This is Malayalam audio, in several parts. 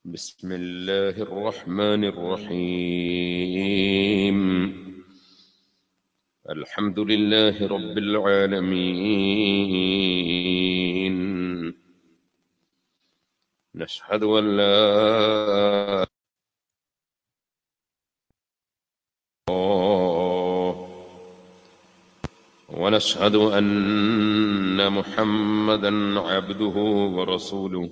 بسم الله الرحمن الرحيم الحمد لله رب العالمين نشهد أن لا ونشهد أن محمدا عبده ورسوله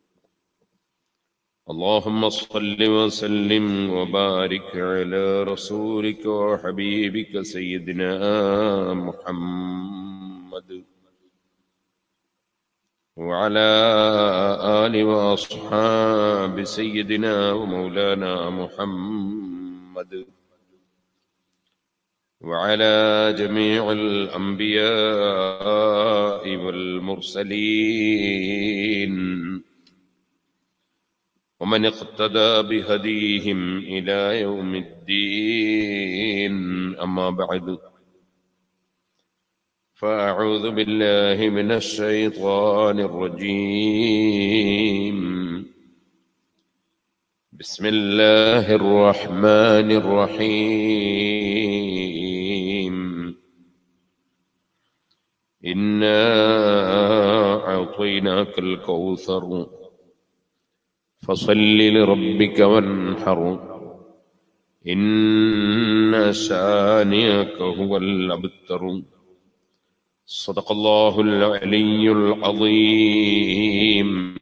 اللهم صل وسلم وبارك على رسولك وحبيبك سيدنا محمد وعلى آل وأصحاب سيدنا ومولانا محمد وعلى جميع الأنبياء والمرسلين ومن اقتدى بهديهم إلى يوم الدين أما بعد فأعوذ بالله من الشيطان الرجيم بسم الله الرحمن الرحيم إنا أعطيناك الكوثر فصل لربك وانحر إن شانئك هو الأبتر صدق الله العلي العظيم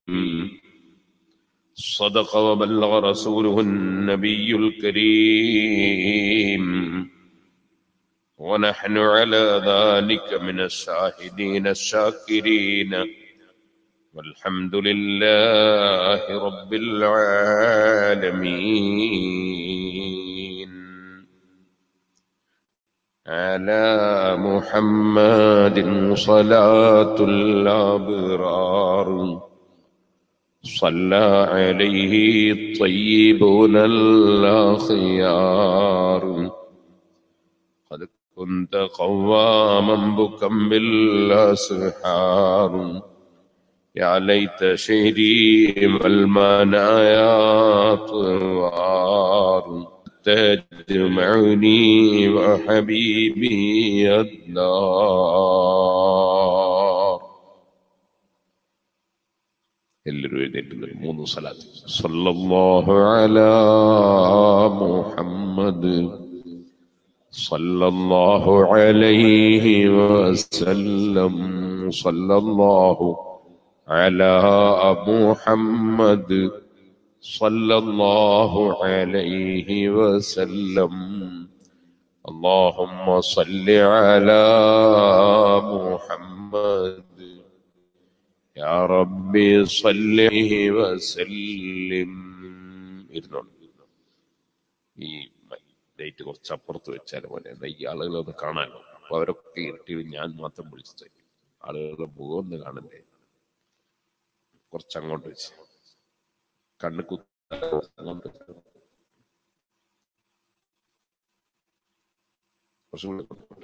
صدق وبلغ رسوله النبي الكريم ونحن على ذلك من الشاهدين الشاكرين والحمد لله رب العالمين على محمد صلاة الأبرار صلى عليه الطيبون الأخيار قد كنت قواما بكا بالأسحار يا ليت شهري والمنايا طوار تجمعني وحبيبي الدار എല്ലാവരും എഴുന്നേറ്റ് മൂന്ന് സ്ഥലത്ത് സല്ലല്ലാഹു അലാ മുഹമ്മദ് സല്ലല്ലാഹു അലൈഹി വസല്ലം സല്ലല്ലാഹു على محمد صلى الله عليه وسلم اللهم صل على محمد يا ربي صل وسلم ഇരുന്നോളൂ ഈ ഡേറ്റ് കുറച്ച് അപ്പുറത്ത് വെച്ചാൽ പോലെ എന്താ ഈ ആളുകളൊന്ന് കാണാനോ അപ്പൊ അവരൊക്കെ ഇരുട്ടിയിൽ ഞാൻ മാത്രം വിളിച്ചു ആളുകളുടെ മുഖം ഒന്ന് കാണണ്ടേ കുറച്ച് അങ്ങോട്ട് വെച്ച് കണ്ണ് കുത്ത അങ്ങോട്ട് വെച്ച്. കുറച്ചും കൂടി അങ്ങോട്ട്.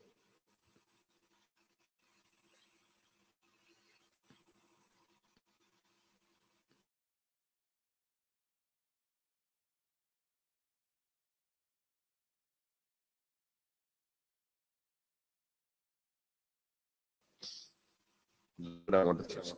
ഇവിടെ അങ്ങോട്ട് വെച്ച്.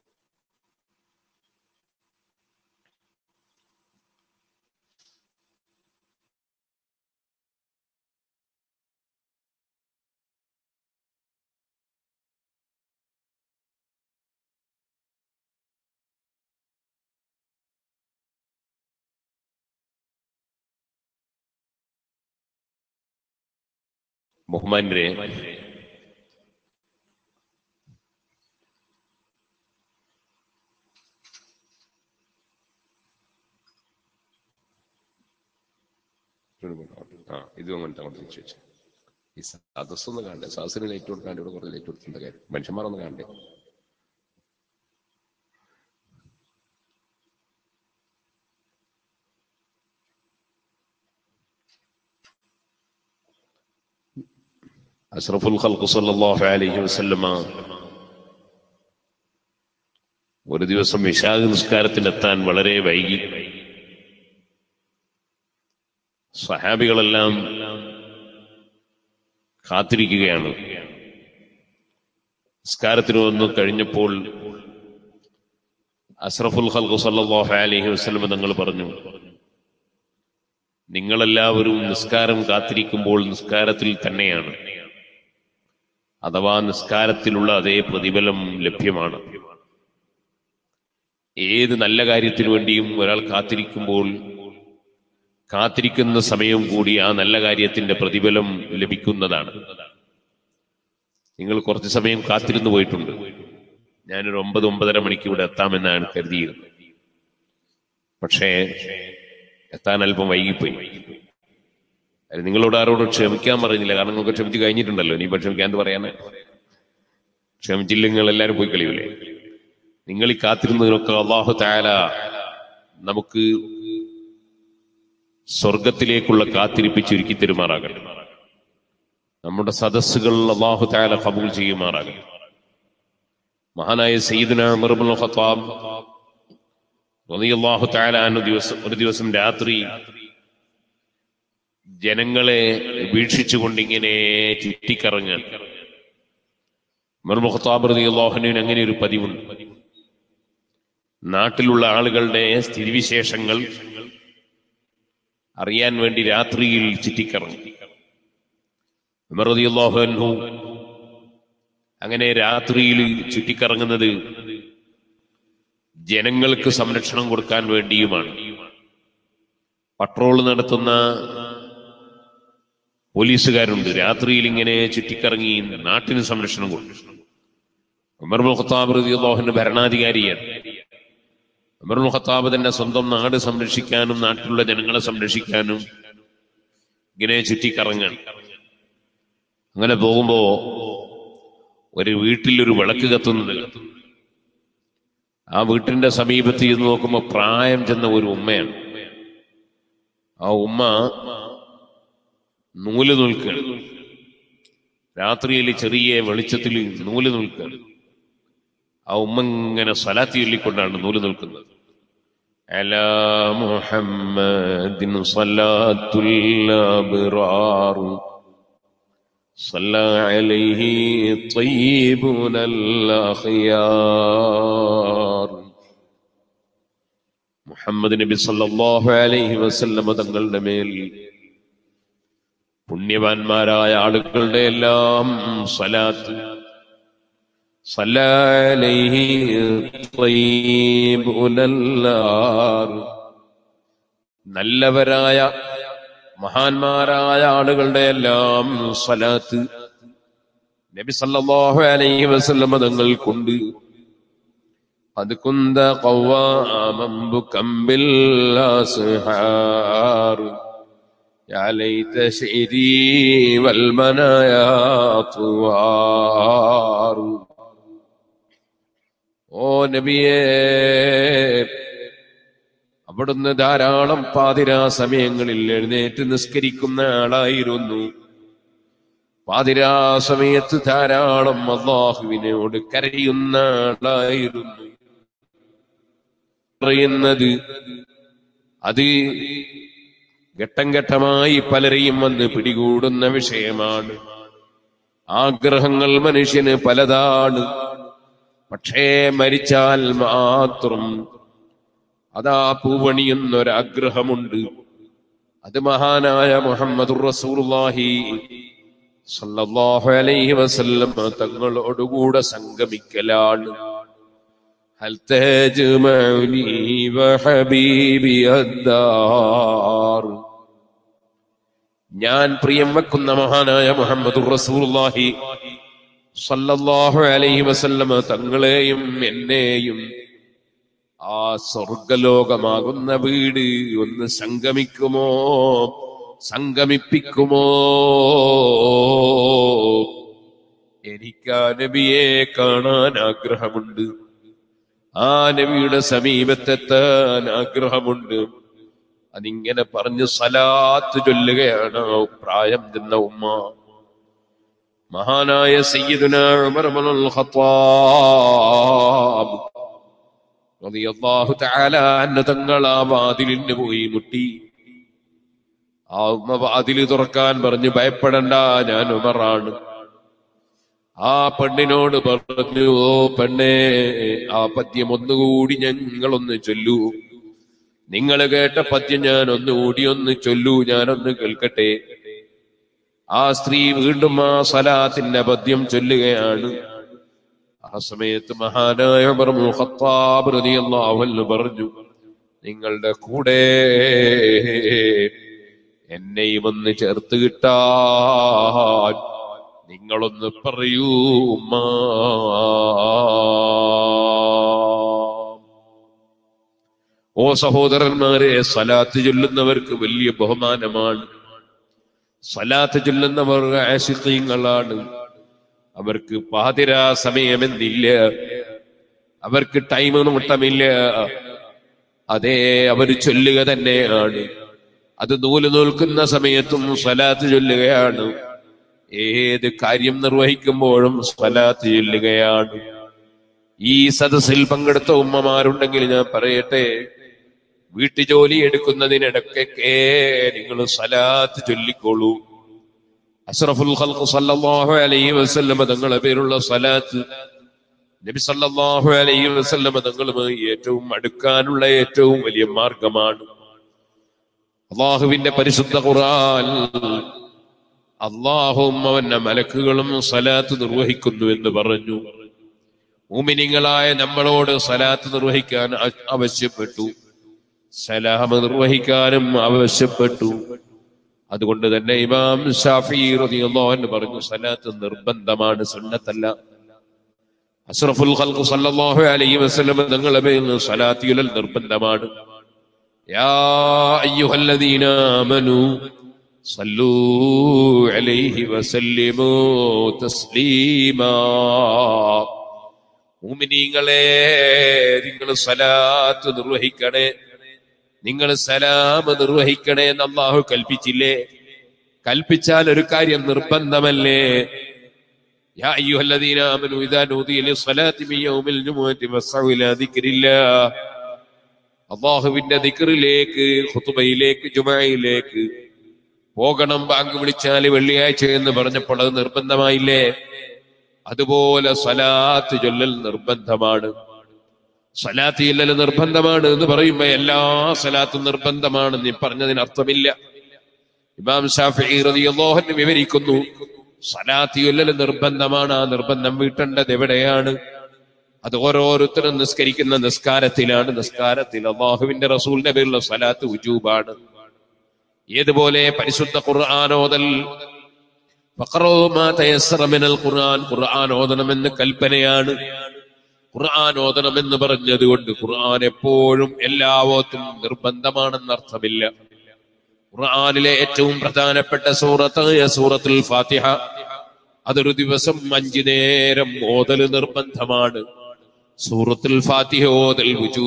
ബഹുമാനരെ ആ ഇതും അങ്ങോട്ട് അങ്ങോട്ട് തിരിച്ചു വെച്ചു ഈ സദസ്സൊന്ന് കാണണ്ടേ സദസ്സിന് ലൈറ്റ് കൊടുക്കാണ്ട് ഇവിടെ കുറച്ച് ലൈറ്റ് കൊടുക്കേണ്ട കാര്യം മനുഷ്യന്മാരൊന്ന് കാണണ്ടേ അഷ്റഫുൽ ഖൽഖ് സല്ലല്ലാഹു അലൈഹി വസല്ലമ ഒരു ദിവസം വിശാഖ നിസ്കാരത്തിനെത്താൻ വളരെ വൈകി സഹാബികളെല്ലാം കാത്തിരിക്കുകയാണ് നിസ്കാരത്തിന് വന്നു കഴിഞ്ഞപ്പോൾ അസ്രഫുൽ ഖൽഖു സല്ലല്ലാഹു അലൈഹി വസല്ലം തങ്ങൾ പറഞ്ഞു നിങ്ങളെല്ലാവരും നിസ്കാരം കാത്തിരിക്കുമ്പോൾ നിസ്കാരത്തിൽ തന്നെയാണ് അഥവാ നിസ്കാരത്തിലുള്ള അതേ പ്രതിഫലം ലഭ്യമാണ് ഏത് നല്ല കാര്യത്തിനു വേണ്ടിയും ഒരാൾ കാത്തിരിക്കുമ്പോൾ കാത്തിരിക്കുന്ന സമയം കൂടി ആ നല്ല കാര്യത്തിന്റെ പ്രതിഫലം ലഭിക്കുന്നതാണ് നിങ്ങൾ കുറച്ച് സമയം കാത്തിരുന്നു പോയിട്ടുണ്ട് ഞാനൊരു ഒമ്പത് ഒമ്പതര മണിക്ക് ഇവിടെ എത്താമെന്നാണ് കരുതിയിരുന്നത് പക്ഷേ എത്താൻ അല്പം വൈകിപ്പോയി അത് നിങ്ങളോട് ആരോടും ക്ഷമിക്കാൻ പറഞ്ഞില്ല കാരണം നിങ്ങൾക്ക് ക്ഷമിച്ച് കഴിഞ്ഞിട്ടുണ്ടല്ലോ ഇനിയിപ്പോ ക്ഷമിക്കാൻ എന്ത് പറയാന് ക്ഷമിച്ചില്ലെങ്കിൽ എല്ലാവരും പോയി കളിയൂലേ നിങ്ങൾ ഈ കാത്തിരുന്നതിനൊക്കെ അള്ളാഹു താല നമുക്ക് സ്വർഗത്തിലേക്കുള്ള കാത്തിരിപ്പ് ചുരുക്കി തരുമാറാകട്ടെ നമ്മുടെ സദസ്സുകൾ അള്ളാഹു താല കബൂൽ ചെയ്യുമാറാകട്ടെ മഹാനായ സയ്യിദുന ഉമർബുൽ ഖത്താബ് റളിയല്ലാഹു തആല അൻഹു ദിവസം ഒരു ദിവസം രാത്രി ജനങ്ങളെ വീക്ഷിച്ചുകൊണ്ട് ഇങ്ങനെ ചുറ്റിക്കറങ്ങാൻ ഉമർ ഖത്താബ് റളിയല്ലാഹുവിന് അങ്ങനെ ഒരു പതിവുണ്ട് നാട്ടിലുള്ള ആളുകളുടെ സ്ഥിതിവിശേഷങ്ങൾ അറിയാൻ വേണ്ടി രാത്രിയിൽ ചുറ്റിക്കറങ്ങി ഉമർ റളിയല്ലാഹു അൻഹു അങ്ങനെ രാത്രിയിൽ ചുറ്റിക്കറങ്ങുന്നത് ജനങ്ങൾക്ക് സംരക്ഷണം കൊടുക്കാൻ വേണ്ടിയുമാണ് പട്രോൾ നടത്തുന്ന പോലീസുകാരുണ്ട് രാത്രിയിൽ ഇങ്ങനെ ചുറ്റിക്കറങ്ങി നാട്ടിന് സംരക്ഷണം കൊടുക്കും ഉമർ ഖത്താബ് റളിയല്ലാഹുവിന്റെ ഭരണാധികാരിയാണ് ഉമർ ഖത്താബ് തന്നെ സ്വന്തം നാട് സംരക്ഷിക്കാനും നാട്ടിലുള്ള ജനങ്ങളെ സംരക്ഷിക്കാനും ഇങ്ങനെ ചുറ്റിക്കറങ്ങാൻ അങ്ങനെ പോകുമ്പോ ഒരു വീട്ടിൽ ഒരു വിളക്ക് കത്തുന്നത് കത്തുന്നു ആ വീട്ടിന്റെ സമീപത്ത് ഇരുന്ന് നോക്കുമ്പോ പ്രായം ചെന്ന ഒരു ഉമ്മയാണ് ആ ഉമ്മ നൂല് നിൽക്കുകയാണ് രാത്രിയിൽ ചെറിയ വെളിച്ചത്തിൽ നൂല് നിൽക്കുകയാണ് ആ ഉമ്മ ഇങ്ങനെ സ്വലാത്തി ചൊല്ലിക്കൊണ്ടാണ് നൂല് നിൽക്കുന്നത് അലാ മുഹമ്മദിൻ സ്വലാത്തുൽ അബ്റാറു صلى عليه طيبون الأخيار മുഹമ്മദ് നബി സല്ലല്ലാഹു അലൈഹി വസല്ലമ തങ്ങളുടെ മേൽ പുണ്യവാന്മാരായ ആളുകളുടെ എല്ലാം സലാത്ത് സല്ലൈഹി ത്വയ്യിബുനല്ലാർ നല്ലവരായ മഹാന്മാരായ ആളുകളുടെ എല്ലാം സലാത്ത് നബി സല്ലല്ലാഹു അലൈഹി വസല്ലമ തങ്ങൾ കൊണ്ട് അത് കുന്ത ഖവ്വാമൻ ബുകം ബിൽ അസ്ഹാർ يا ليت شعري والمنايا طوار ഓ നബിയേ അവിടുന്ന് ധാരാളം പാതിരാ സമയങ്ങളിൽ എഴുന്നേറ്റ് നിസ്കരിക്കുന്ന ആളായിരുന്നു പാതിരാ സമയത്ത് ധാരാളം അള്ളാഹുവിനോട് കരയുന്ന ആളായിരുന്നു പറയുന്നത് അത് ഘട്ടം ഘട്ടമായി പലരെയും വന്ന് പിടികൂടുന്ന വിഷയമാണ് ആഗ്രഹങ്ങൾ മനുഷ്യന് പലതാണ് പക്ഷേ മരിച്ചാൽ മാത്രം അതാ പൂവണിയുന്ന ഒരാഗ്രഹമുണ്ട് അത് മഹാനായ മുഹമ്മദ് റസൂലുള്ളാഹി സല്ലല്ലാഹു അലൈഹി വസല്ലം തങ്ങളോടുകൂടെ സംഗമിക്കലാണ് هل تجمعني وحبيبي الدار ഞാൻ പ്രിയം വെക്കുന്ന മഹാനായ മുഹമ്മദ് റസൂലുള്ളാഹി സല്ലല്ലാഹു അലൈഹി വസല്ലമ തങ്ങളെയും എന്നെയും ആ സ്വർഗലോകമാകുന്ന വീട് ഒന്ന് സംഗമിക്കുമോ സംഗമിപ്പിക്കുമോ എനിക്ക് ആ നബിയെ കാണാൻ ആഗ്രഹമുണ്ട് ആ നബിയുടെ സമീപത്തെത്താൻ ആഗ്രഹമുണ്ട് അതിങ്ങനെ പറഞ്ഞ് സലാത്ത് ചൊല്ലുകയാണ് ആ പ്രായം ചെന്ന ഉമ്മ മഹാനായ സയ്യിദുന ഉമർ ഇബ്നുൽ ഖത്താബ് റളിയല്ലാഹു തആല അന്ന തങ്ങൾ ആ വാതിലിന് പോയി മുട്ടി ആ ഉമ്മ വാതില് തുറക്കാൻ പറഞ്ഞു ഭയപ്പെടണ്ട ഞാൻ ഉമറാണ് ആ പെണ്ണിനോട് പറഞ്ഞു ഓ പെണ്ണേ ആ പദ്യം ഒന്നുകൂടി ഞങ്ങളൊന്ന് ചൊല്ലൂ നിങ്ങൾ കേട്ട പദ്യം ഞാൻ ഒന്നുകൂടി ഒന്ന് ചൊല്ലൂ ഞാനൊന്ന് കേൾക്കട്ടെ ആ സ്ത്രീ വീണ്ടും ആ സലാത്തിന്റെ പദ്യം ചൊല്ലുകയാണ് ആ സമയത്ത് മഹാനായ ഉമർ ഇബ്നുൽ ഖത്താബ് റളിയല്ലാഹു അൻഹു പറഞ്ഞു നിങ്ങളുടെ കൂടെ എന്നെയും ഒന്ന് ചേർത്ത് കിട്ടാൻ നിങ്ങളൊന്ന് പറയൂ ഉമ്മ ഓ സഹോദരന്മാരെ സലാത്ത് ചൊല്ലുന്നവർക്ക് വലിയ ബഹുമാനമാണ് സലാത്ത് ചൊല്ലുന്നവർ ആശിക്കീങ്ങളാണ് അവർക്ക് പാതിരാ സമയമെന്നില്ല അവർക്ക് ടൈം നോട്ടമില്ല അതേ അവർ ചൊല്ലുക തന്നെയാണ് അത് നൂല് നോൽക്കുന്ന സമയത്തും സ്വലാത്ത് ചൊല്ലുകയാണ് ഏത് കാര്യം നിർവഹിക്കുമ്പോഴും സ്വലാത്ത് ചൊല്ലുകയാണ് ഈ സദസ്സിൽ പങ്കെടുത്ത ഉമ്മമാരുണ്ടെങ്കിൽ ഞാൻ പറയട്ടെ വീട്ടുജോലി എടുക്കുന്നതിനിടയ്ക്കൊക്കെ നിങ്ങൾ സലാത്ത് ചൊല്ലിക്കോളൂ അഷ്റഫുൽ ഖൽഖ് സല്ലല്ലാഹു അലൈഹി വസല്ലമ തങ്ങളെ പേരുള്ള സലാത്ത് നബി സല്ലല്ലാഹു അലൈഹി വസല്ലമ തങ്ങളുമായി ഏറ്റവും അടുക്കാനുള്ള ഏറ്റവും വലിയ മാർഗമാണ് അള്ളാഹുവിന്റെ പരിശുദ്ധ ഖുർആൻ അള്ളാഹും അവന്റെ മലക്കുകളും സലാത്ത് നിർവഹിക്കുന്നു എന്ന് പറഞ്ഞു മൂമിനിങ്ങളായ നമ്മളോട് സലാത്ത് നിർവഹിക്കാൻ ആ- ആവശ്യപ്പെട്ടു സലാം നിർവഹിക്കാനും ആവശ്യപ്പെട്ടു അതുകൊണ്ട് തന്നെ ഇമാം ഷാഫി റളിയല്ലാഹു അൻഹു പറഞ്ഞു സലാത്ത് നിർബന്ധമാണ് സുന്നത്തല്ല അഷ്റഫുൽ ഖൽഖ് സല്ലല്ലാഹു അലൈഹി വസല്ലം തങ്ങളെ പേരിൽ സലാത്തിയുൽ നിർബന്ധമാണ് യാ അയ്യുഹല്ലദീന ആമനു സല്ലൂ അലൈഹി വസല്ലിമു തസ്ലീമാ മുഅ്മിനീങ്ങളെ നിങ്ങൾ സലാത്ത് നിർവഹിക്കണേ നിങ്ങൾ സലാം നിർവഹിക്കണേ എന്ന് അള്ളാഹു കൽപ്പിച്ചില്ലേ കൽപ്പിച്ചാൽ ഒരു കാര്യം നിർബന്ധമല്ലേ യാ അയ്യുഹല്ലദീന ആമനു ഇദാ നൂദിയ ലിസ്സലാത്തി മിൻ യൗമിൽ ജുമുഅത്തി ഫസ്അു ഇലാ ദിക്രില്ലാഹ് അള്ളാഹുവിന്റെ ദിക്റിലേക്ക് ഖുതുബയിലേക്ക് ജുമയിലേക്ക് പോകണം ബാങ്ക് വിളിച്ചാൽ വെള്ളിയാഴ്ച എന്ന് പറഞ്ഞപ്പോൾ അത് നിർബന്ധമായില്ലേ അതുപോലെ സലാത്ത് ചൊല്ലൽ നിർബന്ധമാണ് സലാത്ത് ചൊല്ലൽ നിർബന്ധമാണ് എന്ന് പറയുമ്പോ എല്ലാ സലാത്തും നിർബന്ധമാണ് നീ പറഞ്ഞതിന് അർത്ഥമില്ല ഇമാം ഷാഫി റളിയല്ലാഹു അൻഹു വിവരിക്കുന്നു സലാത്ത് ചൊല്ലൽ നിർബന്ധമാണ് ആ നിർബന്ധം വീട്ടേണ്ടത് എവിടെയാണ് അത് ഓരോരുത്തരും നിസ്കരിക്കുന്ന നിസ്കാരത്തിലാണ് നിസ്കാരത്തിൽ അള്ളാഹുവിന്റെ റസൂലിന്റെ പേരിലുള്ള സലാത്ത് ഉജൂബാണ് ഏതുപോലെ പരിശുദ്ധ ഖുർആാനോദൽ ഫഖറൂ മാ തയസ്സറ മിനൽ ഖുർആൻ ഖുർആൻ ഓതണമെന്ന് കൽപ്പനയാണ് ഖുർആൻ ഓതണമെന്ന് പറഞ്ഞത് കൊണ്ട് ഖുർആൻ എപ്പോഴും എല്ലാവത്തും നിർബന്ധമാണെന്ന് അർത്ഥമില്ല ഖുർആനിലെ ഏറ്റവും പ്രധാനപ്പെട്ട സൂറത്ത് സൂറത്തുൽ ഫാത്തിഹ അതൊരു ദിവസം അഞ്ചു നേരം ഓതൽ നിർബന്ധമാണ് സൂറത്തുൽ ഫാത്തിഹ ഓതൽ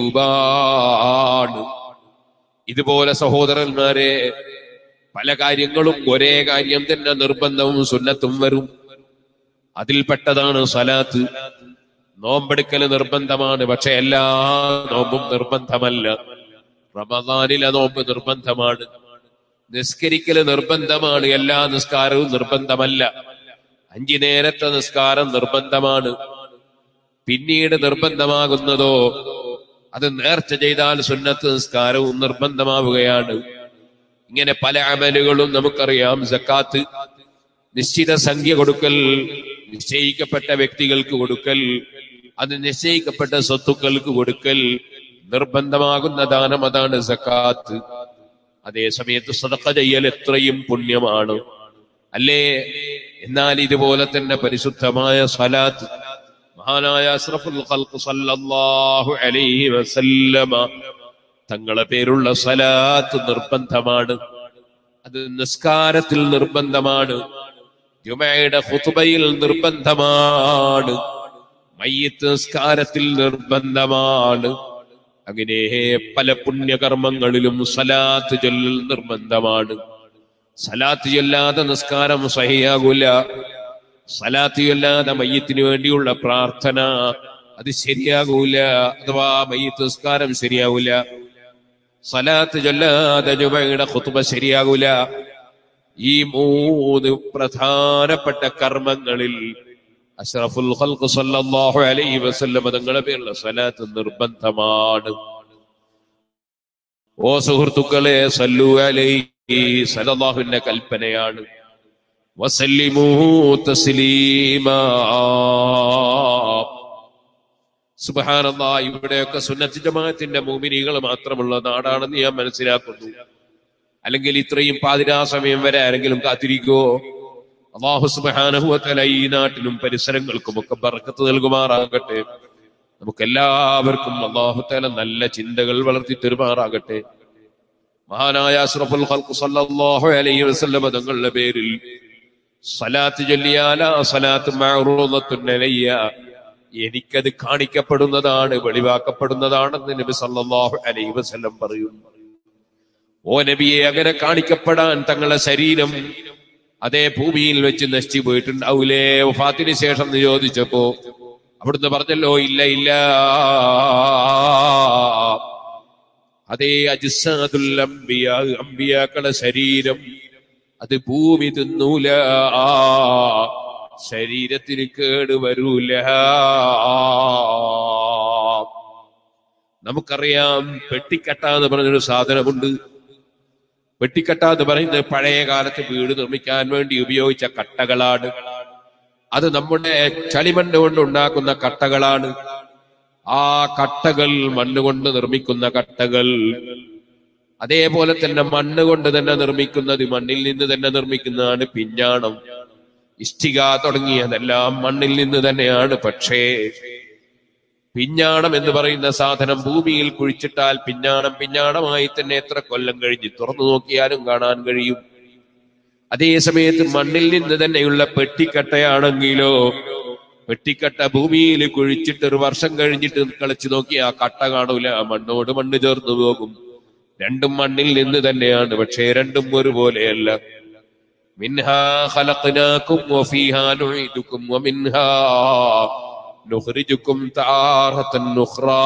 വുജൂബാണ് ഇതുപോലെ സഹോദരന്മാരെ പല കാര്യങ്ങളും ഒരേ കാര്യം തന്നെ നിർബന്ധവും സുന്നത്തും വരും അതിൽപ്പെട്ടതാണ് സലാത്ത് നോമ്പെടുക്കല് നിർബന്ധമാണ് പക്ഷെ എല്ലാ നോമ്പും നിർബന്ധമല്ല റമദാനിലെ നോമ്പ് നിർബന്ധമാണ് നിസ്കരിക്കല് നിർബന്ധമാണ് എല്ലാ നിസ്കാരവും നിർബന്ധമല്ല അഞ്ചു നേരത്തെ നിസ്കാരം നിർബന്ധമാണ് പിന്നീട് നിർബന്ധമാകുന്നതോ അത് നേർച്ച ചെയ്താൽ സുന്നത്ത് നിസ്കാരവും നിർബന്ധമാവുകയാണ് ഇങ്ങനെ പല അമലുകളും നമുക്കറിയാം സക്കാത്ത് നിശ്ചിത സംഖ്യ കൊടുക്കൽ നിശ്ചയിക്കപ്പെട്ട വ്യക്തികൾക്ക് കൊടുക്കൽ അത് നിശ്ചയിക്കപ്പെട്ട സ്വത്തുക്കൾക്ക് കൊടുക്കൽ നിർബന്ധമാകുന്ന ദാനം അതാണ് സക്കാത്ത് അതേ സമയത്ത് സദക്ക ചെയ്യൽ എത്രയും പുണ്യമാണ് അല്ലേ എന്നാൽ ഇതുപോലെ തന്നെ പരിശുദ്ധമായ സലാത്ത് മഹാനായ അഷ്റഫുൽ ഖൽഖ് സല്ലല്ലാഹു അലൈഹി വസല്ലമ തങ്ങളെ പേരുള്ള സലാത്ത് നിർബന്ധമാണ് അത് നിസ്കാരത്തിൽ നിർബന്ധമാണ് ജുമയുടെ ഖുതുബയിൽ നിർബന്ധമാണ് മയ്യത്ത് നിസ്കാരത്തിൽ നിർബന്ധമാണ് അങ്ങനെ പല പുണ്യകർമ്മങ്ങളിലും സലാത്ത് ചൊല്ലൽ നിർബന്ധമാണ് സലാത്ത് ചൊല്ലാതെ നിസ്കാരം സഹിയാകൂല സലാത്ത് ചൊല്ലാതെ മയ്യത്തിന് വേണ്ടിയുള്ള പ്രാർത്ഥന അത് ശരിയാകൂല അഥവാ മയ്യത്ത് നിസ്കാരം ശരിയാകൂല സലാത്ത് ചൊല്ലാതെ ജുമയുടെ ഖുത്ബ ശരിയാകൂല ഈ മൂന്ന് പ്രധാനപ്പെട്ട കർമ്മങ്ങളിൽ അഷ്റഫുൽ ഖൽഖ് സല്ലല്ലാഹു അലൈഹി വസല്ലം തങ്ങളുടെ പേരുള്ള സലാത്ത് നിർബന്ധമാണ് ഓ സുഹൃത്തുക്കളെ സല്ലു അലൈഹി സല്ലല്ലാഹുവിന്റെ കൽപ്പനയാണ് വസല്ലിമൂ തസ്ലീമാ സുബഹാനല്ലാ ഇവിടെയൊക്കെ സുന്നത്ത് ജമാഅത്തിന്റെ മൂമിനികൾ മാത്രമുള്ള നാടാണെന്ന് ഞാൻ മനസ്സിലാക്കുന്നു അല്ലെങ്കിൽ ഇത്രയും പാതിരാ സമയം വരെ ആരെങ്കിലും കാത്തിരിക്കുവോ അള്ളാഹു സുബാനഹുവത്തല ഈ നാട്ടിലും പരിസരങ്ങൾക്കും ഒക്കെ ബർക്കത്ത് നൽകുമാറാകട്ടെ നമുക്ക് എല്ലാവർക്കും അള്ളാഹുത്തല നല്ല ചിന്തകൾ വളർത്തി തെരുമാറാകട്ടെ മഹാനായ അഷ്റഫുൽ ഖൽഖ് സല്ലല്ലാഹു അലൈഹി വസല്ലം തങ്ങളുടെ പേരിൽ സലാത്ത് ചൊല്ലിയാല സലാത്ത് മഅറൂദത്തുൻ അലയ്യ എനിക്കത് കാണിക്കപ്പെടുന്നതാണ് വെളിവാക്കപ്പെടുന്നതാണെന്ന് നബി സല്ലല്ലാഹു അലൈഹി വസല്ലം പറയുന്നു ഓ നബിയെ അങ്ങനെ കാണിക്കപ്പെടാൻ തങ്ങളുടെ ശരീരം അതേ ഭൂമിയിൽ വെച്ച് നശിച്ചു പോയിട്ടുണ്ടാവൂലേ വഫാത്തിന് ശേഷം എന്ന് ചോദിച്ചപ്പോ അവിടുന്ന് പറഞ്ഞല്ലോ ഇല്ല ഇല്ല അതേ അജിസാദുൽ അംബിയ അംബിയാക്കളുടെ ശരീരം അത് ഭൂമി തിന്നൂല ശരീരത്തിന് കേട് വരൂല നമുക്കറിയാം പെട്ടിക്കട്ട എന്ന് പറഞ്ഞൊരു സാധനമുണ്ട് വെട്ടിക്കട്ട എന്ന് പറയുന്നത് പഴയ കാലത്ത് വീട് നിർമ്മിക്കാൻ വേണ്ടി ഉപയോഗിച്ച കട്ടകളാണ് അത് നമ്മുടെ ചളിമണ്ണ് കൊണ്ട് ഉണ്ടാക്കുന്ന കട്ടകളാണ് ആ കട്ടകൾ മണ്ണ് കൊണ്ട് നിർമ്മിക്കുന്ന കട്ടകൾ അതേപോലെ തന്നെ മണ്ണ് കൊണ്ട് തന്നെ നിർമ്മിക്കുന്നത് മണ്ണിൽ നിന്ന് തന്നെ നിർമ്മിക്കുന്നതാണ് പിഞ്ഞാണം ഇഷ്ടിക തുടങ്ങിയതെല്ലാം മണ്ണിൽ നിന്ന് തന്നെയാണ് പക്ഷേ പിഞ്ഞാണം എന്ന് പറയുന്ന സാധനം ഭൂമിയിൽ കുഴിച്ചിട്ടാൽ പിഞ്ഞാണം പിഞ്ഞാണമായി തന്നെ എത്ര കൊല്ലം കഴിഞ്ഞ് തുറന്നു നോക്കിയാലും കാണാൻ കഴിയും അതേ സമയത്ത് മണ്ണിൽ നിന്ന് തന്നെയുള്ള പെട്ടിക്കട്ടയാണെങ്കിലോ പെട്ടിക്കട്ട ഭൂമിയിൽ കുഴിച്ചിട്ട് ഒരു വർഷം കഴിഞ്ഞിട്ട് കളിച്ചു നോക്കി ആ കട്ട കാണൂല മണ്ണോട് മണ്ണ് ചേർന്നു പോകും രണ്ടും മണ്ണിൽ നിന്ന് തന്നെയാണ് പക്ഷേ രണ്ടും ഒരുപോലെയല്ല മിൻഹാ ഖലഖ്നാകും വഫീഹാ നുഈദുകും വമിൻഹാ നുഖ്രിജുക്കും താറത്തൻ നുഖ്റാ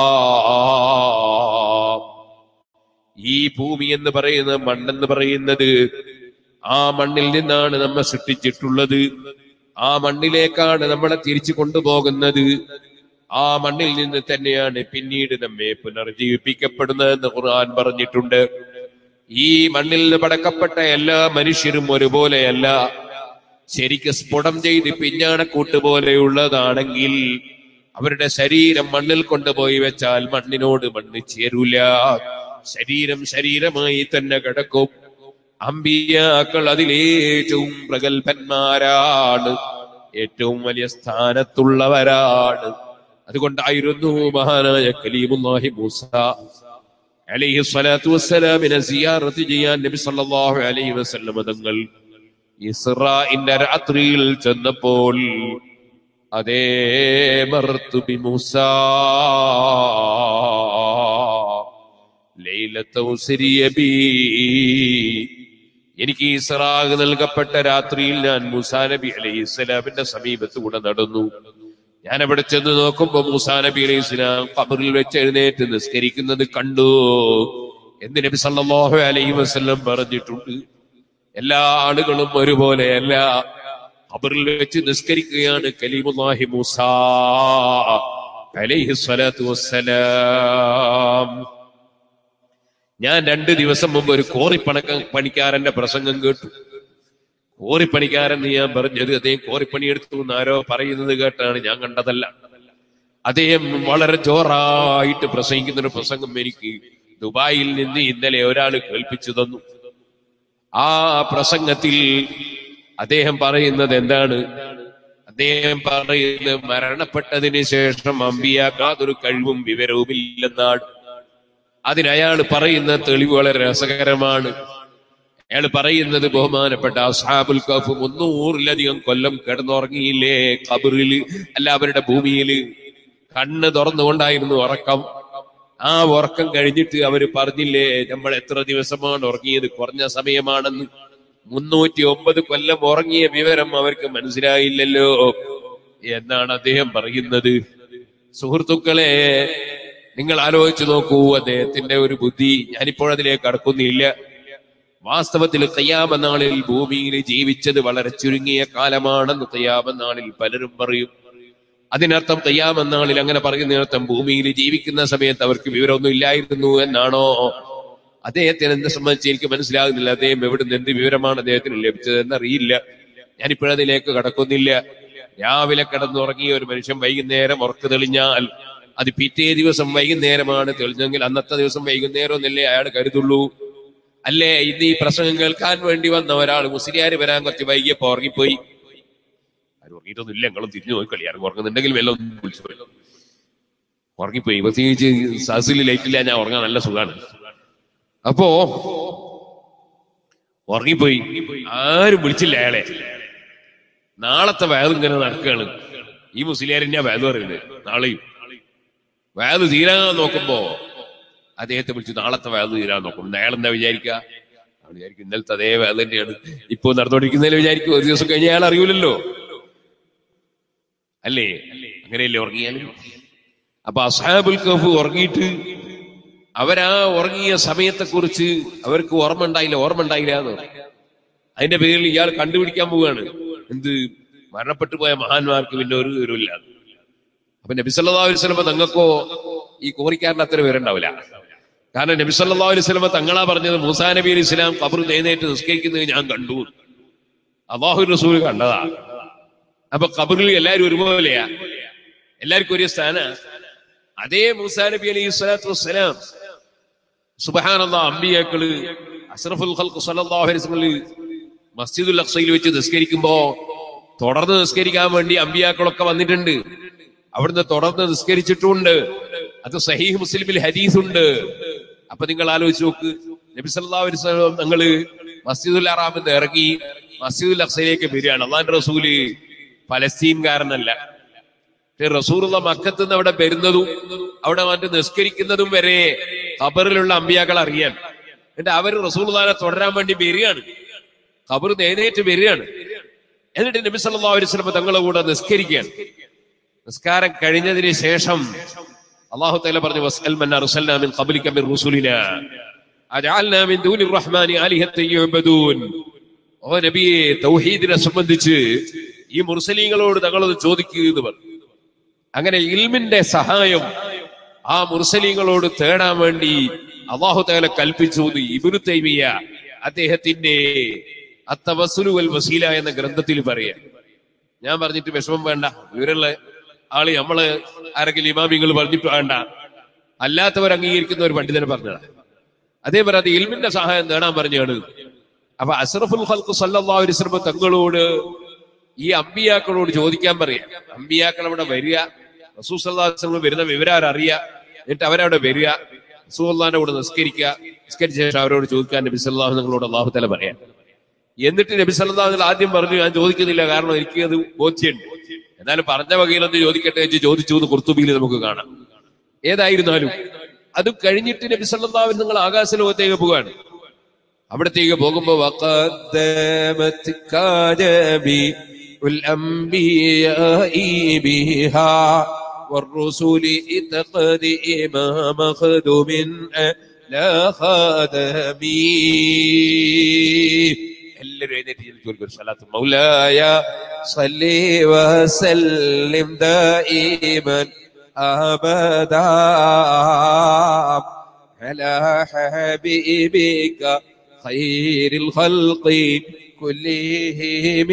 ഈ ഭൂമി എന്ന് പറയുന്ന മണ്ണെന്ന് പറയുന്നത് ആ മണ്ണിൽ നിന്നാണ് നമ്മെ സൃഷ്ടിച്ചിട്ടുള്ളത് ആ മണ്ണിലേക്കാണ് നമ്മളെ തിരിച്ചു കൊണ്ടുപോകുന്നത് ആ മണ്ണിൽ നിന്ന് തന്നെയാണ് പിന്നീട് നമ്മെ പുനർജീവിപ്പിക്കപ്പെടുന്നതെന്ന് ഖുർആൻ പറഞ്ഞിട്ടുണ്ട് ഈ മണ്ണിൽ നിന്ന് പടക്കപ്പെട്ട എല്ലാ മനുഷ്യരും ഒരുപോലെയല്ല ശരിക്ക് സ്ഫുടം ചെയ്ത് പിഞ്ഞാണക്കൂട്ട് പോലെയുള്ളതാണെങ്കിൽ അവരുടെ ശരീരം മണ്ണിൽ കൊണ്ടുപോയി വെച്ചാൽ മണ്ണിനോട് മണ്ണ് ചേരൂല ശരീരം ശരീരമായി തന്നെ കിടക്കും അമ്പിയാക്കൾ അതിലേറ്റവും പ്രഗത്ഭന്മാരാണ് ഏറ്റവും വലിയ സ്ഥാനത്തുള്ളവരാണ് അതുകൊണ്ടായിരുന്നു മഹാനായ കലീമുല്ലാഹി മൂസ അലൈഹി സ്വലാത്തു വസ്സലാമിനെ സിയാറത്ത് ചെയ്യാൻ നബി സല്ലല്ലാഹു അലൈഹി വസല്ലം തങ്ങൾ ഇസ്രാഇന്റെ രാത്രിയിൽ ചെന്നപ്പോൾ അതേ മർത്തു ബി മൂസ ലൈലത്ത ഉസ്രിയ ബി എനിക്ക് ഇസ്രാഗ് നൽകപ്പെട്ട രാത്രിയിൽ ഞാൻ മൂസാ നബി അലൈഹി സ്വലാമിന്റെ സമീപത്ത് കൂടെ നടന്നു ഞാൻ അവിടെ ചെന്ന് നോക്കുമ്പോ മൂസാ നബി അലൈഹി സ്വലാം കബറിൽ വെച്ച് എഴുന്നേറ്റ് നിസ്കരിക്കുന്നത് കണ്ടു എന്ന് നബി സല്ലല്ലാഹു അലൈഹി വസല്ലം പറഞ്ഞിട്ടുണ്ട് എല്ലാ ആളുകളും ഒരുപോലെയല്ല ഖബറിൽ വെച്ച് നിസ്കരിക്കുകയാണ് കലീമുല്ലാഹി മൂസ അലൈഹി സ്വലാത്തു വസ്സലാം ഞാൻ രണ്ട് ദിവസം മുമ്പ് ഒരു കോറിപ്പണക്ക പണിക്കാരന്റെ പ്രസംഗം കേട്ടു കോറിപ്പണിക്കാരൻ എന്ന് ഞാൻ പറഞ്ഞത് അദ്ദേഹം കോറിപ്പണി എടുത്തു എന്ന് ആരോ പറയുന്നത് കേട്ടാണ് ഞാൻ കണ്ടതല്ല അദ്ദേഹം വളരെ ജോറായിട്ട് പ്രസംഗിക്കുന്ന ഒരു പ്രസംഗം എനിക്ക് ദുബായിൽ നിന്ന് ഇന്നലെ ഒരാൾ കേൾപ്പിച്ചു തന്നു ആ പ്രസംഗത്തിൽ അദ്ദേഹം പറയുന്നത് എന്താണ് അദ്ദേഹം പറയുന്നത് മരണപ്പെട്ടതിന് ശേഷം അമ്പിയാക്ക് യാതൊരു കഴിവും വിവരവും ഇല്ലെന്നാണ് അതിനയാൾ പറയുന്ന തെളിവ് വളരെ രസകരമാണ് അയാൾ പറയുന്നത് ബഹുമാനപ്പെട്ട അസാബുൽ കഫ് മുന്നൂറിലധികം കൊല്ലം കിടന്നുറങ്ങിയില്ലേ കബറില് അല്ല അവരുടെ ഭൂമിയില് കണ്ണ് തുറന്നുകൊണ്ടായിരുന്നു ഉറക്കം ആ ഉറക്കം കഴിഞ്ഞിട്ട് അവര് പറഞ്ഞില്ലേ നമ്മൾ എത്ര ദിവസമാണ് ഉറങ്ങിയത് കുറഞ്ഞ സമയമാണെന്ന് മുന്നൂറ്റി ഒമ്പത് കൊല്ലം ഉറങ്ങിയ വിവരം അവർക്ക് മനസ്സിലായില്ലല്ലോ എന്നാണ് അദ്ദേഹം പറയുന്നത് സുഹൃത്തുക്കളെ നിങ്ങൾ ആലോചിച്ചു നോക്കൂ അദ്ദേഹത്തിന്റെ ഒരു ബുദ്ധി ഞാനിപ്പോഴതിലേക്ക് കടക്കുന്നില്ല വാസ്തവത്തിൽ കയ്യാമനാളിൽ ഭൂമിയിൽ ജീവിച്ചത് വളരെ ചുരുങ്ങിയ കാലമാണെന്ന് കയ്യാമനാളിൽ പലരും പറയും അതിനർത്ഥം കയ്യാമനാളിൽ അങ്ങനെ പറയുന്നതിനർത്ഥം ഭൂമിയിൽ ജീവിക്കുന്ന സമയത്ത് അവർക്ക് വിവരമൊന്നും ഇല്ലായിരുന്നു എന്നാണോ അദ്ദേഹത്തിന് എന്നെ സംബന്ധിച്ച് എനിക്ക് മനസ്സിലാകുന്നില്ല അദ്ദേഹം എവിടുന്ന് എന്ത് വിവരമാണ് അദ്ദേഹത്തിന് ലഭിച്ചതെന്ന് അറിയില്ല ഞാനിപ്പോഴതിലേക്ക് കടക്കുന്നില്ല രാവിലെ കിടന്നുറങ്ങിയ ഒരു മനുഷ്യൻ വൈകുന്നേരം ഉറക്ക് തെളിഞ്ഞാൽ അത് പിറ്റേ ദിവസം വൈകുന്നേരമാണ് തെളിഞ്ഞെങ്കിൽ അന്നത്തെ ദിവസം വൈകുന്നേരം എന്നല്ലേ അയാൾ കരുതുള്ളൂ അല്ലേ ഇന്ന് ഈ പ്രസംഗം കേൾക്കാൻ വേണ്ടി വന്ന ഒരാൾ മുസ്ലിയാര് വരാൻ കുറച്ച് വൈകിയപ്പോ ഉറങ്ങിപ്പോയി ആരും ഉറങ്ങിയിട്ടൊന്നുമില്ല നിങ്ങളും തിരിഞ്ഞു നോക്കളി ആരും ഉറങ്ങുന്നുണ്ടെങ്കിൽ വെല്ലം ഒന്ന് വിളിച്ചു പോയി ഉറങ്ങിപ്പോയി പ്രത്യേകിച്ച് സസിൽ ലൈറ്റില്ല ഞാൻ ഉറങ്ങാൻ നല്ല സുഖാണ് അപ്പോ ഉറങ്ങിപ്പോയി ആരും വിളിച്ചില്ല അയാളെ നാളത്തെ വേദ ഇങ്ങനെ നടക്കുകയാണ് ഈ മുസ്ലിയാരെന്നെയാ വേദ പറയുന്നത് നാളെയും വേദ തീരാൻ നോക്കുമ്പോ അദ്ദേഹത്തെ വിളിച്ചു നാളത്തെ വേദ തീരാൻ നോക്കും അയാൾ എന്താ വിചാരിക്കുക അയാൾ വിചാരിക്കും ഇന്നലത്തെ അതേ വേദ തന്നെയാണ് ഇപ്പൊ നടന്നുകൊണ്ടിരിക്കുന്നതിൽ വിചാരിക്കും ഒരു ദിവസം കഴിഞ്ഞ അയാൾ അറിയൂലല്ലോ അല്ലേ അങ്ങനെയല്ലേ ഉറങ്ങിയാലും അപ്പൊ അസാബുൽ കഫ് ഉറങ്ങിയിട്ട് അവരാ ഉറങ്ങിയ സമയത്തെ കുറിച്ച് അവർക്ക് ഓർമ്മ ഉണ്ടായില്ല ഓർമ്മ ഉണ്ടായില്ല എന്ന് പറയും. അതിന്റെ പേരിൽ ഇയാൾ കണ്ടുപിടിക്കാൻ പോവുകയാണ് എന്ത് മരണപ്പെട്ടു പോയ മഹാന്മാർക്ക് പിന്നെ ഒരു വിവരമില്ല അപ്പൊ നബി സല്ലല്ലാഹു അലൈഹി വസല്ലമ തങ്ങൾക്കോ ഈ കോറിക്കാരന്റെ അത്ര വിവരം ഉണ്ടാവില്ല കാരണം നബി സല്ലല്ലാഹു അലൈഹി വസല്ലമ തങ്ങളാ പറഞ്ഞത് മൂസാ നബി അലൈഹി ഇസ്ലാം കബർ നേനേറ്റ് നിസ്കരിക്കുന്നത് ഞാൻ കണ്ടു അള്ളാഹു റസൂൽ കണ്ടതാ അപ്പൊ കബറിൽ എല്ലാരും ഒരുപോലെയാ എല്ലാവർക്കും ഒരേ സ്ഥാന അതേ മൂസാ നബി അലൈഹി സ്വലാത്തു വസ്സലാം സുബഹാനല്ലാ അമ്പിയാക്കള് അഷ്റഫുൽ ഖൽഖ് സല്ലല്ലാഹു അലൈഹി വസല്ലം മസ്ജിദുൽ അഖ്സയിൽ വെച്ച് നിസ്കരിക്കുമ്പോ തുടർന്ന് നിസ്കരിക്കാൻ വേണ്ടി അമ്പിയാക്കളൊക്കെ വന്നിട്ടുണ്ട് അവിടുന്ന് തുടർന്ന് നിസ്കരിച്ചിട്ടുണ്ട് അത് സഹീഹ് മുസ്ലിമിൽ ഹദീസ് ഉണ്ട് അപ്പൊ നിങ്ങൾ ആലോചിച്ച് നോക്ക് നബി സല്ലല്ലാഹു അലൈഹി വസല്ലം ഞങ്ങള് മസ്ജിദുൽ ഹറാമിൽ നിന്ന് ഇറങ്ങി മസ്ജിദുൽ അഖ്സയിലേക്ക് വരികയാണ് അള്ളാന്റെ റസൂല് ഫലസ്തീൻകാരനല്ല പക്ഷെ റസൂറുള്ള മക്കത്ത് നിന്ന് അവിടെ വരുന്നതും അവിടെ വന്ന് നിസ്കരിക്കുന്നതും വരെ ഖബറിലുള്ള അമ്പിയാക്കൾ അറിയാൻ എന്നിട്ട് അവർ റസൂൽദാനെ തുടരാൻ വേണ്ടി വരികയാണ് ഖബർ നേരേറ്റ് വരികയാണ് എന്നിട്ട് നബി സല്ലല്ലാഹു അലൈഹി വസല്ലം തങ്ങളെ കൂടെ നിസ്കരിക്കുകയാണ് നിസ്കാരം കഴിഞ്ഞതിന് ശേഷം അള്ളാഹു തആല പറഞ്ഞു വസ്അൽ മൻ അർസൽനാ മിൻ ഖബ്ലിക മിൻ റുസുലിനാ അജഅൽനാ മിൻ ദൂനി റഹ്മാനി ആലിഹത്തൻ യുഅബദൂൻ ഓ നബിയെ തൗഹീദിനെ സംബന്ധിച്ച് ഈ മുർസലീങ്ങളോട് തങ്ങളത് ചോദിക്കുക എന്ന് പറഞ്ഞു അങ്ങനെ ഇൽമിന്റെ സഹായം ആ മുർസലീങ്ങളോട് തേടാൻ വേണ്ടി അള്ളാഹു തആല കൽപ്പിച്ചു എന്ന് ഇബ്നു തൈമിയ അദ്ദേഹത്തിന്റെ അത്തവസുലു വൽ വസീല എന്ന ഗ്രന്ഥത്തിൽ പറയാം ഞാൻ പറഞ്ഞിട്ട് വിഷമം വേണ്ട ഇവരുള്ള ആള് നമ്മള് ആരെങ്കിലും ഇമാമിങ്ങൾ പറഞ്ഞിട്ട് വേണ്ട അല്ലാത്തവർ അംഗീകരിക്കുന്ന ഒരു പണ്ഡിതനെ പറഞ്ഞതാ അതേപോലെ അത് ഇൽമിന്റെ സഹായം നേടാൻ പറഞ്ഞാണ് അപ്പൊ അസ്റഫുൽ ഖൽഖ് സല്ലല്ലാഹു അലൈഹി വസല്ലം തങ്ങളോട് ഈ അമ്പിയാക്കളോട് ചോദിക്കാൻ പറയാം അമ്പിയാക്കൾ അവിടെ വരിക റസൂൽ സല്ലല്ലാഹു അലൈഹി വസല്ലം വരുന്ന വിവരം അറിയുക എന്നിട്ട് അവരവിടെ വരിക റസൂലുള്ളാഹിന്റെ കൂടെ നിസ്കരിക്കുക നിസ്കരിച്ച ശേഷം അവരോട് ചോദിക്കാൻ നബി സല്ലല്ലാഹു നിങ്ങളോട് അള്ളാഹു തല പറയാം എന്നിട്ട് നബി സല്ലല്ലാഹു അലൈഹി വസല്ലം ആദ്യം പറഞ്ഞു ഞാൻ ചോദിക്കുന്നില്ല കാരണം എനിക്ക് അത് ബോധ്യമുണ്ട് എന്നാലും പറഞ്ഞ വകയിലൊന്ന് ചോദിക്കട്ടെ എന്ന് ചോദിച്ചു എന്ന് കുർത്തുബിയിൽ നമുക്ക് കാണാം ഏതായിരുന്നാലും അത് കഴിഞ്ഞിട്ട് നബി സല്ലല്ലാഹു അലൈഹി വസല്ലം നിങ്ങൾ ആകാശ ലോകത്തേക്ക് പോവുകയാണ് അവിടത്തേക്ക് പോകുമ്പോ വഖദ്ദമത് കാജബി الأنبياء بها والرسل تقديم مخدوم لا خادمي എല്ലാവരും എഴുന്നേറ്റ് ചോദിക്കും സലാത്ത് മൗലായ സല്ലി വസല്ലിം ദായിമൻ അബദാ على حبيبك خير الخلق كلهم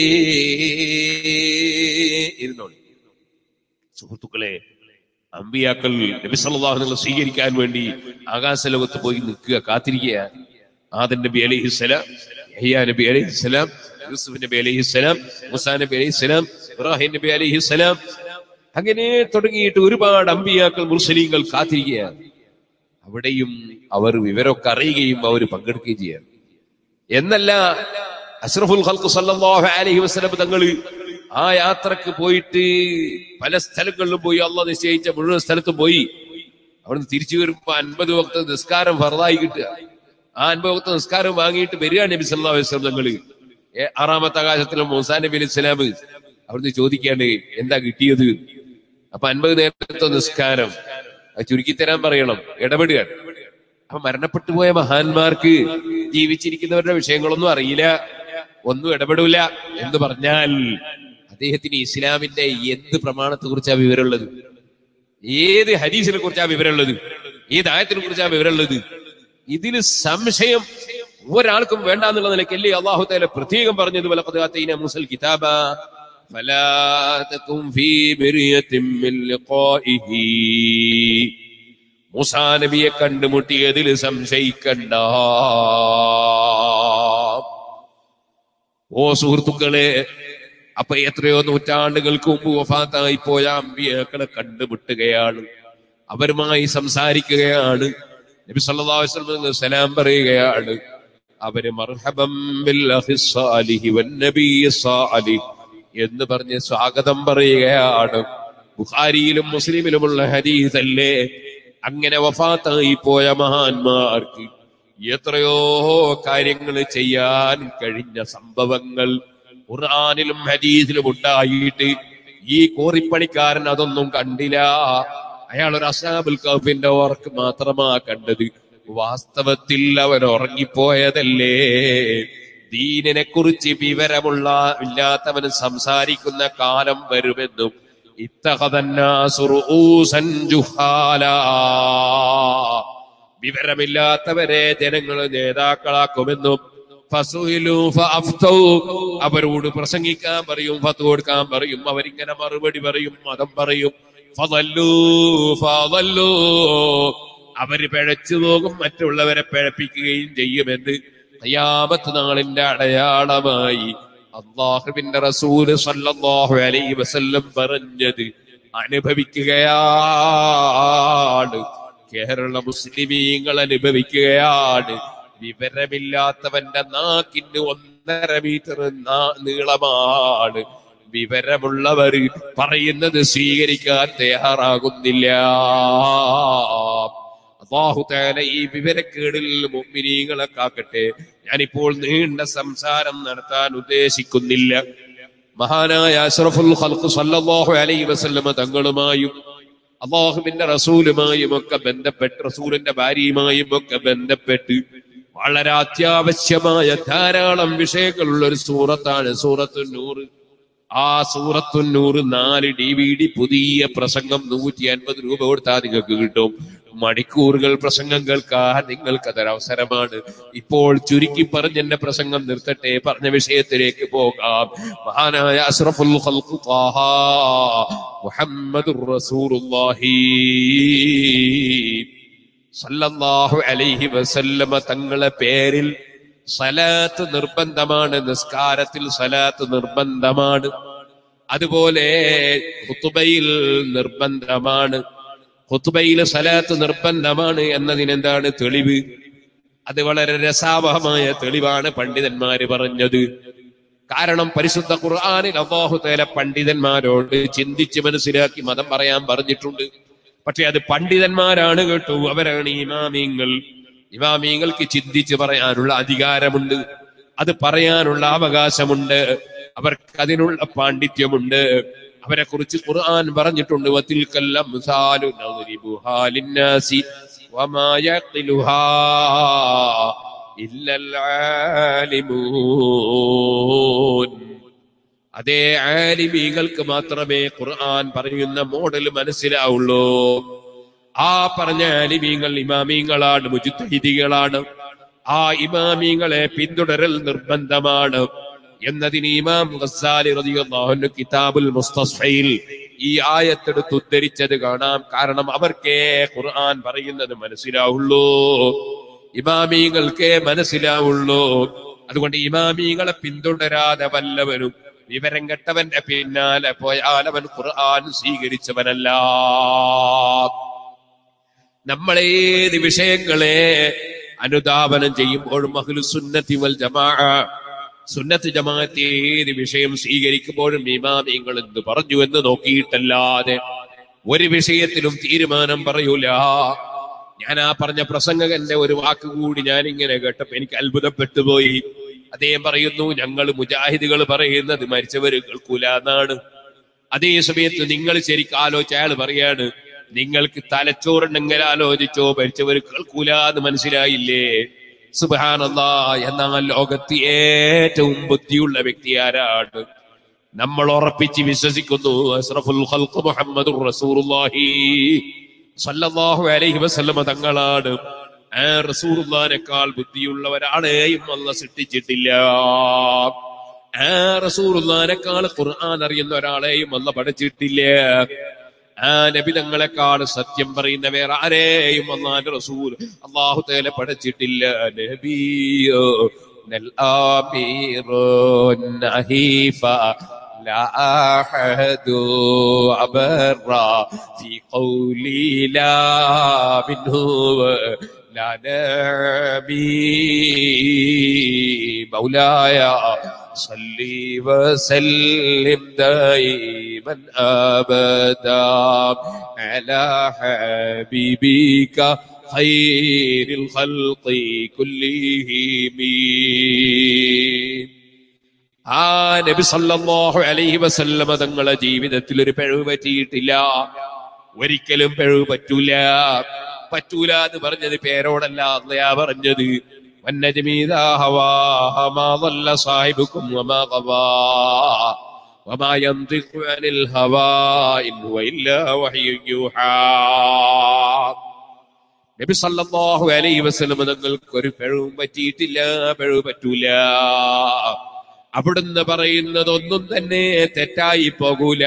ഇരുന്നോളി സുഹൃത്തുക്കളെ അമ്പിയാക്കൾ നബി സല്ലല്ലാഹു അലൈഹി വസല്ലം സ്വീകരിക്കാൻ വേണ്ടി ആകാശലോകത്ത് പോയി നിൽക്കുക കാത്തിരിക്കുക ആദൻ നബി അലൈഹിസ്സലാം യഹ്യ നബി അലൈഹിസ്സലാം യൂസുഫ് നബി അലൈഹിസ്സലാം മൂസാ നബി അലൈഹിസ്സലാം ഇബ്രാഹിം നബി അലൈഹിസ്സലാം അങ്ങനെ തുടങ്ങിയിട്ട് ഒരുപാട് അമ്പിയാക്കൾ മുർസലീങ്ങൾ കാത്തിരിക്കുകയാണ് അവിടെയും അവർ വിവരമൊക്കെ അറിയുകയും അവർ പങ്കെടുക്കുകയും ചെയ്യാൻ എന്നല്ല അഷ്റഫുൽ ഖൽഖ് സല്ലല്ലാഹു അലൈഹി വസല്ലം തങ്ങൾ ആ യാത്രക്ക് പോയിട്ട് പല സ്ഥലങ്ങളിലും പോയി അള്ളാഹ് നിശ്ചയിച്ച മുഴുവൻ സ്ഥലത്തും പോയി അവിടുന്ന് തിരിച്ചു വരുമ്പോ അൻപത് വക്ത നിസ്കാരം ഫറദായി കിട്ടുക ആ അൻപത് വക്ത നിസ്കാരം വാങ്ങിയിട്ട് വരിക നബി സല്ലല്ലാഹു അലൈഹി വസല്ലം തങ്ങൾ ആറാമത്തെ ആകാശത്തിലും മൂസാ നബി അലൈഹി സ്വലാം അവിടുന്ന് ചോദിക്കാണ്ട് എന്താ കിട്ടിയത് അപ്പൊ അൻപത് നേരത്തെ നിസ്കാരം അത് ചുരുക്കി തരാൻ പറയണം ഇടപെടുക അപ്പൊ മരണപ്പെട്ടു പോയ മഹാന്മാർക്ക് ജീവിച്ചിരിക്കുന്നവരുടെ വിഷയങ്ങളൊന്നും അറിയില്ല ഒന്നും ഇടപെടൂല എന്ന് പറഞ്ഞാൽ അദ്ദേഹത്തിന് ഇസ്ലാമിന്റെ എന്ത് പ്രമാണത്തെ കുറിച്ചാ വിവരമുള്ളത് ഏത് ഹദീസിനെ കുറിച്ചാ വിവരമുള്ളത് ഏത് ആയത്തിനെ കുറിച്ചാ വിവരമുള്ളത് ഇതിന് സംശയം ഒരാൾക്കും വേണ്ട എന്നുള്ള നിലയ്ക്കല്ലേ അള്ളാഹു തആല പ്രത്യേകം പറഞ്ഞത് വലഖദ് ആതൈന മൂസൽ കിതാബ ഫലാ തകും ഫീ മിറിയത്തിൻ മിൻ ലിഖാഇഹി മൂസാ നബിയെ കണ്ടുമുട്ടിയതിൽ സംശയിക്കണ്ട ഓ സുഹൃത്തുക്കളെ അപ്പൊ എത്രയോ നൂറ്റാണ്ടുകൾക്ക് മുമ്പ് വഫാത്തായി പോയ അമ്പിയാക്കളെ കണ്ടുമുട്ടുകയാണ് അവരുമായി സംസാരിക്കുകയാണ് നബി സല്ലല്ലാഹു അലൈഹി വസല്ലം സലാം പറയുകയാണ് അവര് മർഹബം ബിൽ അഖി സ്സാലിഹി വൻ നബിയ്യി സ്സാലിഹ് എന്ന് പറഞ്ഞ് സ്വാഗതം പറയുകയാണ് ബുഖാരിയിലും മുസ്ലിമിലുമുള്ള ഹദീസ് അല്ലേ അങ്ങനെ വഫാത്തായി പോയ മഹാന്മാർക്ക് എത്രയോ കാര്യങ്ങൾ ചെയ്യാൻ കഴിഞ്ഞ സംഭവങ്ങൾ ഖുർആനിലും ഹദീസിലും ഉണ്ടായിട്ട് ഈ കോറിപ്പണിക്കാരൻ അതൊന്നും കണ്ടില്ല അയാൾ ഒരു അസാബുൽ കഫിന്റെ വർക്ക് മാത്രമാ കണ്ടത് വാസ്തവത്തിൽ അവൻ ഉറങ്ങിപ്പോയതല്ലേ ദീനിനെ കുറിച്ച് വിവരമുള്ള ഇല്ലാത്തവൻ സംസാരിക്കുന്ന കാലം വരുമെന്നും ഇത്തഹതന്നാസു റൂസൻ ജുഹാലാ വിവരമില്ലാത്തവരെ ജനങ്ങൾ നേതാക്കളാക്കുമെന്നും ഫസുഹിലു ഫഅഫ്തൗ. അവരോട് പ്രസംഗിക്കാൻ പറയും ഫത്ത് കൊടുക്കാൻ പറയും അവരിങ്ങനെ മറുപടി പറയും മതം പറയും ഫദല്ലൂ ഫദല്ലൂ. അവര് പിഴച്ചു പോകും മറ്റുള്ളവരെ പിഴപ്പിക്കുകയും ചെയ്യുമെന്ന് ഖിയാമത്ത് നാളിന്റെ അടയാളമായി അള്ളാഹുവിന്റെ റസൂല് സല്ലല്ലാഹു അലൈഹി വസല്ലം പറഞ്ഞത് അനുഭവിക്കുകയാണ് കേരള മുസ്ലിമീങ്ങൾ അനുഭവിക്കുകയാണ് വിവരമില്ലാത്തവന്റെ നാക്കിന് ഒന്നര മീറ്റർ നാ- നീളമാണ് വിവരമുള്ളവർ പറയുന്നത് സ്വീകരിക്കാൻ തയ്യാറാകുന്നില്ല അള്ളാഹു തആല ഈ വിവരക്കേടിൽ മുഅ്മിനീങ്ങളെ കാക്കട്ടെ ഞാനിപ്പോൾ നീണ്ട സംസാരം നടത്താൻ ഉദ്ദേശിക്കുന്നില്ല മഹാനായ അഷ്റഫുൽ ഖൽഖ് സല്ലല്ലാഹു അലൈഹി വസല്ലമ തങ്ങളുമായും അള്ളാഹുവിന്റെ റസൂലുമായും ഒക്കെ ബന്ധപ്പെട്ട് റസൂലിന്റെ ഭാര്യയുമായും ഒക്കെ ബന്ധപ്പെട്ട് വളരെ അത്യാവശ്യമായ ധാരാളം വിഷയങ്ങളുള്ള ഒരു സൂറത്താണ് സൂറത്തു നൂറ് ആ സൂറത്തു നൂറ് നാല് ഡി വി ഡി പുതിയ പ്രസംഗം നൂറ്റി അൻപത് രൂപ കൊടുത്താൽ നിങ്ങൾക്ക് കിട്ടും മണിക്കൂറുകൾ പ്രസംഗം കേൾക്കാൻ നിങ്ങൾക്ക് അതൊരു അവസരമാണ് ഇപ്പോൾ ചുരുക്കി പറഞ്ഞ് എന്റെ പ്രസംഗം നിർത്തട്ടെ പറഞ്ഞ വിഷയത്തിലേക്ക് പോകാം മഹാനായ അഷ്റഫുൽ ഖൽഖ് ത്വാഹ മുഹമ്മദുർ റസൂലുള്ളാഹി സല്ലല്ലാഹു അലൈഹി വസല്ലമ തങ്ങളെ പേരിൽ സലാത്ത് നിർബന്ധമാണ് നിസ്കാരത്തിൽ സലാത്ത് നിർബന്ധമാണ് അതുപോലെ ഖുതുബയിൽ നിർബന്ധമാണ് ഖുതുബയിൽ സലാത്ത് നിർബന്ധമാണ് എന്നതിനെന്താണ് തെളിവ് അത് വളരെ രസാവഹമായ തെളിവാണ് പണ്ഡിതന്മാര് പറഞ്ഞത് കാരണം പരിശുദ്ധ ഖുർആനിൽ അള്ളാഹു തേല പണ്ഡിതന്മാരോട് ചിന്തിച്ച് മനസ്സിലാക്കി മതം പറയാൻ പറഞ്ഞിട്ടുണ്ട് പക്ഷെ അത് പണ്ഡിതന്മാരാണ് കേട്ടു അവരാണ് ഇമാമിങ്ങൾ ഇമാമിങ്ങൾക്ക് ചിന്തിച്ച് പറയാനുള്ള അധികാരമുണ്ട് അത് പറയാനുള്ള അവകാശമുണ്ട് അവർക്ക് അതിനുള്ള പാണ്ഡിത്യമുണ്ട് അവരെ കുറിച്ച് ഖുർആൻ പറഞ്ഞിട്ടുണ്ട് വതിൽക്കൽ അംസാലു നദ്രിബുഹാ ലിന്നാസി വമാ യഖിലുഹാ ഇല്ലൽ ആലിമൂൻ അതേ ആലിമീങ്ങൾക്ക് മാത്രമേ ഖുർആൻ പറയുന്ന മോഡൽ മനസ്സിലാവുള്ളൂ ആ പറഞ്ഞ ആലിമീങ്ങൾ ഇമാമീങ്ങളാണ് മുജിത്തഹിദികളാണ് ആ ഇമാമീങ്ങളെ പിന്തുടരൽ നിർബന്ധമാണ് എന്നതിന് ഇമാം ഗസാലി റളിയല്ലാഹു അൻഹു കിതാബുൽ മുസ്തസ്ഫയിൽ ഈ ആയത്തെടുത്ത് ഉദ്ധരിച്ചത് കാണാം കാരണം അവർക്കേ ഖുർആൻ പറയുന്നത് മനസ്സിലാവുള്ളൂ ഇമാമീങ്ങൾക്കേ മനസ്സിലാവുള്ളൂ അതുകൊണ്ട് ഇമാമീങ്ങളെ പിന്തുടരാതെ വല്ലവനും വിവരം കെട്ടവന്റെ പിന്നാലെ പോയാൽ അവൻ ഖുർആൻ സ്വീകരിച്ചവനല്ല നമ്മളേത് വിഷയങ്ങളെ അനുധാവനം ചെയ്യുമ്പോഴും അഹ്ലു സുന്നത്തി വൽ ജമാ സുന്നത്ത് ജമാഅത്ത് ഏത് വിഷയം സ്വീകരിക്കുമ്പോഴും ഇമാമിങ്ങൾ എന്ത് പറഞ്ഞു എന്ന് നോക്കിയിട്ടല്ലാതെ ഒരു വിഷയത്തിലും തീരുമാനം പറയൂല ഞാൻ ആ പറഞ്ഞ പ്രസംഗകന്റെ ഒരു വാക്ക് കൂടി ഞാൻ ഇങ്ങനെ കേട്ടപ്പോ എനിക്ക് അത്ഭുതപ്പെട്ടു പോയി അദ്ദേഹം പറയുന്നു ഞങ്ങൾ മുജാഹിദുകൾ പറയുന്നത് മരിച്ചവർ കേൾക്കൂല എന്നാണ് അതേ സമയത്ത് നിങ്ങൾ ശരിക്കും ആലോചിച്ച അയാൾ പറയാണ് നിങ്ങൾക്ക് തലച്ചോറുണ്ടെങ്കിൽ ആലോചിച്ചോ ഭരിച്ചവർ കേൾക്കൂല എന്ന് മനസ്സിലായില്ലേ സുബാനല്ലാ എന്നാൽ ലോകത്ത് ഏറ്റവും ബുദ്ധിയുള്ള വ്യക്തി ആരാണ് നമ്മൾ ഉറപ്പിച്ച് വിശ്വസിക്കുന്നു അസ്റഫുൽ ഖൽഖ് മുഹമ്മദുർ റസൂലുള്ളാഹി സല്ലല്ലാഹു അലൈഹി വസല്ലമ തങ്ങളാണ് ആ റസൂലുള്ളാഹിനേക്കാൾ ബുദ്ധിയുള്ള ഒരാളെയും അല്ല സൃഷ്ടിച്ചിട്ടില്ല ആ റസൂലുള്ളാഹിനേക്കാൾ ഖുർആൻ അറിയുന്ന ഒരാളെയും അല്ല പഠിച്ചിട്ടില്ല ആ നബി തങ്ങളെക്കാൾ സത്യം പറയുന്ന വേറെ ആരെയും അള്ളാന്റെ റസൂൽ അള്ളാഹു തേല പഠിച്ചിട്ടില്ല നബിയോ നൽ ആമീറോ നഹീഫ لا أحد أبر في قولي لا منه لا نبي مولاي صلي وسلم دائما أبدا على حبيبك خير الخلق كلهم ആ നബി സല്ലല്ലാഹു അലൈഹി വസല്ലമ തങ്ങളെ ജീവിതത്തിൽ ഒരു പിഴവ് പറ്റിയിട്ടില്ല ഒരിക്കലും പിഴവ് പറ്റൂല പറ്റൂല എന്ന് പറഞ്ഞത് പേരോടല്ല അല്ലയാ പറഞ്ഞത് والنجم إذا هوى ما ضل صاحبكم وما غوى وما ينطق عن الهوى إن هو إلا وحي يوحى നബി സല്ലല്ലാഹു അലൈഹി വസല്ലം തങ്ങൾക്ക് ഒരു പിഴവും പറ്റിയിട്ടില്ല പിഴവ് പറ്റൂല അവിടുന്ന് പറയുന്നതൊന്നും തന്നെ തെറ്റായി പോകൂല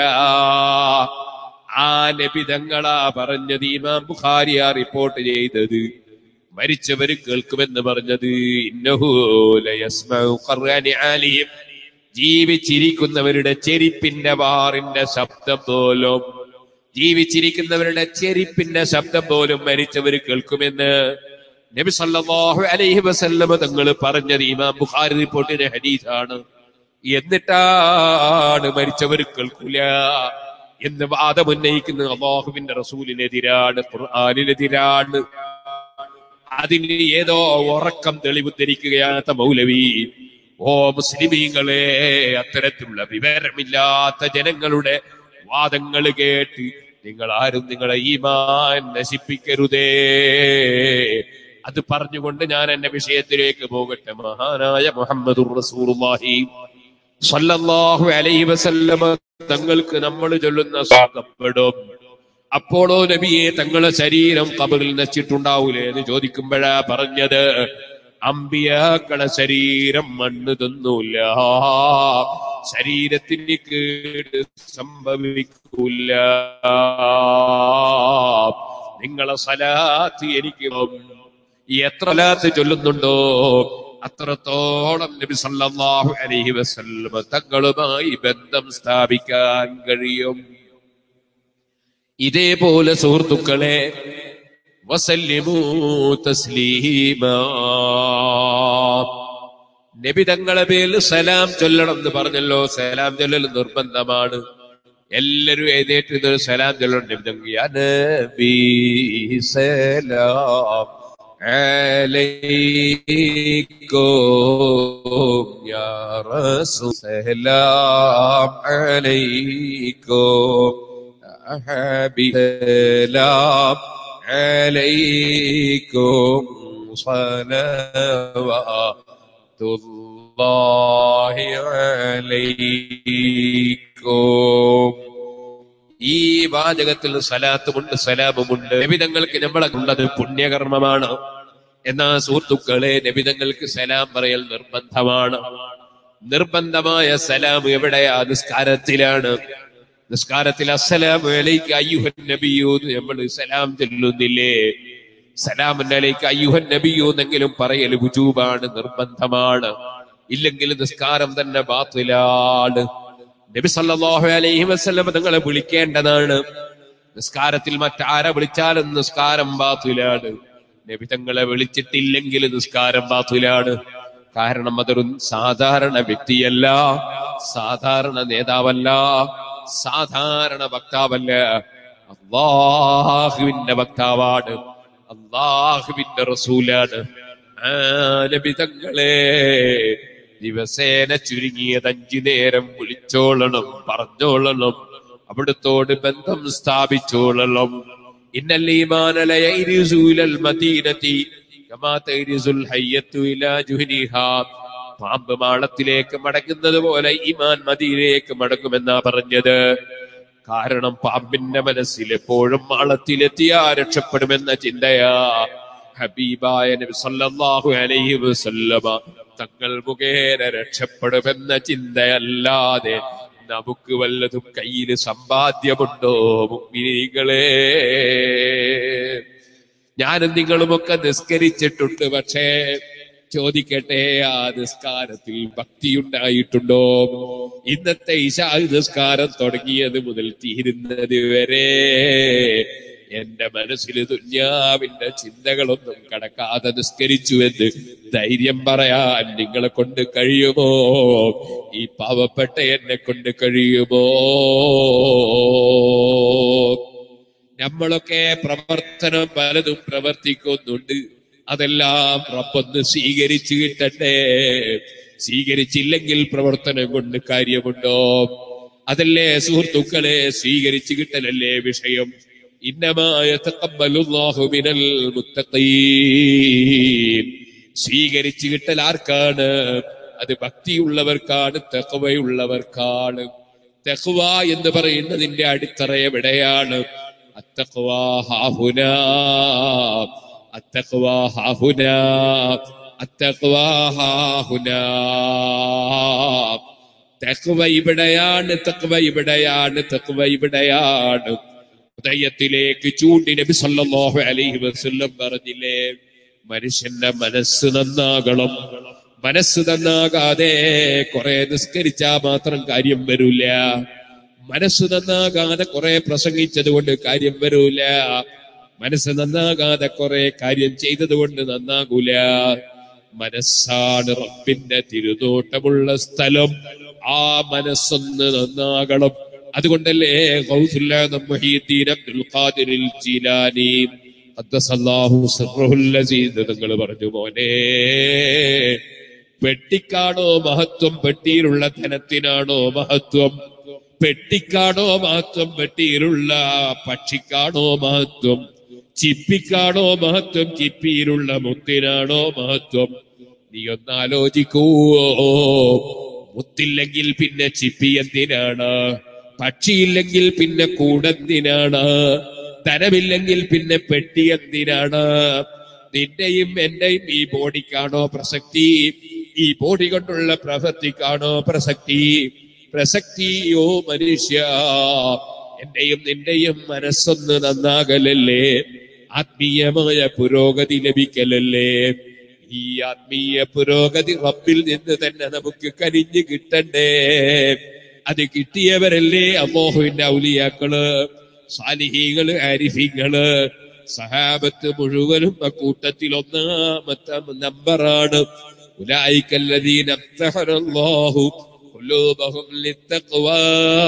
ആ നബി തങ്ങളാ പറഞ്ഞത് ഇമാം ബുഖാരിയ റിപ്പോർട്ട് ചെയ്തത് മരിച്ചവര് കേൾക്കുമെന്ന് പറഞ്ഞത് ഇന്നഹു ലയസ്മഉ ഖർആനി ആലിഹിം ജീവിച്ചിരിക്കുന്നവരുടെ ചെരിപ്പിന്റെ വാറിന്റെ ശബ്ദം പോലും ജീവിച്ചിരിക്കുന്നവരുടെ ചെരിപ്പിന്റെ ശബ്ദം പോലും മരിച്ചവർ കേൾക്കുമെന്ന് നബി സല്ലല്ലാഹു അലൈഹി വസല്ലമ തങ്ങൾ പറഞ്ഞത് ഇമാം ബുഖാരി റിപ്പോർട്ടിന്റെ ഹദീസാണ് എന്നിട്ടാണ് മരിച്ചവർ കേൾക്കൂല എന്ന് വാദമുന്നയിക്കുന്ന അള്ളാഹുവിന്റെ റസൂലിനെതിരാണ് ഖുർആാനിനെതിരാണ് അതിന് ഏതോ ഉറക്കം തെളിവുദ്ധരിക്കുകയാത്ത മൗലവി ഓ മുസ്ലിമീങ്ങളെ അത്തരത്തിലുള്ള വിവരമില്ലാത്ത ജനങ്ങളുടെ വാദങ്ങൾ കേട്ട് നിങ്ങൾ ആരും നിങ്ങളെ ഈമാൻ നശിപ്പിക്കരുതേ അത് പറഞ്ഞുകൊണ്ട് ഞാൻ എന്റെ വിഷയത്തിലേക്ക് പോകട്ടെ മഹാനായ മുഹമ്മദ് റസൂലുള്ളാഹി സല്ലല്ലാഹു അലൈഹി വസല്ലമ തങ്ങൾക്ക് നമ്മൾ ചൊല്ലുന്ന സ്വാഗപ്പെടും അപ്പോഴോ നബിയെ തങ്ങളെ ശരീരം കബറിൽ നശിച്ചിട്ടുണ്ടാവൂലേ എന്ന് ചോദിക്കുമ്പോഴാ പറഞ്ഞത് അമ്പിയാക്കളെ ശരീരം മണ്ണ് തിന്നൂല ശരീരത്തിന് കേട് സംഭവിക്കൂല നിങ്ങളെ സലാത്ത് എനിക്ക് എത്ര സലാത്ത് ചൊല്ലുന്നുണ്ടോ അത്രത്തോളം നബി സല്ലല്ലാഹു അലൈഹി വസല്ലം തങ്ങളുമായി ബന്ധം സ്ഥാപിക്കാൻ കഴിയും ഇതേപോലെ സുഹൃത്തുക്കളെ വസല്ലിമൂ തസ്ലീമാ നബി തങ്ങളെ പേരിൽ സലാം ചൊല്ലണം എന്ന് പറഞ്ഞല്ലോ സലാം ചൊല്ലൽ നിർബന്ധമാണ് എല്ലാരും എഴുന്നേറ്റ് ഇത് സലാം ചൊല്ലണം നബി തങ്ങൾ യാ നബി സലാം عليكم يا رسول سلام عليكم يا حبيب سلام عليكم صلوات الله عليكم ഈ വാചകത്തിൽ സലാത്തുമുണ്ട് സലാമുമുണ്ട് നബിതങ്ങൾക്ക് നമ്മളെ ഉള്ളത് പുണ്യകർമ്മമാണ് എന്നാ സുഹൃത്തുക്കളെ നബിതങ്ങൾക്ക് സലാം പറയൽ നിർബന്ധമാണ് നിർബന്ധമായ സലാം എവിടെയാ നിസ്കാരത്തിലാണ് നിസ്കാരത്തിൽ അസ്സലാമു അലൈക്ക് അയ്യുഹൻ നബിയൂ എന്ന് നമ്മൾ സലാം ചൊല്ലുന്നില്ലേ സലാമുൻ അലൈക്ക് അയ്യുഹൻ നബിയൂ എന്നെങ്കിലും പറയൽ വുജൂബാണ് നിർബന്ധമാണ് ഇല്ലെങ്കിൽ നിസ്കാരം തന്നെ ബാത്തിലാണ് നബി സല്ലല്ലാഹു അലൈഹി വസല്ലം നിങ്ങളെ വിളിക്കേണ്ടതാണ് നിസ്കാരത്തിൽ മറ്റാരെ വിളിച്ചാലും നിസ്കാരം ബാത്തിലാണ് നബി തങ്ങളെ വിളിച്ചിട്ടില്ലെങ്കിൽ നിസ്കാരം ബാത്തിലാണ് കാരണം അതൊരു സാധാരണ വ്യക്തിയല്ല സാധാരണ നേതാവല്ല സാധാരണ വക്താവല്ല അള്ളാഹുവിന്റെ വക്താവാണ് അള്ളാഹുവിന്റെ റസൂലാണ് ആ നബി തങ്ങളെ ദിവസേന ചുരുങ്ങിയത് അഞ്ചു നേരം വിളിച്ചോളണം പറഞ്ഞോളണം അവിടുത്തോട് ബന്ധം സ്ഥാപിച്ചോളണം ഇന്നൽ ഈമാന ലയരിസു ഇലൽ മദീനതി കമാ തൈരിസുൽ ഹയ്യത്തു ഇലാ ജുഹ്നിഹാ പാമ്പ് മാളത്തിലേക്ക് മടങ്ങുന്നത് പോലെ ഈമാൻ മദീനയിലേക്ക് മടങ്ങുമെന്നാ പറഞ്ഞത് കാരണം പാമ്പിന്റെ മനസ്സിൽ എപ്പോഴും മാളത്തിലെത്തിയാ രക്ഷപ്പെടുമെന്ന ചിന്തയാ ഹബീബായ നബി സല്ലല്ലാഹു അലൈഹി വസല്ലമ തങ്ങൾ മുഖേന രക്ഷപ്പെടുമെന്ന ചിന്തയല്ലാതെ നമുക്ക് വല്ലതും കയ്യിൽ സമ്പാദ്യമുണ്ടോ മുഗ്മിനികളെ ഞാനും നിങ്ങളുമൊക്കെ നിസ്കരിച്ചിട്ടുണ്ട് പക്ഷേ ചോദിക്കട്ടെ ആ നിസ്കാരത്തിൽ ഭക്തിയുണ്ടായിട്ടുണ്ടോ ഇന്നത്തെ ഇശാ നിസ്കാരം തുടങ്ങിയത് മുതൽ തീരുന്നത് വരെ എന്റെ മനസ്സിൽ ദുന്യാവിന്റെ ചിന്തകളൊന്നും കടക്കാതെ നിസ്കരിച്ചുവെന്ന് ധൈര്യം പറയാൻ നിങ്ങളെ കൊണ്ട് കഴിയുമോ ഈ പാവപ്പെട്ട എന്നെ കൊണ്ട് കഴിയുമോ നമ്മളൊക്കെ പ്രവർത്തനം പലതും പ്രവർത്തിക്കുന്നുണ്ട് അതെല്ലാം റബ്ബൊന്ന് സ്വീകരിച്ചു കിട്ടട്ടെ സ്വീകരിച്ചില്ലെങ്കിൽ പ്രവർത്തനം കൊണ്ട് കാര്യമുണ്ടോ അതല്ലേ സുഹൃത്തുക്കളെ സ്വീകരിച്ചു കിട്ടലല്ലേ വിഷയം ഇന്നമായ മിനൽ മുത്തഖീൻ സ്വീകരിച്ചു കിട്ടൽ ആർക്കാണ് അത് ഭക്തിയുള്ളവർക്കാണ് തെക്കവയുള്ളവർക്കാണ് തെക്കുവ എന്ന് പറയുന്നതിന്റെ അടിത്തറ എവിടെയാണ് അത്തഖ്വ ഹാഹുന അത്തഖ്വ ഹാഹുന അത്തഖ്വ ഹാഹുന തഖ്വ ഇവിടെയാണ് തഖ്വ ഇവിടെയാണ് തഖ്വ ഇവിടെയാണ് ഹൃദയത്തിലേക്ക് ചൂണ്ടി നബി സല്ലല്ലാഹു അലൈഹി വസല്ലം പറഞ്ഞില്ലേ മനുഷ്യന്റെ മനസ്സ് നന്നാകണം മനസ്സ് നന്നാകാതെ കുറെ നിസ്കരിച്ചാ മാത്രം കാര്യം വരൂല മനസ്സ് നന്നാകാതെ കുറെ പ്രസംഗിച്ചത് കൊണ്ട് കാര്യം വരൂല മനസ്സ് നന്നാകാതെ കുറെ കാര്യം ചെയ്തത് കൊണ്ട് നന്നാകൂല മനസ്സാണ് റബ്ബിന്റെ തിരുനോട്ടമുള്ള സ്ഥലം ആ മനസ്സൊന്ന് നന്നാകണം അതുകൊണ്ടല്ലേ ഗൗസുല്ലാദ് മുഹീദ്ദീൻ അബ്ദുൽ ഖാദിറിൽ ജീലാനി ഖദ്ദസല്ലാഹു സിർറുൽ അസീസ് നിങ്ങൾ പറഞ്ഞു മോനെ പെട്ടിക്കാണോ മഹത്വം പെട്ടിയിലുള്ള ധനത്തിനാണോ മഹത്വം പെട്ടിക്കാണോ മഹത്വം പെട്ടിയിലുള്ള പക്ഷിക്കാണോ മഹത്വം ചിപ്പിക്കാണോ മഹത്വം ചിപ്പിയിലുള്ള മുത്തിനാണോ മഹത്വം നീ ഒന്നാലോചിക്കുവോ മുത്തില്ലെങ്കിൽ പിന്നെ ചിപ്പി എന്തിനാണ് പക്ഷിയില്ലെങ്കിൽ പിന്നെ കൂടെന്തിനാണ് ധനമില്ലെങ്കിൽ പിന്നെ പെട്ടി എന്തിനാണ് നിന്റെയും എന്റെയും ഈ ബോഡിക്കാണോ പ്രസക്തി ഈ ബോഡി കൊണ്ടുള്ള പ്രവൃത്തിക്കാണോ പ്രസക്തി പ്രസക്തിയോ മനുഷ്യ എന്റെയും നിന്റെയും മനസ്സൊന്ന് നന്നാകലല്ലേ ആത്മീയമായ പുരോഗതി ലഭിക്കലല്ലേ ഈ ആത്മീയ പുരോഗതി റബ്ബിൽ നിന്ന് തന്നെ നമുക്ക് കരിഞ്ഞു കിട്ടണ്ടേ അത് കിട്ടിയവരല്ലേ അമോഹുവിന്റെ ഔലിയാക്കള് സാലിഹീകള് ആരിഫീങ്ങള് സഹാബത്ത് മുഴുവനും ആ കൂട്ടത്തിൽ ഒന്നാമത്തെ നമ്പറാണ് ഉലായിക്കല്ലദീന അല്ലാഹു ഖുലൂബഹും ലിത്തഖ്വാ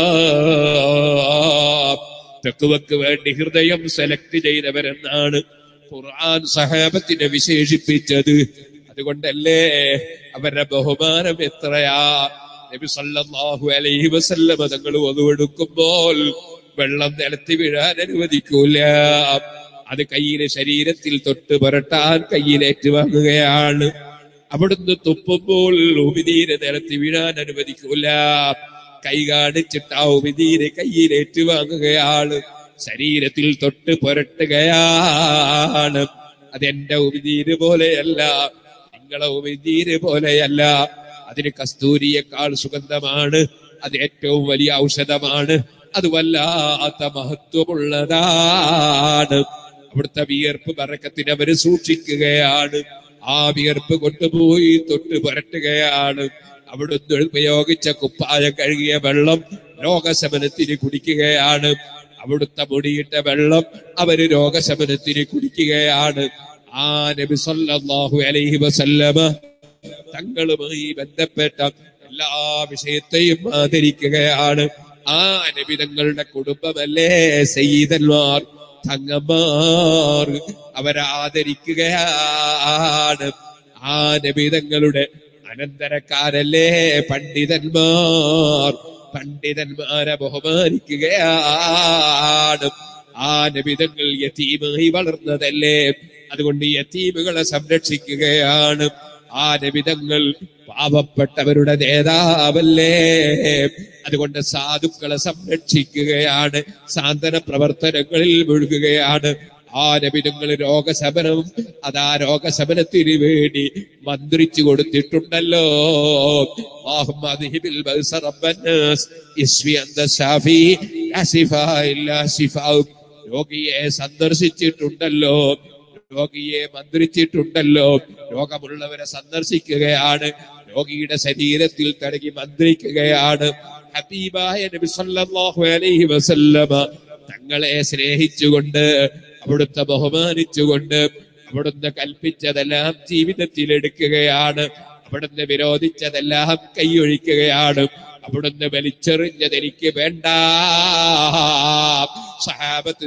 തഖ്വക്ക് വേണ്ടി ഹൃദയം സെലക്ട് ചെയ്തവരെന്നാണ് ഖുർആൻ സഹാബത്തിനെ വിശേഷിപ്പിച്ചത് അതുകൊണ്ടല്ലേ അവരുടെ ബഹുമാനം എത്രയാ നബി സല്ലല്ലാഹു അലൈഹി വസല്ലമ തങ്ങൾ ഒതുവെടുക്കുമ്പോൾ വെള്ളം നിലത്തി വീഴാൻ അനുവദിക്കൂല അത് കയ്യിലെ ശരീരത്തിൽ തൊട്ട് പുരട്ടാൻ കയ്യിലേറ്റ് വാങ്ങുകയാണ് അവിടുന്ന് തുപ്പുമ്പോൾ ഉമിനീര് നിലത്തി വീഴാൻ അനുവദിക്കൂല കൈ കാണിച്ചിട്ട് ആ ഉമിനീര് കയ്യിലേറ്റ് വാങ്ങുകയാണ് ശരീരത്തിൽ തൊട്ട് പുരട്ടുകയാണ് അതെന്റെ ഉമിനീര് പോലെയല്ല നിങ്ങളെ ഉമിനീര് പോലെയല്ല അതിന് കസ്തൂരിയേക്കാൾ സുഗന്ധമാണ് അത് ഏറ്റവും വലിയ ഔഷധമാണ് അത് വല്ലാത്ത മഹത്വമുള്ളതാണ് അവിടുത്തെ വിയർപ്പ് പറക്കത്തിന് അവര് സൂക്ഷിക്കുകയാണ് ആ വിയർപ്പ് കൊണ്ടുപോയി തൊട്ട് പുരട്ടുകയാണ് അവിടുന്ന് ഉപയോഗിച്ച കുപ്പായം കഴുകിയ വെള്ളം രോഗശമനത്തിന് കുടിക്കുകയാണ് അവിടുത്തെ മുടിയിട്ട വെള്ളം അവര് രോഗശമനത്തിന് കുടിക്കുകയാണ് ആ നബി സല്ലല്ലാഹു അലൈഹി വസല്ലമ തങ്ങളുമായി ബന്ധപ്പെട്ട എല്ലാ വിഷയത്തെയും ആദരിക്കുകയാണ് ആ നബി തങ്ങളുടെ കുടുംബമല്ലേ സയ്യിദന്മാർ തങ്ങന്മാർ അവരെ ആദരിക്കുകയാണ് ആ നബി തങ്ങളുടെ അനന്തരക്കാരല്ലേ പണ്ഡിതന്മാർ പണ്ഡിതന്മാരെ ബഹുമാനിക്കുകയാണ് ആ നബിതങ്ങൾ യതീമായി വളർന്നതല്ലേ അതുകൊണ്ട് യതീമുകളെ സംരക്ഷിക്കുകയാണ് ആ നബിതങ്ങൾ പാവപ്പെട്ടവരുടെ നേതാവല്ലേ അതുകൊണ്ട് സാധുക്കളെ സംരക്ഷിക്കുകയാണ് സാന്ത്വന പ്രവർത്തനങ്ങളിൽ മുഴുകുകയാണ് ആ നബിതങ്ങൾ രോഗശമനം അതാ രോഗശമനത്തിന് വേണ്ടി മന്ത്രിച്ചു കൊടുത്തിട്ടുണ്ടല്ലോ اللهم اذهب البأس رب الناس اشفي أنت الشافي لا شفاء إلا شفاؤك രോഗിയെ സന്ദർശിച്ചിട്ടുണ്ടല്ലോ രോഗിയെ മന്ത്രിച്ചിട്ടുണ്ടല്ലോ രോഗമുള്ളവരെ സന്ദർശിക്കുകയാണ് രോഗിയുടെ ശരീരത്തിൽ തടകി മന്ത്രിക്കുകയാണ് ഹബീബായ നബി സല്ലല്ലാഹു അലൈഹി വസല്ലമ തങ്ങളെ സ്നേഹിച്ചുകൊണ്ട് അവിടുത്തെ ബഹുമാനിച്ചുകൊണ്ട് അവിടുന്ന് കൽപ്പിച്ചതെല്ലാം ജീവിതത്തിൽ എടുക്കുകയാണ് അവിടുന്ന് വിരോധിച്ചതെല്ലാം കൈയൊഴിക്കുകയാണ് അവിടുന്ന് വലിച്ചെറിഞ്ഞത് എനിക്ക് വേണ്ട സഹാബത്ത്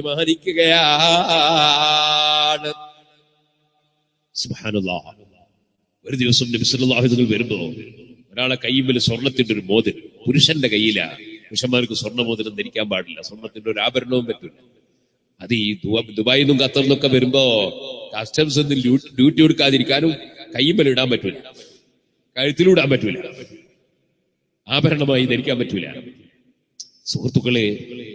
തീരുമാനിക്കുകയാണ് സുബ്ഹാനല്ലാഹ്. ഒരു ദിവസം നബി സല്ലല്ലാഹു അലൈഹി വസല്ലം വരുമ്പോ ഒരാളെ കയ്യിൽ സ്വർണത്തിന്റെ ഒരു മോതിരം പുരുഷന്റെ കയ്യിലാ പുരുഷന്മാർക്ക് സ്വർണ്ണ മോതിരം ധരിക്കാൻ പാടില്ല സ്വർണത്തിന്റെ ഒരു ആഭരണവും പറ്റില്ല അത് ഈ ദുബ- ദുബായിൽ നിന്നും ഖത്തറിൽ നിന്നൊക്കെ വരുമ്പോ കസ്റ്റംസ് ഒന്നും ഡ്യൂ- ഡ്യൂട്ടി കൊടുക്കാതിരിക്കാനും കയ്യുമ്മൽ ഇടാൻ പറ്റൂല കഴുത്തിലൂടാൻ പറ്റൂല ആഭരണമായി ധരിക്കാൻ പറ്റൂല സുഹൃത്തുക്കളെ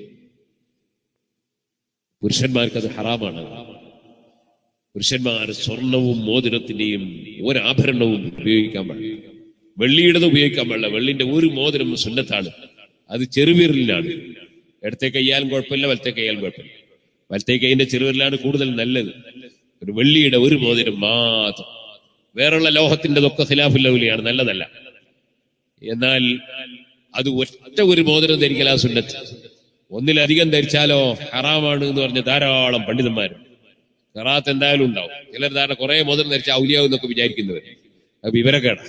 പുരുഷന്മാർക്ക് അത് ഹറാമാണ് പുരുഷന്മാർ സ്വർണവും മോതിരത്തിന്റെയും ഒരാഭരണവും ഉപയോഗിക്കാൻ പാടില്ല വെള്ളിയുടേത് ഉപയോഗിക്കാൻ പാടില്ല വെള്ളിന്റെ ഒരു മോതിരം സുന്നത്താണ് അത് ചെറുവിരലിനാണ് ഇടത്തെ കൈയാലും കുഴപ്പമില്ല വലത്തെ കൈയാലും കുഴപ്പമില്ല വലത്തെ കൈയിന്റെ ചെറുവിരലാണ് കൂടുതൽ നല്ലത് ഒരു വെള്ളിയുടെ ഒരു മോതിരം മാത്രം വേറുള്ള ലോഹത്തിൻ്റെതൊക്കെ ഖിലാഫുല്ലൗലിയാണ് നല്ലതല്ല എന്നാൽ അത് ഒറ്റ ഒരു മോതിരം ധരിക്കലാ സുന്നത്ത് ഒന്നിലധികം ധരിച്ചാലോ ഹറാമാണ് എന്ന് പറഞ്ഞ ധാരാളം പണ്ഡിതന്മാരുണ്ട് ഖറാത്ത് എന്തായാലും ഉണ്ടാവും ചിലർ ധാരണ കുറെ മോതിരം ധരിച്ച ഔലിയാവും എന്നൊക്കെ വിചാരിക്കുന്നവർ അത് വിവരക്കേട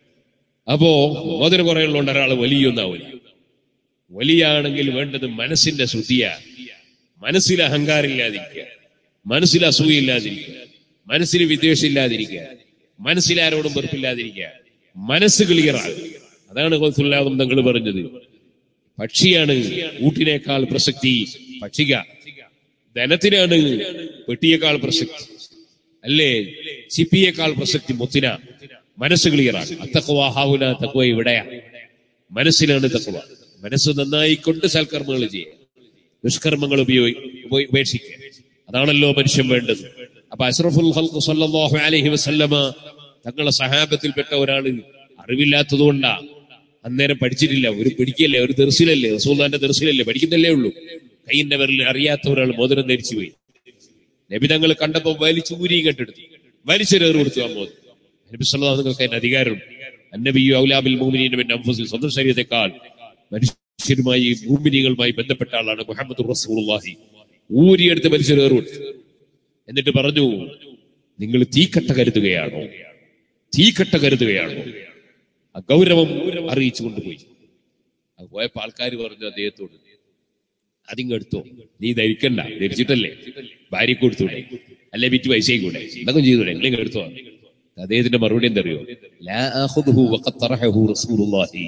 അപ്പോ മോതിരം കുറെ ഉള്ളതുകൊണ്ട് ഒരാൾ വലിയൊന്നാവില്ല വലിയാണെങ്കിൽ വേണ്ടത് മനസ്സിന്റെ ശുദ്ധിയാണ് മനസ്സിൽ അഹങ്കാരമില്ലാതിരിക്കുക മനസ്സിൽ അസൂയില്ലാതിരിക്കുക മനസ്സിൽ വിദ്വേഷമില്ലാതിരിക്കുക മനസ്സിൽ ആരോടും വെറുപ്പില്ലാതിരിക്കുക മനസ്സ് ക്ലിയറാണ് അതാണ് കൊത്തുല്ലാതും തങ്ങൾ പറഞ്ഞത് പക്ഷിയാണ് ഊട്ടിനേക്കാൾ പ്രസക്തി പക്ഷിക ധനത്തിനാണ് പെട്ടിയേക്കാൾ പ്രസക്തി അല്ലേ ചിപ്പിയേക്കാൾ പ്രസക്തി മുത്തിന മനസ്സ് ക്ലിയറാണ് അത്തക്കുവ ഹാവുന തക്കുവ ഇവിടെയാ മനസ്സിലാണ് തക്കുവ മനസ്സ് നന്നായിക്കൊണ്ട് സൽക്കർമ്മങ്ങൾ ചെയ്യുക ദുഷ്കർമ്മങ്ങൾ ഉപയോഗി ഉപ- ഉപേക്ഷിക്കുക അതാണല്ലോ മനുഷ്യൻ വേണ്ടത് അപ്പൊ അഷ്റഫുൽ ഖൽഖ് സല്ലല്ലാഹു അലൈഹി വസല്ലമ തങ്ങളെ സഹാബത്തിൽപ്പെട്ട ഒരാള് അറിവില്ലാത്തത് കൊണ്ടാ അന്നേരം പഠിച്ചിട്ടില്ല ഒരു പിടിക്കല്ലേ ഒരു തെർസിലല്ലേ റസൂല്ലാന്റെ തെർസിലല്ലേ പഠിക്കുന്നല്ലേ ഉള്ളൂ കൈയിന്റെ വിരൽ അറിയാത്ത ഒരാൾ മോതിരം ധരിച്ചു പോയി നബി തങ്ങൾ കണ്ടപ്പോ വലിച്ചു ഊരിയും കെട്ടെടുത്തു വലിച്ചൊരേറ് കൊടുത്തു ആ മോതിരം നബി സല്ലല്ലാഹു നിങ്ങൾക്ക് അതിന് അധികാരമുണ്ട് അന്നബിയു ഔലാബിൽ മൂമിനീന മിൻ അൻഫുസിൽ സ്വന്തം ശരീരത്തെക്കാൾ മനുഷ്യരുമായി ഭൂമിനികളുമായി ബന്ധപ്പെട്ട ആളാണ് മുഹമ്മദ് റസൂലുള്ളാഹി ഊരിയെടുത്ത് മനുഷ്യരേറ് കൊടുത്തു എന്നിട്ട് പറഞ്ഞു നിങ്ങൾ തീക്കട്ട കരുതുകയാണോ തീക്കട്ട കരുതുകയാണോ ആ ഗൗരവം അറിയിച്ചു കൊണ്ടുപോയി അത് പോയപ്പോ ആൾക്കാർ പറഞ്ഞു അദ്ദേഹത്തോട് അതിങ്ങെടുത്തോ നീ ധരിക്കണ്ട ധരിച്ചിട്ടല്ലേ ഭാര്യ കൊടുത്തൂടെ അല്ലെ വിറ്റ് പൈസയും കൂടെ എന്തൊക്കെ ചെയ്തൂടെ നിങ്ങൾ എടുത്തോ അദ്ദേഹത്തിന്റെ മറുപടി എന്തറിയോ ലാ ആഖുദുഹു വഖദ് തറഹഹു റസൂലുള്ളാഹി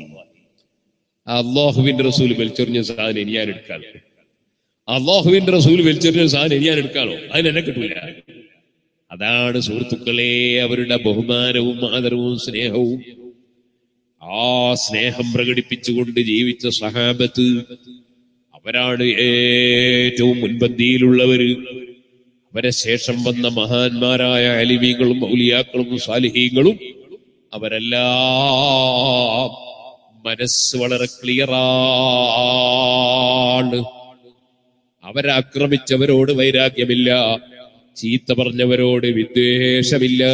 അള്ളാഹുവിന്റെ റസൂൽ വലിച്ചെറിഞ്ഞ സാധനം ഇനി ഞാൻ എടുക്കാനോ അള്ളാഹുവിന്റെ റസൂൽ വലിച്ചെറിഞ്ഞ സാധനം ഇനി ഞാൻ എടുക്കാനോ അതിന് എന്നെ കിട്ടൂല അതാണ് സുഹൃത്തുക്കളെ അവരുടെ ബഹുമാനവും ആദരവും സ്നേഹവും ആ സ്നേഹം പ്രകടിപ്പിച്ചുകൊണ്ട് ജീവിച്ച സഹാബത്ത് അവരാണ് ഏറ്റവും മുൻപന്തിയിലുള്ളവര് അവരെ ശേഷം വന്ന മഹാന്മാരായ അലിമീങ്ങളും മൗലിയാക്കളും സാലിഹീങ്ങളും അവരെല്ലാം മനസ്സ് വളരെ ക്ലിയറാണ് അവരെ ആക്രമിച്ചവരോട് വൈരാഗ്യമില്ല ചീത്ത പറഞ്ഞവരോട് വിദ്വേഷമില്ല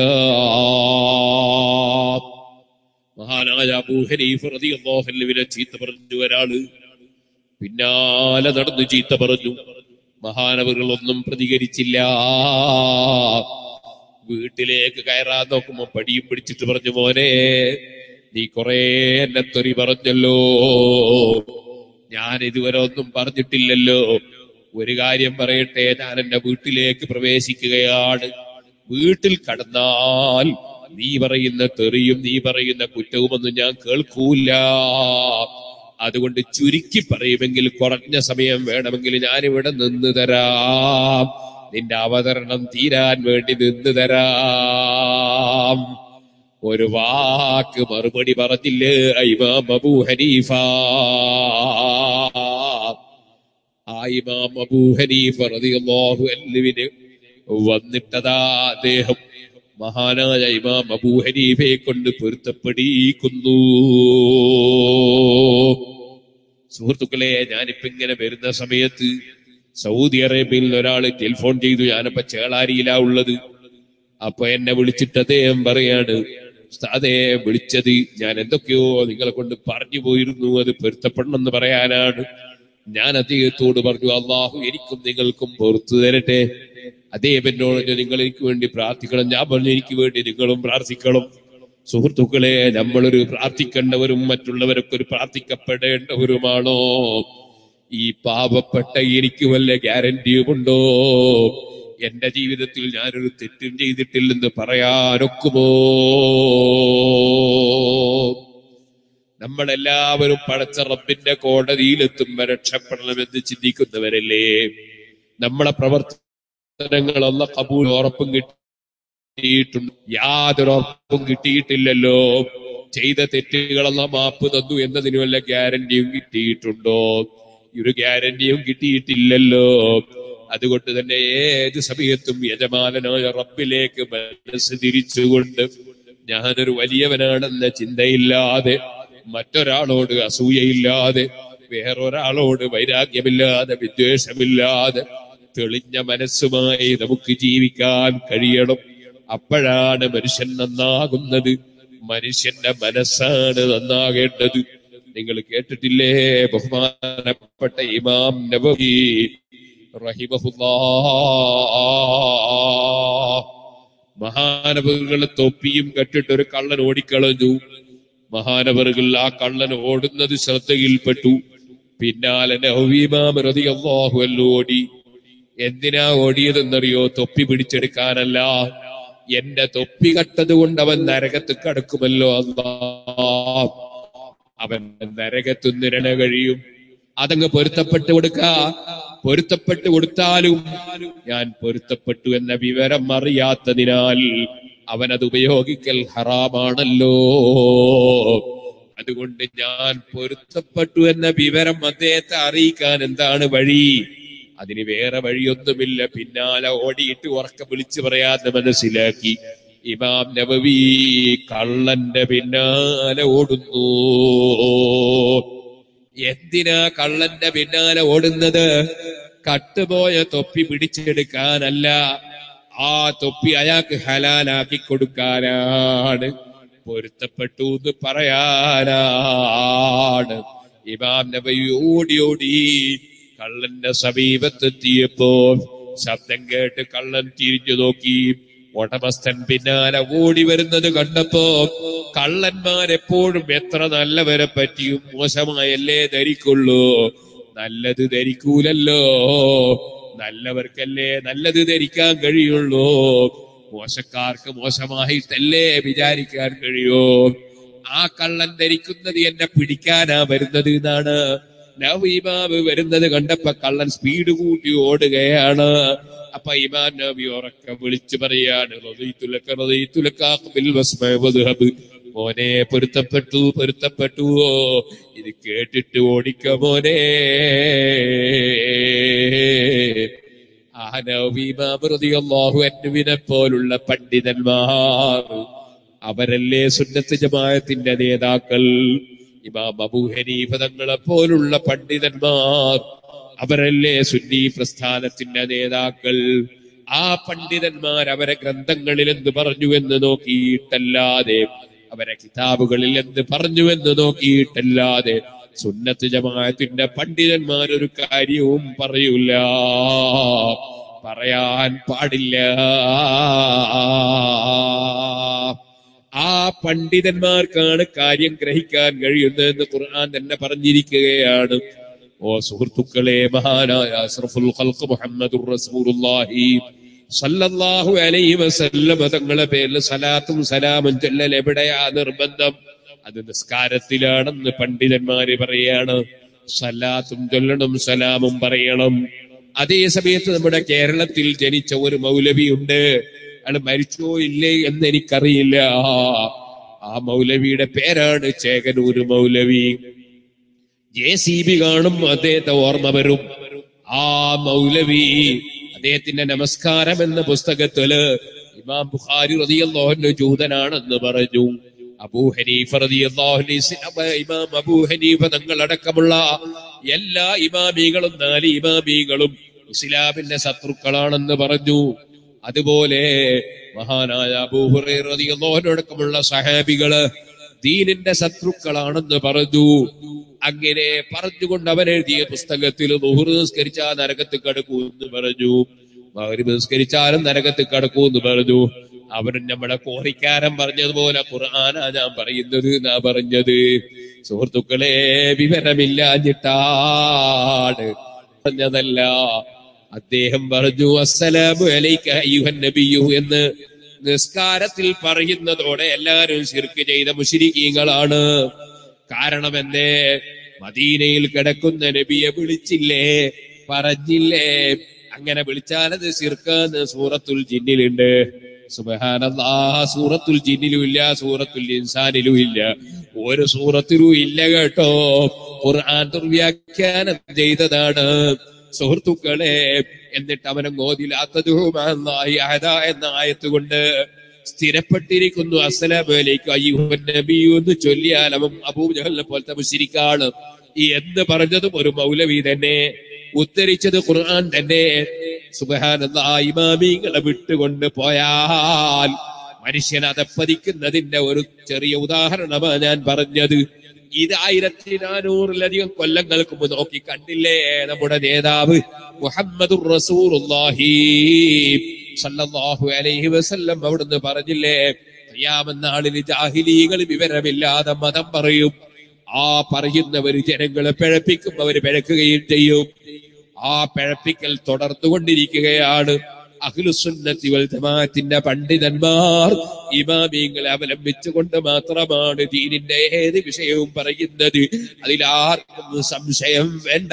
മഹാനായ അബൂ ഹനീഫ് റളിയല്ലാഹു അൻഹുവിനെ ചീത്ത പറഞ്ഞു ഒരാള് പിന്നാലെ നടന്നു ചീത്ത പറഞ്ഞു മഹാനവറുകൾ ഒന്നും പ്രതികരിച്ചില്ല വീട്ടിലേക്ക് കയറാൻ നോക്കുമ്പോ പടിയും പിടിച്ചിട്ട് പറഞ്ഞു മോനെ നീ കൊറേ എന്നെ തെറി പറഞ്ഞല്ലോ ഞാൻ ഇതുവരെ ഒന്നും പറഞ്ഞിട്ടില്ലല്ലോ ഒരു കാര്യം പറയട്ടെ ഞാൻ എന്റെ വീട്ടിലേക്ക് പ്രവേശിക്കുകയാണ് വീട്ടിൽ കടന്നാൽ നീ പറയുന്ന തെറിയും നീ പറയുന്ന കുറ്റവുമൊന്നും ഞാൻ കേൾക്കൂല അതുകൊണ്ട് ചുരുക്കി പറയുമെങ്കിൽ കുറഞ്ഞ സമയം വേണമെങ്കിൽ ഞാനിവിടെ നിന്ന് തരാം നിന്റെ അവതരണം തീരാൻ വേണ്ടി നിന്ന് തരാം ഒരു വാക്ക് മറുപടി പറഞ്ഞില്ലേ ഇമാം അബൂ ഹനീഫ ആ ഇമാം അബൂ ഹനീഫ റളിയല്ലാഹു അൻഹുവിന് വന്നിട്ടതാ അദ്ദേഹം മഹാനായ ഇമാം അബൂ ഹനീഫയെ കൊണ്ട് പൊരുത്തപ്പെടിയിക്കുന്നു സുഹൃത്തുക്കളെ ഞാനിപ്പോ ഇങ്ങനെ വരുന്ന സമയത്ത് സൗദി അറേബ്യയിൽ ഒരാൾ ടെലിഫോൺ ചെയ്തു ഞാനിപ്പോ ചേളാരിയിലാ ഉള്ളത് അപ്പൊ എന്നെ വിളിച്ചിട്ട് അദ്ദേഹം പറയാണ് ഉസ്താദെ വിളിച്ചത് ഞാൻ എന്തൊക്കെയോ നിങ്ങളെ കൊണ്ട് പറഞ്ഞു പോയിരുന്നു അത് പൊരുത്തപ്പെടണമെന്ന് പറയാനാണ് ഞാൻ അദ്ദേഹത്തോട് പറഞ്ഞു അള്ളാഹു എനിക്കും നിങ്ങൾക്കും പുറത്തു തരട്ടെ അദ്ദേഹം എന്നോട് പറഞ്ഞു, നിങ്ങൾ എനിക്ക് വേണ്ടി പ്രാർത്ഥിക്കണം ഞാൻ പറഞ്ഞു എനിക്ക് വേണ്ടി നിങ്ങളും പ്രാർത്ഥിക്കണം സുഹൃത്തുക്കളെ നമ്മളൊരു പ്രാർത്ഥിക്കേണ്ടവരും മറ്റുള്ളവരൊക്കെ ഒരു പ്രാർത്ഥിക്കപ്പെടേണ്ടവരുമാണോ ഈ പാവപ്പെട്ട എനിക്ക് വല്ല ഗ്യാരണ്ടിയുമുണ്ടോ എന്റെ ജീവിതത്തിൽ ഞാനൊരു തെറ്റും ചെയ്തിട്ടില്ലെന്ന് പറയാനൊക്കുമോ നമ്മളെല്ലാവരും പടച്ച റബ്ബിന്റെ കോടതിയിലെത്തുമ്പോ രക്ഷപ്പെടണമെന്ന് ചിന്തിക്കുന്നവരല്ലേ നമ്മളെ പ്രവർത്തനങ്ങളല്ല കബൂൽ ഉറപ്പും കിട്ടിയിട്ടുണ്ട് യാതൊരു ഉറപ്പും കിട്ടിയിട്ടില്ലല്ലോ ചെയ്ത തെറ്റുകളെല്ലാം മാപ്പ് തന്നു എന്നതിന് വല്ല ഗ്യാരണ്ടിയും കിട്ടിയിട്ടുണ്ടോ ഈ ഒരു ഗ്യാരണ്ടിയും കിട്ടിയിട്ടില്ലല്ലോ അതുകൊണ്ട് തന്നെ ഏത് സമയത്തും യജമാനനായ റബ്ബിലേക്ക് മനസ്സ് തിരിച്ചുകൊണ്ട് ഞാനൊരു വലിയവനാണെന്ന ചിന്തയില്ലാതെ മറ്റൊരാളോട് അസൂയയില്ലാതെ വേറൊരാളോട് വൈരാഗ്യമില്ലാതെ വിദ്വേഷമില്ലാതെ തെളിഞ്ഞ മനസ്സുമായി നമുക്ക് ജീവിക്കാൻ കഴിയണം അപ്പോഴാണ് മനുഷ്യൻ നന്നാകുന്നത് മനുഷ്യന്റെ മനസ്സാണ് നന്നാകേണ്ടത് നിങ്ങൾ കേട്ടിട്ടില്ലേ ബഹുമാനപ്പെട്ട ഇമാം നബവി റഹിമഹുല്ലാ മഹാനവറുകൾ തൊപ്പിയും കെട്ടിട്ട് ഒരു കള്ളൻ ഓടിക്കളഞ്ഞു മഹാനവറുകൾ ആ കള്ളൻ ഓടുന്നത് ശ്രദ്ധയിൽപ്പെട്ടു പിന്നാലെ നവീമാമൃതിയല്ലാഹുവല്ലോ ഓടി എന്തിനാ ഓടിയതെന്നറിയോ തൊപ്പി പിടിച്ചെടുക്കാനല്ല എന്റെ തൊപ്പി കട്ടത് കൊണ്ട് അവൻ നരകത്ത് കടക്കുമല്ലോ അല്ലാ അവൻ നരകത്തു നിരണ കഴിയും അതങ്ങ് പൊരുത്തപ്പെട്ട് കൊടുക്ക പൊരുത്തപ്പെട്ട് കൊടുത്താലും ഞാൻ പൊരുത്തപ്പെട്ടു എന്ന വിവരം അറിയാത്തതിനാൽ അവനത് ഉപയോഗിക്കൽ ഹറാമാണല്ലോ അതുകൊണ്ട് ഞാൻ പൊരുത്തപ്പെട്ടു എന്ന വിവരം അദ്ദേഹത്തെ അറിയിക്കാൻ എന്താണ് വഴി അതിന് വേറെ വഴിയൊന്നുമില്ല പിന്നാലെ ഓടിയിട്ട് ഉറക്കം വിളിച്ചു പറയാതെ മനസ്സിലാക്കി ഇമാം നബവി കള്ളന്റെ പിന്നാലെ ഓടുന്നു എന്തിനാ കള്ളന്റെ പിന്നാലെ ഓടുന്നത് കട്ടുപോയ തൊപ്പി പിടിച്ചെടുക്കാനല്ല ആ തൊപ്പി അയാൾക്ക് ഹലാലാക്കി കൊടുക്കാനാണ് പൊരുത്തപ്പെട്ടു എന്ന് പറയാനാണ് ഇമാം നബി ഓടി ഓടി കള്ളന്റെ സമീപത്തെത്തിയപ്പോ ശബ്ദം കേട്ട് കള്ളൻ തിരിഞ്ഞു നോക്കി ഉടമസ്ഥൻ പിന്നാലെ ഓടി വരുന്നത് കണ്ടപ്പോ കള്ളന്മാരെപ്പോഴും എത്ര നല്ലവരെ പറ്റിയും മോശമായല്ലേ ധരിക്കുള്ളൂ നല്ലത് ധരിക്കൂലല്ലോ നല്ലവർക്കല്ലേ നല്ലത് ധരിക്കാൻ കഴിയുള്ളൂ മോശക്കാർക്ക് മോശമായിട്ടല്ലേ വിചാരിക്കാൻ കഴിയൂ ആ കള്ളൻ ധരിക്കുന്നത് എന്നെ പിടിക്കാനാ വരുന്നത് എന്നാണ് നവീമാവ് വരുന്നത് കണ്ടപ്പോ കള്ളൻ സ്പീഡ് കൂട്ടി ഓടുകയാണ് അപ്പൊ ഇമാൻ നബി ഉറക്കം വിളിച്ചു പറയാണ് റളിതുലക റളിതുലക ബിൽ വസ്മ വദ്ഹബ്. മോനെ പൊരുത്തപ്പെട്ടു പൊരുത്തപ്പെട്ടു ഇത് കേട്ടിട്ട് ഓടിക്ക മോനെ ആ നവീമാവ് റളിയല്ലാഹു അൻഹുവിനെ പോലുള്ള പണ്ഡിതന്മാർ അവരല്ലേ സുന്നത്ത് ജമാഅത്തിന്റെ നേതാക്കൾ ഇമാം അബൂ ഹനീഫ തങ്ങളെ പോലുള്ള പണ്ഡിതന്മാർ അവരല്ലേ സുന്നി പ്രസ്ഥാനത്തിന്റെ നേതാക്കൾ ആ പണ്ഡിതന്മാർ അവരെ ഗ്രന്ഥങ്ങളിൽ എന്ത് പറഞ്ഞു എന്ന് നോക്കിയിട്ടല്ലാതെ അവരെ കിതാബുകളിൽ എന്ത് പറഞ്ഞു എന്ന് നോക്കിയിട്ടല്ലാതെ സുന്നത്ത് ജമാഅത്തിന്റെ പണ്ഡിതന്മാർ ഒരു കാര്യവും പറയൂല പറയാൻ പാടില്ല ആ പണ്ഡിതന്മാർക്കാണ് കാര്യം ഗ്രഹിക്കാൻ കഴിയുന്നതെന്ന് ഖുർആൻ തന്നെ പറഞ്ഞിരിക്കുകയാണ് ഓ സുഹൃത്തുക്കളെ മഹാനായ അഷ്റഫുൽ ഖൽഖ് മുഹമ്മദുർ റസൂലുള്ളാഹി സല്ലല്ലാഹു അലൈഹി വസല്ലം തങ്ങളെ പേരിൽ സലാത്തും സലാമും ചൊല്ലൽ എവിടെയാ നിർബന്ധം അത് നിസ്കാരത്തിലാണെന്ന് പണ്ഡിതന്മാര് പറയാണ് സലാത്തും ചൊല്ലണം സലാമും പറയണം അതേ സമയത്ത് നമ്മുടെ കേരളത്തിൽ ജനിച്ച ഒരു മൗലവിയുണ്ട് അയാൾ മരിച്ചോ ഇല്ലേ എന്ന് എനിക്കറിയില്ല ആ മൗലവിയുടെ പേരാണ് Chekannur Maulavi J C B കാണും അദ്ദേഹത്തെ ഓർമ്മ വരും ആ മൗലവി അദ്ദേഹത്തിന്റെ നമസ്കാരം എന്ന പുസ്തകത്തില് ഇമാം ബുഖാരി റതിയല്ലാഹുന്റെ ജൂതനാണെന്ന് പറഞ്ഞു അബൂ ഹനീഫ റളിയല്ലാഹു അൻഹു ഇമാം അബൂ ഹനീഫ തങ്ങളടക്കമുള്ള എല്ലാ ഇമാമികളും നാല് ഇമാമികളും ഇസ്ലാമിന്റെ ശത്രുക്കളാണെന്ന് പറഞ്ഞു അതുപോലെ മഹാനായ അബൂ ഹുറൈറ റളിയല്ലാഹു അൻഹു അടക്കമുള്ള സഹാബികള് ദീനിന്റെ ശത്രുക്കളാണെന്ന് പറഞ്ഞു അങ്ങനെ പറഞ്ഞുകൊണ്ട് അവൻ എഴുതിയ പുസ്തകത്തിൽ നുഹുർ നിസ്കരിച്ചാ നരകത്ത് കടക്കൂ എന്ന് പറഞ്ഞു മഗ്രിബ് നിസ്കരിച്ചാലും നരകത്ത് കടക്കൂ എന്ന് പറഞ്ഞു അവൻ നമ്മളെ കോറിക്കാരൻ പറഞ്ഞതുപോലെ ഖുർആനാ ഞാൻ പറയുന്നത് എന്നാ പറഞ്ഞത് സുഹൃത്തുക്കളെ വിവരമില്ലാഞ്ഞിട്ടാണ് പറഞ്ഞതല്ല അദ്ദേഹം പറഞ്ഞു അസ്സലാമു അലൈക അയ്യുഹൻ നബിയു എന്ന് നിസ്കാരത്തിൽ പറയുന്നതോടെ എല്ലാവരും ശിർക്ക് ചെയ്ത മുഷിരിക്കീങ്ങളാണ് കാരണം എന്തേ മദീനയിൽ കിടക്കുന്ന നബിയെ വിളിച്ചില്ലേ പറഞ്ഞില്ലേ അങ്ങനെ വിളിച്ചാൽ അത് ശിർക്കാന്ന് സൂറത്തുൽ ജിന്നിലുണ്ട് സുബഹാനല്ലാ സൂറത്തുൽ ജിന്നിലും ഇല്ല സൂറത്തുൽ ഇൻസാനിലും ഇല്ല ഒരു സൂറത്തിലും ഇല്ല കേട്ടോ ഖുർആൻ ദുർവ്യാഖ്യാനം ചെയ്തതാണ് സുഹൃത്തുക്കളെ എന്നിട്ട് അവനെ ഗോതിലാത്തതുമായി എന്ന ആയത്ത് കൊണ്ട് സ്ഥിരപ്പെട്ടിരിക്കുന്നു അസ്സലാമലേക്ക് അയ്യുഹൻ നബിയു എന്ന് ചൊല്ലിയാൽ അവൻ അബൂജഹലിനെ പോലത്തെ മുശിരിക്കാണ് ഈ എന്ന് പറഞ്ഞതും ഒരു മൗലവി തന്നെ ഉദ്ധരിച്ചത് ഖുർആൻ തന്നെ സുബഹാനല്ലാ ഇമാമിങ്ങളെ വിട്ടുകൊണ്ട് പോയാൽ മനുഷ്യൻ അതപ്പതിക്കുന്നതിന്റെ ഒരു ചെറിയ ഉദാഹരണമാണ് ഞാൻ പറഞ്ഞത് ഇത് ആയിരത്തി നാനൂറിലധികം കൊല്ലങ്ങൾക്ക് മുമ്പ് നോക്കി കണ്ടില്ലേ നമ്മുടെ നേതാവ് മുഹമ്മദുർ റസൂലുള്ളാഹി സല്ലല്ലാഹു അലൈഹി വസല്ലം അവിടുന്ന് പറഞ്ഞില്ലേ ഖിയാമനാളിൽ ജാഹിലീകൾ വിവരമില്ലാതെ മതം പറയും ആ പറയുന്നവര് ജനങ്ങളെ പിഴപ്പിക്കും അവര് പിഴക്കുകയും ചെയ്യും ആ പിഴപ്പിക്കൽ തുടർന്നുകൊണ്ടിരിക്കുകയാണ് അഖിലുസുന്നത്തി വൽ ജമാഅത്തിന്റെ പണ്ഡിതന്മാർ ഇമാമിങ്ങളെ അവലംബിച്ചുകൊണ്ട് മാത്രമാണ് ദീനിന്റെ ഏത് വിഷയവും പറയുന്നത് അതിലാർക്കും സംശയം വേണ്ട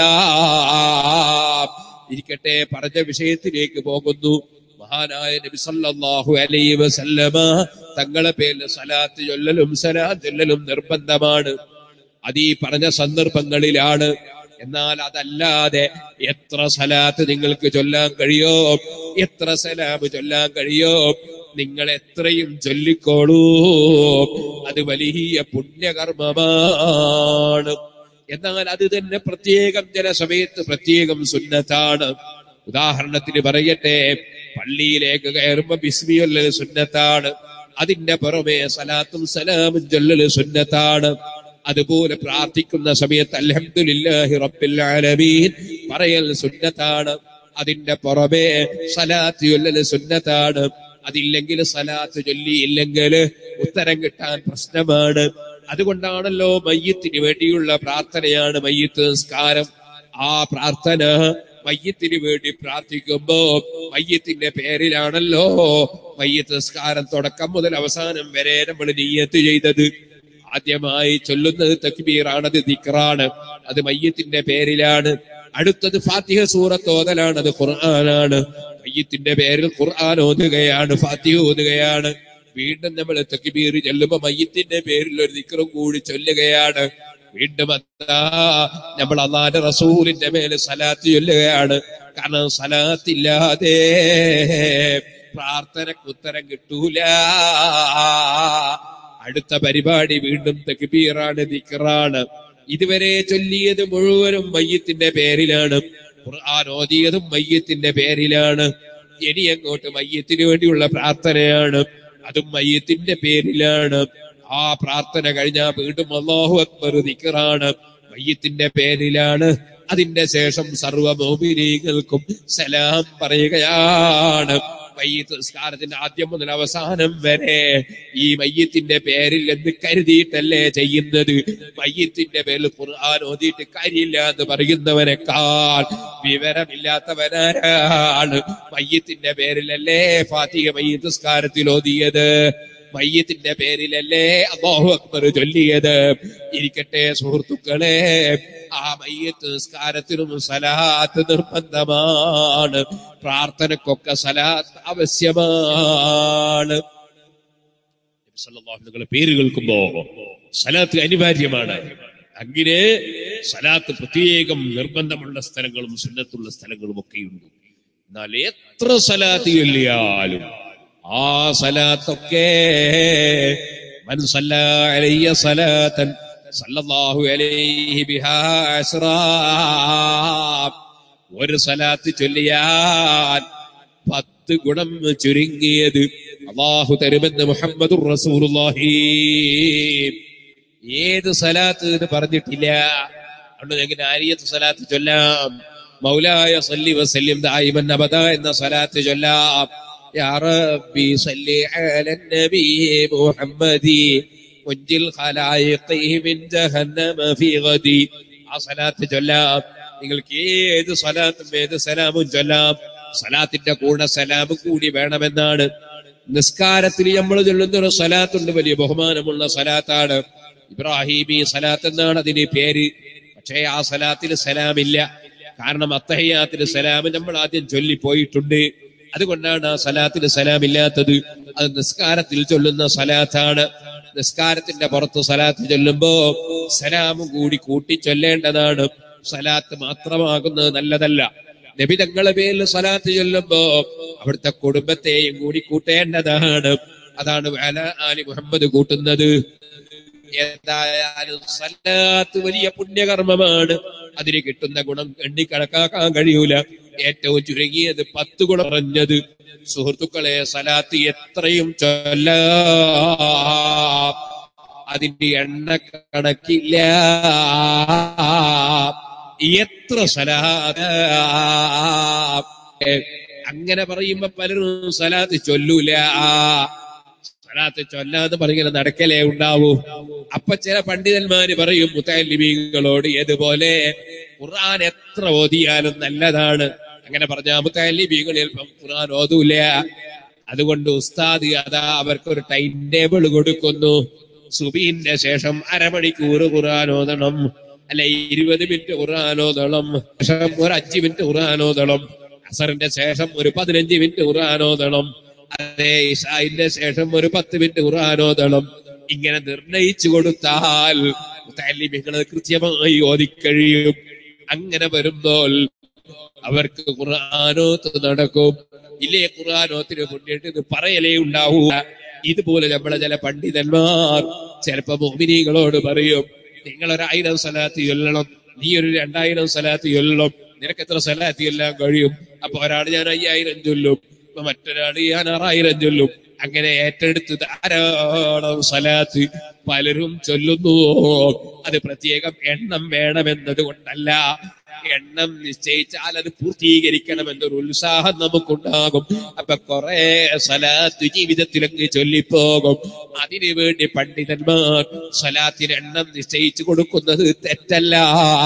ഇരിക്കട്ടെ പറഞ്ഞ വിഷയത്തിലേക്ക് പോകുന്നു മഹാനായ നബി സല്ലല്ലാഹു അലൈഹി വസല്ലമ തങ്ങളെ പേരിൽ സലാത്ത് ചൊല്ലലും സലാത്ത് ചൊല്ലലും നിർബന്ധമാണ് അത് ഈ പറഞ്ഞ സന്ദർഭങ്ങളിലാണ് എന്നാൽ അതല്ലാതെ എത്ര സലാത്ത് നിങ്ങൾക്ക് ചൊല്ലാൻ കഴിയോ എത്ര സലാം ചൊല്ലാൻ കഴിയോ നിങ്ങൾ എത്രയും ചൊല്ലിക്കോളൂ അത് വലിയ പുണ്യകർമ്മമാണ് എന്നാൽ അത് തന്നെ പ്രത്യേകം ചില സമയത്ത് പ്രത്യേകം സുന്നത്താണ് ഉദാഹരണത്തിന് പറയട്ടെ പള്ളിയിലേക്ക് കയറുമ്പോ ബിസ്മിയൊല്ലല് സുന്നത്താണ് അതിന്റെ പുറമെ സലാത്തും സലാമും ചൊല്ലല് സുന്നത്താണ് അതുപോലെ പ്രാർത്ഥിക്കുന്ന സമയത്ത് അൽഹംദുലില്ലാഹി റബ്ബിൽ ആലമീൻ പറയൽ സുന്നത്താണ് അതിന്റെ പുറമെ സലാത്ത് ചൊല്ലല് സുന്നത്താണ് അതില്ലെങ്കിൽ സലാത്ത് ചൊല്ലിയില്ലെങ്കിൽ ഉത്തരം കിട്ടാൻ പ്രശ്നമാണ് അതുകൊണ്ടാണല്ലോ മയ്യത്തിന് വേണ്ടിയുള്ള പ്രാർത്ഥനയാണ് മയ്യത്ത് നിസ്കാരം ആ പ്രാർത്ഥന മയ്യത്തിന് വേണ്ടി പ്രാർത്ഥിക്കുമ്പോ മയ്യത്തിന്റെ പേരിലാണല്ലോ മയ്യത്ത് നിസ്കാരം തുടക്കം മുതൽ അവസാനം വരെ നമ്മൾ നീയത്ത് ചെയ്തത് ആദ്യമായി ചൊല്ലുന്നത് തക്ബീറാണ് അത് ദിക്റാണ് അത് മയ്യത്തിന്റെ പേരിലാണ് അടുത്തത് ഫാത്തിഹ സൂറത്ത് ഓതലാണ് അത് ഖുർആനാണ് മയ്യത്തിന്റെ പേരിൽ ഖുർആൻ ഓതുകയാണ് ഫാത്തിഹ ഓതുകയാണ് വീണ്ടും നമ്മൾ തക്ബീർ ചൊല്ലുമ്പോ മയ്യത്തിന്റെ പേരിൽ ഒരു ദിക്റും കൂടി ചൊല്ലുകയാണ് വീണ്ടും അതാ നമ്മൾ അള്ളാന്റെ റസൂലിന്റെ മേലെ സലാത്ത് ചൊല്ലുകയാണ് കാരണം സലാത്തില്ലാതെ പ്രാർത്ഥനക്ക് ഉത്തരം കിട്ടൂല അടുത്ത പരിപാടി വീണ്ടും തക്ബീറാണ് ദിക്റാണ് ഇതുവരെ ചൊല്ലിയത് മുഴുവനും മയ്യത്തിന്റെ പേരിലാണ് ഖുർആൻ ഓതിയതും മയ്യത്തിന്റെ പേരിലാണ് ഇനി അങ്ങോട്ട് മയ്യത്തിന് വേണ്ടിയുള്ള പ്രാർത്ഥനയാണ് അതും മയ്യത്തിന്റെ പേരിലാണ് ആ പ്രാർത്ഥന കഴിഞ്ഞാൽ വീണ്ടും അള്ളാഹു അക്ബർ ദിക്റാണ് മയ്യത്തിന്റെ പേരിലാണ് അതിന്റെ ശേഷം സർവ മോമിനീകൾക്കും സലാം പറയുകയാണ് മയ്യത്ത് നിസ്കാരത്തിന്റെ ആദ്യം മുതൽ അവസാനം വരെ ഈ മയ്യത്തിന്റെ പേരിൽ എന്ന് കരുതിയിട്ടല്ലേ ചെയ്യുന്നത് മയ്യത്തിന്റെ പേരിൽ ഖുർആൻ ഓതിയിട്ട് കാര്യമില്ല എന്ന് പറയുന്നവനേക്കാൾ വിവരമില്ലാത്തവനാരാണ് മയ്യത്തിന്റെ പേരിലല്ലേ ഫാത്തിഹ മയ്യത്ത് നിസ്കാരത്തിൽ ഓതിയത് മയ്യത്തിന്റെ പേരിലല്ലേ അള്ളാഹു അക്ബർ ചൊല്ലിയത് ഇരിക്കട്ടെ സുഹൃത്തുക്കളെ ആ മയ്യത്ത് നിസ്കാരത്തിനും സലാത്ത് നിർബന്ധമാണ് പ്രാർത്ഥനക്കൊക്കെ സലാത്ത് ആവശ്യമാണ് നിങ്ങളുടെ പേര് കേൾക്കുമ്പോ സലാത്ത് അനിവാര്യമാണ് അങ്ങനെ സലാത്ത് പ്രത്യേകം നിർബന്ധമുള്ള സ്ഥലങ്ങളും സുന്നത്തുള്ള സ്ഥലങ്ങളും ഒക്കെയുണ്ട് എന്നാൽ എത്ര സലാത്ത് ചൊല്ലിയാലും ആ സലാത്തൊക്കെ മൻ സല്ലാ അലയ്യ സലാത്തൻ സല്ലല്ലാഹു അലൈഹി ബിഹാ അസ്റാ ഒരു സലാത്ത് ചൊല്ലിയാൽ പത്ത് ഗുണം ചുരുങ്ങിയത് അള്ളാഹു തരുമെന്ന് മുഹമ്മദ് റസൂലുള്ളാഹി ഏത് സലാത്ത് എന്ന് പറഞ്ഞിട്ടില്ല അതുകൊണ്ട് ഞങ്ങൾക്ക് ആരിയത്ത് സലാത്ത് ചൊല്ലാം മൗലായ സല്ലി വസല്ലിം ദായിമൻ അബദ എന്ന സലാത്ത് ചൊല്ലാം യാ റബ്ബി സല്ലി അലൻ നബി മുഹമ്മദി മുൻജിൽ ഖലായിഖി മിൻ ജഹന്നമ ഫീ ഗദി ആ സലാത്ത് ചൊല്ലാം നിങ്ങൾക്ക് ഏത് സലാത്തും ഏത് സലാമും ചൊല്ലാം സലാത്തിന്റെ കൂടെ സലാമും കൂടി വേണമെന്നാണ് നിസ്കാരത്തിൽ നമ്മൾ ചൊല്ലുന്ന ഒരു സലാത്തുണ്ട് വലിയ ബഹുമാനമുള്ള സലാത്താണ് ഇബ്രാഹിമി സലാത്ത് എന്നാണ് അതിന് പേര് പക്ഷേ ആ സലാത്തിൽ സലാമില്ല കാരണം അത്തഹയ്യാത്തിന് സലാം നമ്മൾ ആദ്യം ചൊല്ലിപ്പോയിട്ടുണ്ട് അതുകൊണ്ടാണ് ആ സലാത്തിന് സലാമില്ലാത്തത് അത് നിസ്കാരത്തിൽ ചൊല്ലുന്ന സലാത്താണ് നിസ്കാരത്തിന്റെ പുറത്ത് സലാത്ത് ചൊല്ലുമ്പോ സലാമും കൂടി കൂട്ടി ചൊല്ലേണ്ടതാണ് സലാത്ത് മാത്രമാകുന്നത് നല്ലതല്ല നബി തങ്ങളെ പേരിൽ സലാത്ത് ചൊല്ലുമ്പോ അവിടുത്തെ കുടുംബത്തെയും കൂടി കൂട്ടേണ്ടതാണ് അതാണ് അല ആലി മുഹമ്മദ് കൂട്ടുന്നത് എന്തായാലും സലാത്ത് വലിയ പുണ്യകർമ്മമാണ് അതിന് കിട്ടുന്ന ഗുണം എണ്ണി കണക്കാക്കാൻ കഴിയൂല ഏറ്റവും ചുരുങ്ങിയത് പത്ത് ഗുണം പറഞ്ഞത് സുഹൃത്തുക്കളെ സലാത്ത് എത്രയും ചൊല്ല അതിന്റെ എണ്ണ കണക്കില്ല എത്ര സലാത്ത് അങ്ങനെ പറയുമ്പോ പലരും സലാത്ത് ചൊല്ലൂല സലാത്ത് ചൊല്ലാന്ന് പറഞ്ഞിങ്ങനെ നടക്കലേ ഉണ്ടാവൂ അപ്പൊ ചില പണ്ഡിതന്മാര് പറയും മുത്തലിബീങ്ങളോട് ഏതുപോലെ ഖുർആൻ എത്ര ഓതിയാലും നല്ലതാണ് അങ്ങനെ പറഞ്ഞ മുത്തലിബീങ്ങൾ ചിലപ്പം ഖുർആൻ ഓതൂല അതുകൊണ്ട് ഉസ്താദ് അതാ അവർക്ക് ഒരു ടൈം ടേബിൾ കൊടുക്കുന്നു സുബീന്റെ ശേഷം അരമണിക്കൂർ ഖുർആൻ ഓതണം അല്ലെ ഇരുപത് മിനിറ്റ് ഖുർആൻ ഓതണം ശേഷം ഒരു അഞ്ച് മിനിറ്റ് ഖുർആൻ ഓതണം അസറിന്റെ ശേഷം ഒരു പതിനഞ്ച് മിനിറ്റ് ഖുർആൻ ഓതണം അതെ ഇഷായിന്റെ ശേഷം ഒരു പത്ത് മിനിറ്റ് ഖുർആൻ ഓതണം ഇങ്ങനെ നിർണയിച്ചു കൊടുത്താൽ മുത്തല്ലിമികൾ കൃത്യമായി ഓതിക്കഴിയും അങ്ങനെ വരുമ്പോൾ അവർക്ക് ഖുർആാനോത്ത് നടക്കും ഇല്ലേ ഖുർആാനോത്തിന് മുന്നിട്ട് ഇത് പറയലേ ഉണ്ടാവൂല ഇതുപോലെ നമ്മളെ ചില പണ്ഡിതന്മാർ ചിലപ്പോ മോമിനികളോട് പറയും നിങ്ങൾ ഒരായിരം സ്ഥലത്ത് ചൊല്ലണം നീ ഒരു രണ്ടായിരം സ്ഥലത്ത് ചൊല്ലണം നിനക്ക് എത്ര സ്ഥലത്ത് ചൊല്ലാൻ കഴിയും അപ്പൊ ഒരാൾ ഞാൻ അയ്യായിരം ചൊല്ലും അപ്പൊ മറ്റൊരാൾ ഞാൻ ആറായിരം ചൊല്ലും അങ്ങനെ ഏറ്റെടുത്ത് ധാരാളം സലാത്ത് പലരും ചൊല്ലുന്നു അത് പ്രത്യേകം എണ്ണം വേണമെന്നത് കൊണ്ടല്ല എണ്ണം നിശ്ചയിച്ചാൽ അത് പൂർത്തീകരിക്കണം എന്നൊരു ഉത്സാഹം നമുക്കുണ്ടാകും അപ്പൊ കുറെ സലാത്ത് ജീവിതത്തിലങ്ങ് ചൊല്ലിപ്പോകും അതിനു വേണ്ടി പണ്ഡിതന്മാർ സലാത്തിന് എണ്ണം നിശ്ചയിച്ചു കൊടുക്കുന്നത് തെറ്റല്ല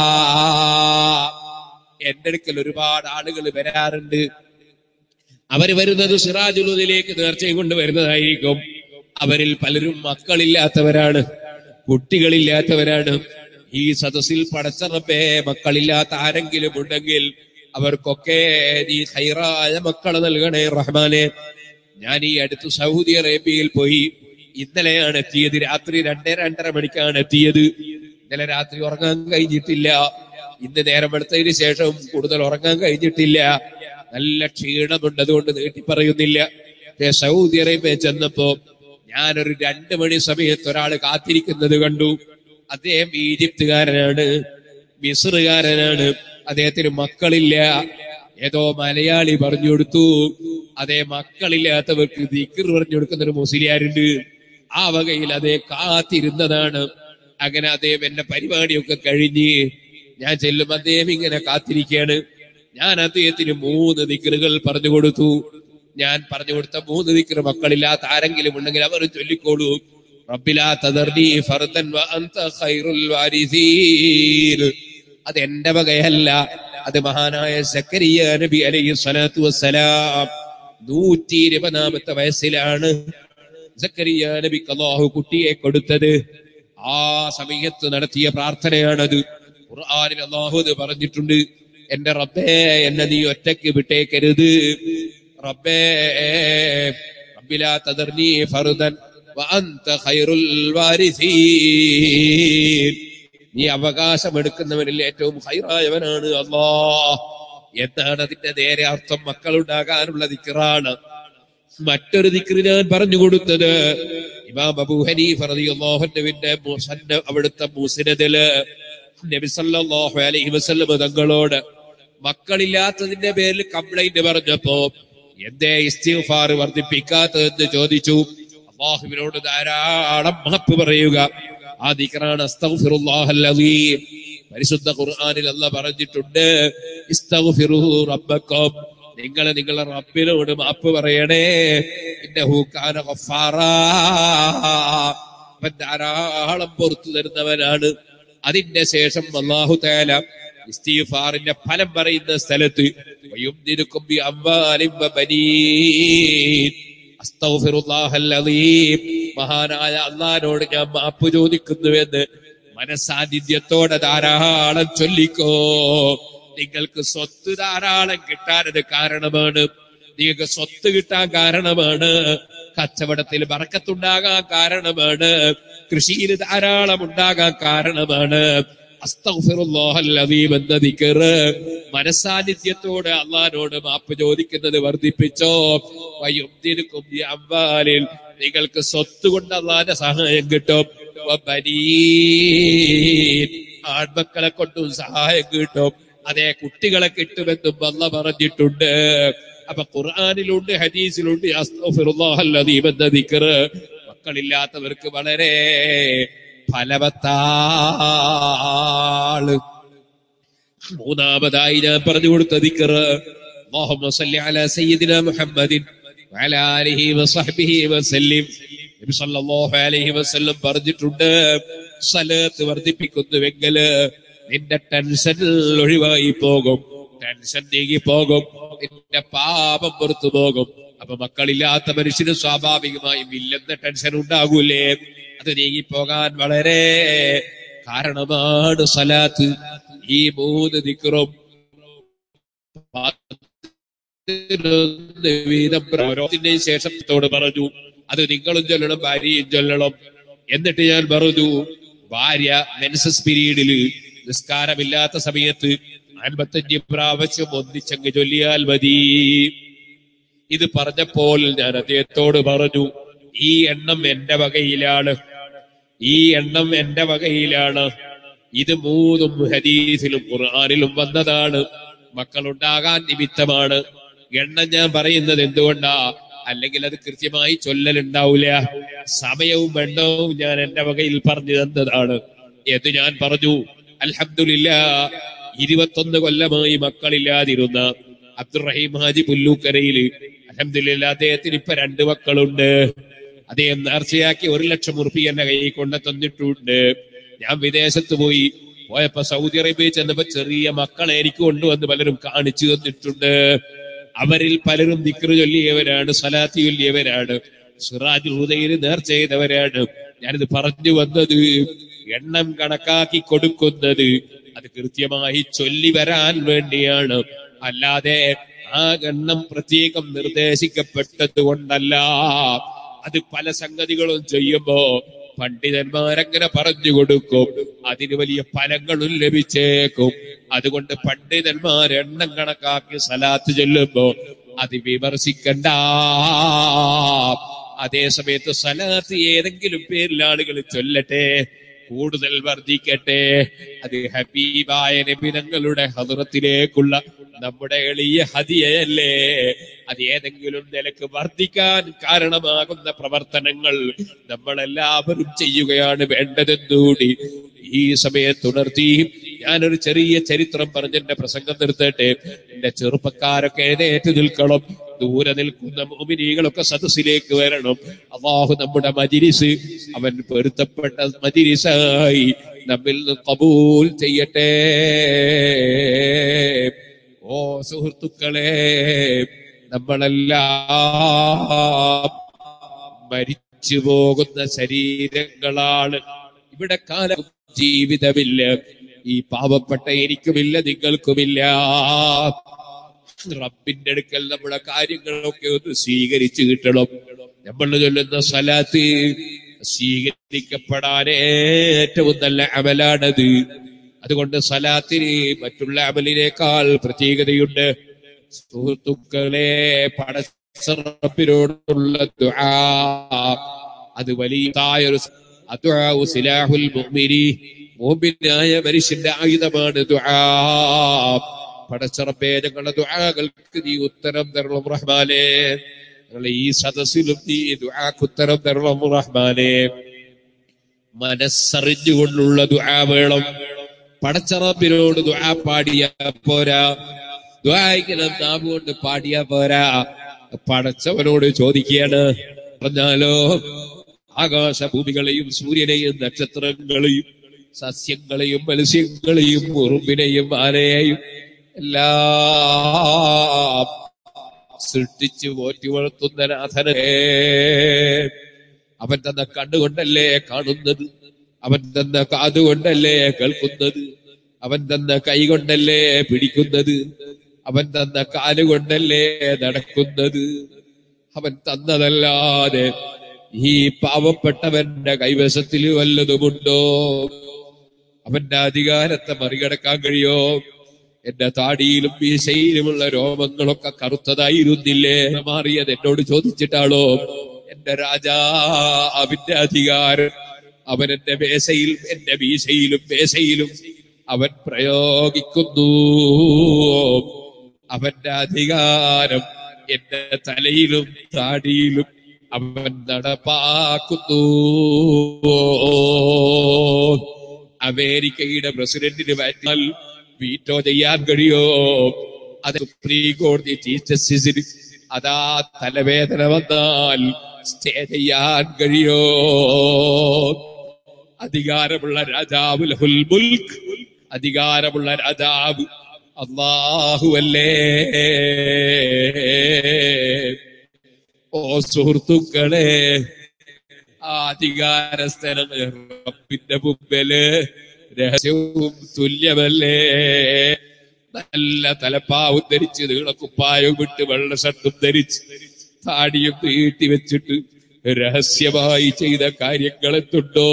എന്റെ അടുക്കൽ ഒരുപാട് ആളുകൾ വരാറുണ്ട് അവർ വരുന്നത് സിറാജുലുദിലേക്ക് നേർച്ചയും കൊണ്ട് വരുന്നതായിരിക്കും അവരിൽ പലരും മക്കളില്ലാത്തവരാണ് കുട്ടികളില്ലാത്തവരാണ് ഈ സദസ്സിൽ പടച്ചറപ്പേ മക്കളില്ലാത്ത ആരെങ്കിലും ഉണ്ടെങ്കിൽ അവർക്കൊക്കെ നീ ഹൈറായ മക്കളെ നൽകണേ റഹ്മാനെ ഞാൻ ഈ അടുത്ത് സൗദി അറേബ്യയിൽ പോയി ഇന്നലെയാണ് എത്തിയത് രാത്രി രണ്ടേ രണ്ടര മണിക്കാണ് എത്തിയത് ഇന്നലെ രാത്രി ഉറങ്ങാൻ കഴിഞ്ഞിട്ടില്ല ഇന്ന് നേരം എടുത്തതിന് ശേഷം കൂടുതൽ ഉറങ്ങാൻ കഴിഞ്ഞിട്ടില്ല നല്ല ക്ഷീണമുണ്ട് അതുകൊണ്ട് നീട്ടി പറയുന്നില്ല പക്ഷേ സൗദി അറേബ്യ ചെന്നപ്പോ ഞാനൊരു രണ്ടു മണി സമയത്ത് ഒരാൾ കാത്തിരിക്കുന്നത് കണ്ടു അദ്ദേഹം ഈജിപ്തുകാരനാണ് മിസറുകാരനാണ് അദ്ദേഹത്തിന് മക്കളില്ല ഏതോ മലയാളി പറഞ്ഞു കൊടുത്തു അതേ മക്കളില്ലാത്തവർക്ക് ദിക്കർ പറഞ്ഞു കൊടുക്കുന്ന ഒരു മുസ്ലിയാരുണ്ട് ആ വകയിൽ അതേ കാത്തിരുന്നതാണ് അങ്ങനെ അദ്ദേഹം എന്റെ പരിപാടിയൊക്കെ കഴിഞ്ഞ് ഞാൻ ചെല്ലും അദ്ദേഹം ഇങ്ങനെ കാത്തിരിക്കുകയാണ് ഞാൻ അദ്ദേഹത്തിന് മൂന്ന് ദിക്കറുകൾ പറഞ്ഞു കൊടുത്തു ഞാൻ പറഞ്ഞു കൊടുത്ത മൂന്ന് ദിക്കറ് മക്കളില്ലാത്ത ആരെങ്കിലും ഉണ്ടെങ്കിൽ അവർ ചൊല്ലിക്കോളൂ റബ്ബിലാ തദർനി ഫർദൻ വ അൻത ഖൈറുൽ വാരിസീൻ അത് എന്റെ വകയല്ല അത് മഹാനായ സക്കരിയ നബി അലൈഹി സ്വലാത്തു വസ്സലാം നൂറ്റി ഇരുപതാമത്തെ വയസ്സിലാണ് സക്കരിയ നബിക്ക് അള്ളാഹു കുട്ടിയെ കൊടുത്തത് ആ സമയത്ത് നടത്തിയ പ്രാർത്ഥനയാണത് ഖുർആനിൽ അള്ളാഹു ഇത് പറഞ്ഞിട്ടുണ്ട് എന്റെ റബ്ബേ എന്നെ നീ ഒറ്റയ്ക്ക് വിട്ടേക്കരുത് റബ്ബേ റബ്ബിലാ തദർനീ ഫർദൻ വഅൻത ഖൈറുൽ വാരിസീൻ നീ അവകാശമെടുക്കുന്നവനിൽ ഏറ്റവും ഹൈറായവനാണ് അല്ലാ എന്നാണ് അതിന്റെ നേരെ അർത്ഥം മക്കളുണ്ടാകാനുള്ള ദിക്റാണ് മറ്റൊരു ദിക്റ് ഞാൻ പറഞ്ഞു കൊടുത്തത് ഇമാം അബൂ ഹനീഫ റളിയല്ലാഹുവിന്റെ മുസന്ന അവിടുത്തെ മുസ്നദില് നബി സല്ലല്ലാഹു അലൈഹി വസല്ലം തങ്ങളോട് മക്കളില്ലാത്തതിന്റെ പേരിൽ കംപ്ലൈന്റ് പറഞ്ഞപ്പോ എന്തേ ഇസ്തിഗ്ഫാർ വർദ്ധിപ്പിക്കാത്തതെന്ന് ചോദിച്ചു അള്ളാഹുവിനോട് ധാരാളം മാപ്പ് പറയുക ആ ദിക്റാണ് അസ്തഗ്ഫിറുല്ലാഹൽ അലീം പരിശുദ്ധ ഖുർആനിൽ അല്ല പറഞ്ഞിട്ടുണ്ട് ഇസ്തഗ്ഫിറു റബ്ബക്കും നിങ്ങൾ നിങ്ങളെ റബ്ബിനോട് മാപ്പ് പറയണേ ഇന്നഹു കാന ഗഫാറാ അവൻ ധാരാളം പുറത്തു തരുന്നവനാണ് അതിന്റെ ശേഷം അള്ളാഹു തആല ഇസ്തിഗ്ഫാറിന്റെ ഫലം പറയുന്ന സ്ഥലത്ത് വയുംദിനുക്കും ബി അംവാലിൻ വബനീൻ അസ്തഗ്ഫിറുല്ലാഹൽ അലീം മഹാനായ അള്ളാഹിനോട് ഞാൻ മാപ്പ് ചോദിക്കുന്നുവെന്ന് മനസാന്നിധ്യത്തോടെ ധാരാളം ചൊല്ലിക്കോ നിങ്ങൾക്ക് സ്വത്ത് ധാരാളം കിട്ടാനത് കാരണമാണ് നിങ്ങൾക്ക് സ്വത്ത് കിട്ടാൻ കാരണമാണ് കച്ചവടത്തിൽ ബറക്കത്തുണ്ടാകാൻ കാരണമാണ് കൃഷിയിൽ ധാരാളം ഉണ്ടാകാൻ കാരണമാണ് അസ്തഗ്ഫിറുല്ലാഹൽ അലീം എന്ന ദിക്റ് മനസാന്നിധ്യത്തോടെ അള്ളഹാനോട് മാപ്പ് ചോദിക്കുന്നത് വർദ്ധിപ്പിച്ചോ വയുംദിനുക്കും ബി അംവാലിൽ നിങ്ങൾക്ക് സ്വത്ത് കൊണ്ട് അള്ളാന്റെ സഹായം കിട്ടും വബനീൻ. ആൺമക്കളെ കൊണ്ടും സഹായം കിട്ടും അതേ കുട്ടികളെ കിട്ടുമെന്നും അല്ല പറഞ്ഞിട്ടുണ്ട് അപ്പൊ ഖുർആാനിലുണ്ട് ഹദീസിലുണ്ട് അസ്തഗ്ഫിറുല്ലാഹൽ അലീം എന്ന ദിക്റ് മക്കളില്ലാത്തവർക്ക് വളരെ ഫലവത്താള് മൂന്നാമതായി ഞാൻ പറഞ്ഞു കൊടുത്ത ദിക്റ് اللهم صل على سيدنا محمد وعلى آله وصحبه وسلم നബി സല്ലല്ലാഹു അലൈഹി വസല്ലം പറഞ്ഞിട്ടുണ്ട് സലത്ത് വർദ്ധിപ്പിക്കുന്നുവെങ്കിൽ നിന്റെ ടെൻഷൻ ഒഴിവായി പോകും ടെൻഷൻ നീങ്ങി പോകും നിന്റെ പാപം പുറത്തു പോകും അപ്പൊ മക്കളില്ലാത്ത മനുഷ്യന് സ്വാഭാവികമായും ഇല്ലെന്ന ടെൻഷൻ ഉണ്ടാകൂലേ അത് നീങ്ങിപ്പോകാൻ വളരെ കാരണമാണ് സലാത്ത് ഈ മൂന്ന് ദിക്റും പതിനൊന്ന് വീതം ഓരോന്നിന്റെ ശേഷത്തോട് പറഞ്ഞു അത് നിങ്ങളും ചൊല്ലണം ഭാര്യയും ചൊല്ലണം എന്നിട്ട് ഞാൻ പറഞ്ഞു ഭാര്യ മെൻസസ് പീരീഡിൽ നിസ്കാരമില്ലാത്ത സമയത്ത് അൻപത്തഞ്ച് പ്രാവശ്യം ഒന്നിച്ചങ്ങ് ചൊല്ലിയാൽ മതി ഇത് പറഞ്ഞപ്പോൾ ഞാൻ അദ്ദേഹത്തോട് പറഞ്ഞു ഈ എണ്ണം എന്റെ വകയിലാണ് ഈ എണ്ണം എന്റെ വകയിലാണ് ഇത് മൂന്നും ഹദീസിലും ഖുർആാനിലും വന്നതാണ് മക്കളുണ്ടാകാൻ നിമിത്തമാണ് എണ്ണം ഞാൻ പറയുന്നത് എന്തുകൊണ്ടാ അല്ലെങ്കിൽ അത് കൃത്യമായി ചൊല്ലലുണ്ടാവില്ല സമയവും എണ്ണവും ഞാൻ എന്റെ വകയിൽ പറഞ്ഞു തന്നതാണ് എന്ന് ഞാൻ പറഞ്ഞു അൽഹംദുലില്ല ഇരുപത്തൊന്ന് കൊല്ലമായി മക്കളില്ലാതിരുന്ന അബ്ദുറഹീം ഹാജി പുല്ലൂക്കരയില് അലഹമില്ല അദ്ദേഹത്തിന് ഇപ്പൊ രണ്ട് മക്കളുണ്ട് അദ്ദേഹം നേർച്ചയാക്കി ഒരു ലക്ഷം ഉറുപ്പി എന്റെ കയ്യിൽ കൊണ്ട് തന്നിട്ടുണ്ട് ഞാൻ വിദേശത്ത് പോയി പോയപ്പോ സൗദി അറേബ്യയിൽ ചെന്നപ്പോ ചെറിയ മക്കളെ എനിക്ക് കൊണ്ടുവന്ന് പലരും കാണിച്ചു തന്നിട്ടുണ്ട് അവരിൽ പലരും ദിക്റ് ചൊല്ലിയവരാണ് സലാത്തി ചൊല്ലിയവരാണ് സിറാജ് ഹുദയിൽ നേർച്ച ചെയ്തവരാണ് ഞാനിത് പറഞ്ഞു വന്നത് എണ്ണം കണക്കാക്കി കൊടുക്കുന്നത് അത് കൃത്യമായി ചൊല്ലി വരാൻ വേണ്ടിയാണ് അല്ലാതെ ആ എണ്ണം പ്രത്യേകം നിർദ്ദേശിക്കപ്പെട്ടത് കൊണ്ടല്ല അത് പല സംഗതികളും ചെയ്യുമ്പോ പണ്ഡിതന്മാരങ്ങനെ പറഞ്ഞു കൊടുക്കും അതിന് വലിയ ഫലങ്ങളും ലഭിച്ചേക്കും അതുകൊണ്ട് പണ്ഡിതന്മാർ എണ്ണം കണക്കാക്കി സലാത്ത് ചൊല്ലുമ്പോ അത് വിമർശിക്കണ്ട അതേ സമയത്ത് സലാത്ത് ഏതെങ്കിലും പേരിൽ ആളുകൾ ചൊല്ലട്ടെ കൂടുതൽ വർദ്ധിക്കട്ടെ അത് ഹബീബായ നബിനങ്ങളുടെ ഹദറത്തിലേക്കുള്ള നമ്മുടെ എളിയ ഹതിയല്ലേ അത് ഏതെങ്കിലും നിലക്ക് വർദ്ധിക്കാൻ കാരണമാകുന്ന പ്രവർത്തനങ്ങൾ നമ്മളെല്ലാവരും ചെയ്യുകയാണ് വേണ്ടതെന്നുകൂടി ഈ സമയത്തുണർത്തി ഞാനൊരു ചെറിയ ചരിത്രം പറഞ്ഞ് എന്റെ പ്രസംഗം നിർത്തട്ടെ എന്റെ ചെറുപ്പക്കാരൊക്കെ എഴുന്നേറ്റ് നിൽക്കണം ദൂരെ നിൽക്കുന്ന മോമിനികളൊക്കെ സദസ്സിലേക്ക് വരണം അള്ളാഹു നമ്മുടെ മജിരിസ് അവൻ പൊരുത്തപ്പെട്ട മജിരിസായി നമ്മിൽ നിന്ന് കബൂൽ ചെയ്യട്ടെ ഓ സുഹൃത്തുക്കളെ നമ്മളെല്ലാം മരിച്ചു നശിച്ചു പോകുന്ന ശരീരങ്ങളാണ് ഇവിടെ കാലം ജീവിതമില്ല ഈ പാവപ്പെട്ട എനിക്കുമില്ല നിങ്ങൾക്കുമില്ല റബ്ബിന്റെ അടുക്കൽ നമ്മുടെ കാര്യങ്ങളൊക്കെ ഒന്ന് സ്വീകരിച്ചു കിട്ടണം നമ്മൾ ചൊല്ലുന്ന സലാത്ത് സ്വീകരിക്കപ്പെടാൻ ഏറ്റവും നല്ല അമലാണത് അതുകൊണ്ട് സലാത്തിന് മറ്റുള്ള അമലിനേക്കാൾ പ്രത്യേകതയുണ്ട് സുഹൃത്തുക്കളെ പടച്ചറപ്പിനോടുള്ള ദുആ അത് വലിയതായൊരു അദ്ദുആഉ സിലാഹുൽ മുഅ്മിനി മുഅ്മിനായ മനുഷ്യന്റെ ആയുധമാണ് ദുആ പടച്ചറപ്പേ ഞങ്ങളുടെ ദുആകൾക്ക് നീ ഉത്തരം തരണം റഹ്മാനെ ഞങ്ങളെ ഈ സദസ്സിലും നീ ദുആക്ക് ഉത്തരം തരണം റഹ്മാനെ മനസ്സറിഞ്ഞുകൊണ്ടുള്ള ദുആ വേണം പടച്ചറപ്പിനോട് ദുആ പാടിയ പോരാ ദ്വായിക്കണം നാം കൊണ്ട് പാടിയ പോരാ പടച്ചവനോട് ചോദിക്കുകയാണ് പറഞ്ഞാലോ ആകാശഭൂമികളെയും സൂര്യനെയും നക്ഷത്രങ്ങളെയും സസ്യങ്ങളെയും മത്സ്യങ്ങളെയും ഉറുമ്പിനെയും ആനയെയും എല്ലാം സൃഷ്ടിച്ചു പോറ്റി വളർത്തുന്ന നാഥനെ അവൻ തന്ന കണ്ണുകൊണ്ടല്ലേ കാണുന്നത് അവൻ തന്ന കാതുകൊണ്ടല്ലേ കേൾക്കുന്നത് അവൻ തന്ന കൈ കൊണ്ടല്ലേ പിടിക്കുന്നത് അവൻ തന്ന കാലുകൊണ്ടല്ലേ നടക്കുന്നത് അവൻ തന്നതല്ലാതെ ഈ പാവപ്പെട്ടവന്റെ കൈവശത്തിൽ വല്ലതുമുണ്ടോ അവന്റെ അധികാരത്തെ മറികടക്കാൻ കഴിയോ എന്റെ താടിയിലും മീശയിലുമുള്ള രോമങ്ങളൊക്കെ കറുത്തതായിരുന്നില്ലേ മാറിയത് എന്നോട് ചോദിച്ചിട്ടാണോ എന്റെ രാജാ അവന്റെ അധികാരം അവൻ എന്റെ മേശയിൽ എന്റെ മീശയിലും മേശയിലും അവൻ പ്രയോഗിക്കുന്നു അവന്റെ അധികാരം എന്റെ തലയിലും താടിയിലും അവൻ നടപ്പാക്കുന്നു അമേരിക്കയുടെ പ്രസിഡന്റിന് മാറ്റിയാൽ വീറ്റോ ചെയ്യാൻ കഴിയോ അത് സുപ്രീം കോടതി ചീഫ് ജസ്റ്റിസിന് അതാ തലവേദന വന്നാൽ സ്റ്റേ ചെയ്യാൻ കഴിയോ അധികാരമുള്ള രാജാവ് ലഹുൽ മുൽക്ക് അധികാരമുള്ള രാജാവ് അള്ളാഹുവല്ലേ ഓ സുഹൃത്തുക്കളെ ആ അധികാര സ്ഥലങ്ങൾ റബ്ബിന്റെ മുമ്പില് രഹസ്യവും തുല്യമല്ലേ നല്ല തലപ്പാവും ധരിച്ച് നീളക്കുപ്പായവും ഇട്ട് വെള്ള ഷർട്ടും ധരിച്ച് താടിയും നീട്ടി വെച്ചിട്ട് രഹസ്യമായി ചെയ്ത കാര്യങ്ങൾ എന്തുണ്ടോ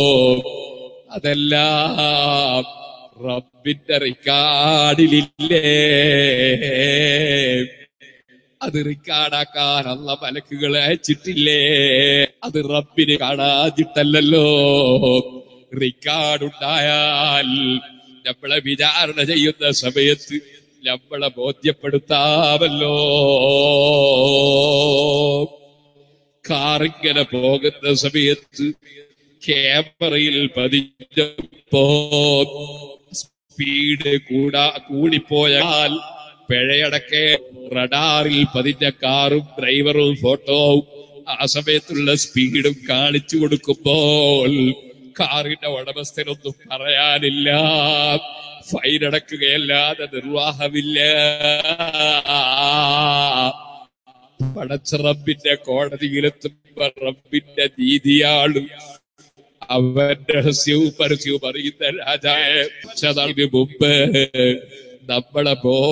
അതെല്ലാം റബ്ബിന്റെ റിക്കാർഡിലില്ലേ അത് റിക്കാർഡാക്കാൻ അല്ല മലക്കുകളെ അയച്ചിട്ടില്ലേ അത് റബ്ബിന് കാണാതിട്ടല്ലോ റിക്കാർഡ് ഉണ്ടായാൽ നമ്മളെ വിചാരണ ചെയ്യുന്ന സമയത്ത് നമ്മളെ ബോധ്യപ്പെടുത്താമല്ലോ കാറിങ്ങനെ പോകുന്ന സമയത്ത് ക്യാമറയിൽ പതിഞ്ഞപ്പോ സ്പീഡ് കൂടാ കൂടിപ്പോയാൽ പിഴയടക്കെ റഡാറിൽ പതിഞ്ഞ കാറും ഡ്രൈവറും ഫോട്ടോവും ആ സമയത്തുള്ള സ്പീഡും കാണിച്ചു കൊടുക്കുമ്പോൾ കാറിന്റെ ഉടമസ്ഥനൊന്നും പറയാനില്ല ഫൈൻ അടക്കുകയല്ലാതെ നിർവാഹമില്ല പടച്ച റബ്ബിന്റെ കോടതിയിലെത്തുമ്പോ റബ്ബിന്റെ നീതിയാണ് അവൻ രഹസ്യവും പരസ്യവും അറിയുന്ന രാജാവിന് മുമ്പ് നമ്മളെ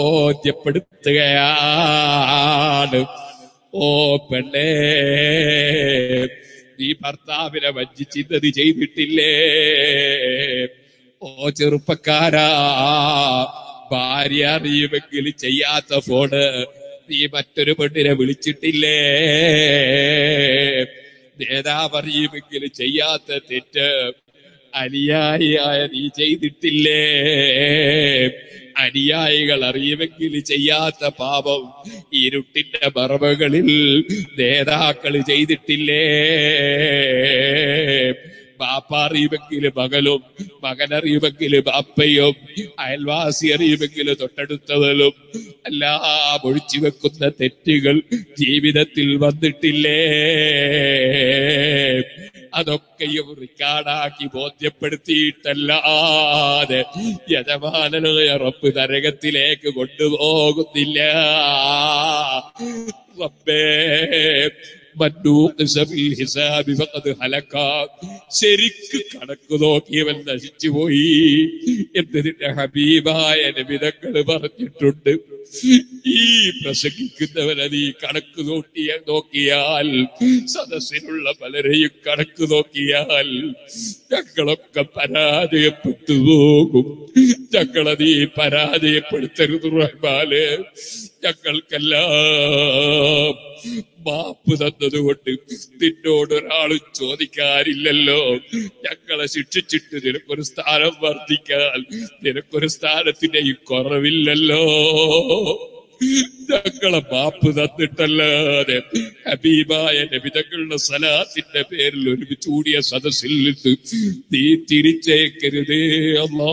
ബോധ്യപ്പെടുത്തുകയാണ് ഓ പെണ്ണേ നീ ഭർത്താവിനെ വഞ്ചിച്ചിന്നത് ചെയ്തിട്ടില്ലേ ഓ ചെറുപ്പക്കാരാ ഭാര്യ അറിയുമെങ്കിൽ ചെയ്യാത്ത ഫോണ് നീ മറ്റൊരു പെണ്ണിനെ വിളിച്ചിട്ടില്ലേ നേതാവ് അറിയുമെങ്കിൽ ചെയ്യാത്ത തെറ്റ് അനുയായിയായ നീ ചെയ്തിട്ടില്ലേ അനുയായികൾ അറിയുമെങ്കിൽ ചെയ്യാത്ത പാപം ഇരുട്ടിന്റെ മറവുകളിൽ നേതാക്കൾ ചെയ്തിട്ടില്ലേ ബാപ്പ അറിയുമെങ്കിൽ മകളും മകനറിയുമെങ്കിൽ ബാപ്പയും അയൽവാസി അറിയുമെങ്കിൽ തൊട്ടടുത്തവരും എല്ലാം ഒഴിച്ചു വെക്കുന്ന തെറ്റുകൾ ജീവിതത്തിൽ വന്നിട്ടില്ലേ അതൊക്കെയും റിക്കാർഡാക്കി ബോധ്യപ്പെടുത്തിയിട്ടല്ലാതെ യജമാനായ റബ്ബ് നരകത്തിലേക്ക് കൊണ്ടുപോകുന്നില്ല റബ്ബേ മന്നൂഖിസ ഫിൽ ഹിസാബി ഫഖദ് ഹലക ശരിക്ക് കണക്ക് നോക്കിയവൻ നശിച്ചുപോയി എന്നതിന്റെ ഹബീബായ നബിതങ്ങൾ പറഞ്ഞിട്ടുണ്ട് ഈ പ്രസംഗിക്കുന്നവനെ നീ കണക്ക് നോക്കിയ നോക്കിയാൽ സദസ്സിലുള്ള പലരെയും കണക്ക് നോക്കിയാൽ ഞങ്ങളൊക്കെ പരാജയപ്പെട്ടു പോകും ഞങ്ങളെ നീ പരാജയപ്പെടുത്തരുത് റഹ്മാന് ഞങ്ങൾക്കെല്ലാം മാപ്പ് തന്നതുകൊണ്ട് നിന്നോട് ഒരാളും ചോദിക്കാറില്ലല്ലോ ഞങ്ങളെ ശിക്ഷിച്ചിട്ട് നിനക്കൊരു സ്ഥാനം വർദ്ധിക്കാൻ നിനക്കൊരു സ്ഥാനത്തിന്റെയും കുറവില്ലല്ലോ ഞങ്ങളെ മാപ്പ് തന്നിട്ടല്ലാതെ ഹബീബായ നബിതങ്ങളുടെ സലാത്തിന്റെ പേരിൽ ഒരുമിച്ച് കൂടിയ സദസ്സിൽ നിന്ന് നീ തിരിച്ചേക്കരുതേ അല്ലാ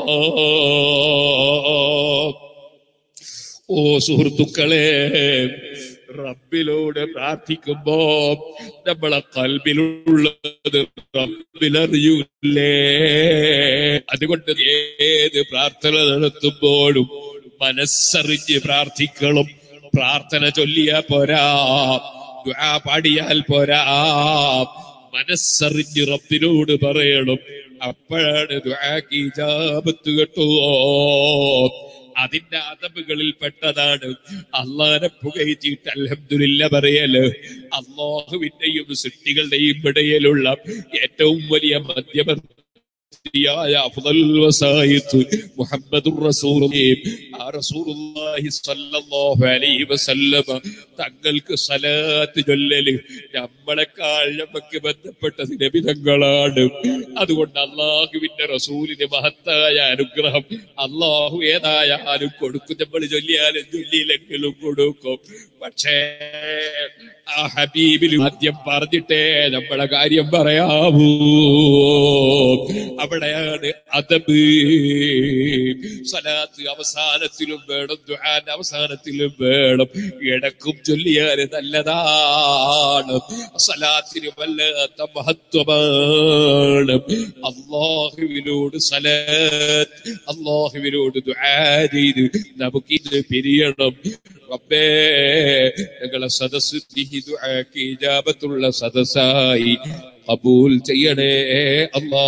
ഓ സുഹൃത്തുക്കളെ റബ്ബിലോട് പ്രാർത്ഥിക്കുമ്പോ നമ്മളെ കൽബിലുള്ളത് റബ്ബിലറിയൂലേ അതുകൊണ്ട് ഏത് പ്രാർത്ഥന നടത്തുമ്പോഴും മനസ്സറിഞ്ഞ് പ്രാർത്ഥിക്കണം പ്രാർത്ഥന ചൊല്ലിയാ പോരാ ദുആ പാടിയാൽ പോരാ മനസ്സറിഞ്ഞ് റബ്ബിനോട് പറയണം അപ്പോഴാണ് ദുആക്ക് ഇജാബത്ത് കിട്ടുവോ അതിന്റെ അതബുകളിൽ പെട്ടതാണ് അള്ളാനെ പുകയറ്റിയിട്ട് അലഹമില്ല പറയല് അള്ളാഹുവിന്റെയും സൃഷ്ടികളുടെയും ഇടയിലുള്ള ഏറ്റവും വലിയ മധ്യമ ായ അഫ്ദൽ വസായിത്ത് മുഹമ്മദുർ റസൂലുള്ളാഹി ആ റസൂലുള്ളാഹി സ്വല്ലല്ലാഹു അലൈഹി വസല്ലമ തങ്ങൾക്ക് സലാത്ത് ചൊല്ലല് നമ്മളെക്കാൾ നമുക്ക് ബന്ധപ്പെട്ടത് നബിതങ്ങളാണ് അതുകൊണ്ട് അള്ളാഹുവിന്റെ റസൂലിന് മഹത്തായ അനുഗ്രഹം അള്ളാഹു ഏതായാലും കൊടുക്കും നമ്മൾ ചൊല്ലിയാലും ചൊല്ലിയില്ലെങ്കിലും കൊടുക്കും പക്ഷേ ആ ഹബീബിൽ ആദ്യം പറഞ്ഞിട്ടേ നമ്മളെ കാര്യം പറയാവൂ അവിടെയാണ് അതബ് സലാത്ത് അവസാനത്തിലും വേണം ദുആന്റെ അവസാനത്തിലും വേണം ഇടക്കും ചൊല്ലിയാൽ നല്ലതാണ് സലാത്തിന് വല്ലാത്ത മഹത്വമാണ് അള്ളാഹുവിനോട് സലാത്ത് അള്ളാഹുവിനോട് ദുആ ചെയ്ത് നമുക്കിത് പിരിയണം റബ്ബേ ഞങ്ങളെ സദസ് നീ ദുആക്ക് ഇജാബത്തുള്ള സദസ്സായി കബൂൽ ചെയ്യണേ അല്ലാ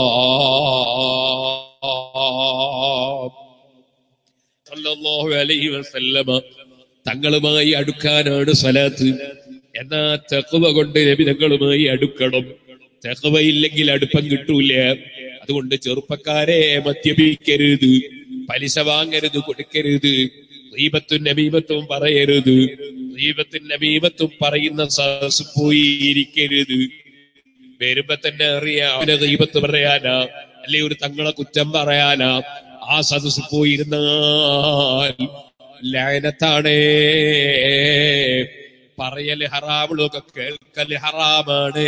സല്ലല്ലാഹു അലൈഹി വസല്ലമ തങ്ങളുമായി അടുക്കാനാണ് സലാത്ത് എന്നാ തെക്കുവ കൊണ്ട് നബി തങ്ങളുമായി അടുക്കണം തെക്കുവയില്ലെങ്കിൽ അടുപ്പം കിട്ടൂല അതുകൊണ്ട് ചെറുപ്പക്കാരെ മദ്യപിക്കരുത് പലിശ വാങ്ങരുത് കൊടുക്കരുത് ദീപത്തും നബീബത്തും പറയരുത് ദീപത്തും നബീബത്തും പറയുന്ന സദസ് പോയി ഇരിക്കരുത് വരുമ്പോ തന്നെ അറിയാം അവനെ ദൈവത്ത് പറയാനാ അല്ലെ ഒരു തങ്ങളെ കുറ്റം പറയാനാ ആ സദസ് പോയിരുന്നാൽ ലയനത്താണേ പറയല് ഹറാമുകളൊക്കെ കേൾക്കല് ഹറാമാണ്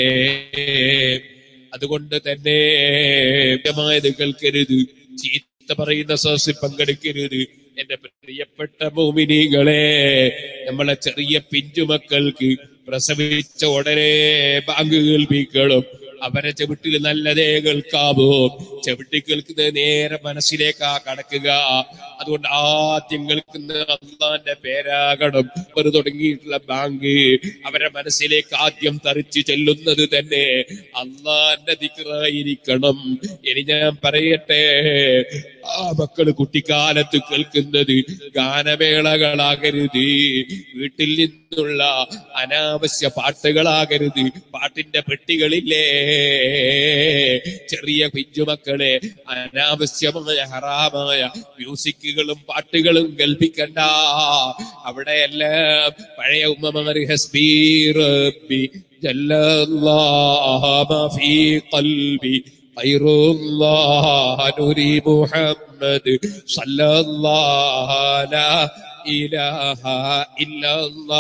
അതുകൊണ്ട് തന്നെ ഇത് കേൾക്കരുത് ചീത്ത പറയുന്ന സദസ്സിൽ പങ്കെടുക്കരുത് എന്റെ പ്രിയപ്പെട്ട മോമിനികളെ നമ്മളെ ചെറിയ പിഞ്ചുമക്കൾക്ക് പ്രസവിച്ച ഉടനെ ബാങ്ക് കേൾപ്പിക്കണം അവരെ ചെവിട്ടിൽ നല്ലതേ കേൾക്കാവോ ചെവിട്ടി കേൾക്കുന്നത് നേരെ മനസ്സിലേക്കാ കടക്കുക അതുകൊണ്ട് ആദ്യം കേൾക്കുന്ന അള്ളാന്റെ പേരാകണം അവർ തുടങ്ങിയിട്ടുള്ള ബാങ്ക് അവരെ മനസ്സിലേക്ക് ആദ്യം തറിച്ചു ചെല്ലുന്നത് തന്നെ അള്ളാന്റെ ദിക്റായിരിക്കണം ഇനി ഞാൻ പറയട്ടെ ആ മക്കള് കുട്ടിക്കാലത്ത് കേൾക്കുന്നത് ഗാനമേളകളാകരുത് വീട്ടിൽ നിന്നുള്ള അനാവശ്യ പാട്ടുകളാകരുത് പാട്ടിന്റെ പെട്ടികളില്ലേ ചെറിയ പിഞ്ചുമക്കളെ അനാവശ്യമായ ഹറാമായ മ്യൂസിക്കുകളും പാട്ടുകളും കേൾപ്പിക്കണ്ട അവിടെയെല്ലാം പഴയ ഉമ്മമാര് ഹസ്ബീ റബ്ബി ജല്ലല്ലാഹ മാ ഫീ ഖൽബി خير الله نوري محمد صلى الله لا إله إلا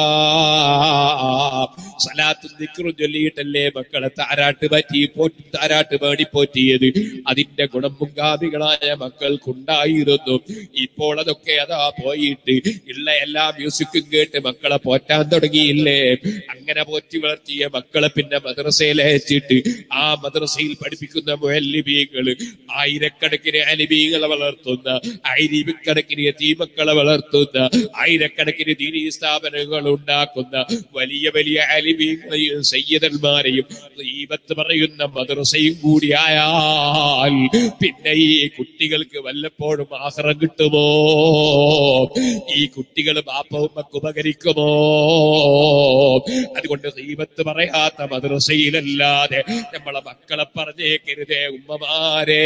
الله സലാത്തും ദിക്റും ചൊല്ലിയിട്ടല്ലേ മക്കളെ താരാട്ട് പറ്റി പോറ്റി താരാട്ട് പാടി പോറ്റിയത് അതിന്റെ ഗുണം മുൻഗാമികളായ മക്കൾക്കുണ്ടായിരുന്നു ഇപ്പോൾ അതൊക്കെ അതാ പോയിട്ട് ഉള്ള എല്ലാ മ്യൂസിക്കും കേട്ട് മക്കളെ പോറ്റാൻ തുടങ്ങിയില്ലേ അങ്ങനെ പോറ്റി വളർത്തിയ മക്കളെ പിന്നെ മദ്രസയിൽ അയച്ചിട്ട് ആ മദ്രസയിൽ പഠിപ്പിക്കുന്ന മുഹല്ലിബീകള് ആയിരക്കണക്കിന് അലിബീകളെ വളർത്തുന്ന ആയിരക്കണക്കിന് യതീമക്കളെ വളർത്തുന്ന ആയിരക്കണക്കിന് ദീനീ സ്ഥാപനങ്ങൾ ഉണ്ടാക്കുന്ന വലിയ വലിയ അലിമീങ്ങളെയും സയ്യദന്മാരെയും ഈപത്ത് പറയുന്ന മദ്രസയും കൂടിയായാൽ പിന്നെ ഈ കുട്ടികൾക്ക് വല്ലപ്പോഴും ആഹ്റം കിട്ടുമോ ഈ കുട്ടികൾ ബാപ്പവുമ്മക്ക് ഉപകരിക്കുമോ അതുകൊണ്ട് ദൈവത്ത് പറയാത്ത മദ്രസയിലല്ലാതെ നമ്മളെ മക്കളെ പറഞ്ഞേക്കരുതേ ഉമ്മമാരെ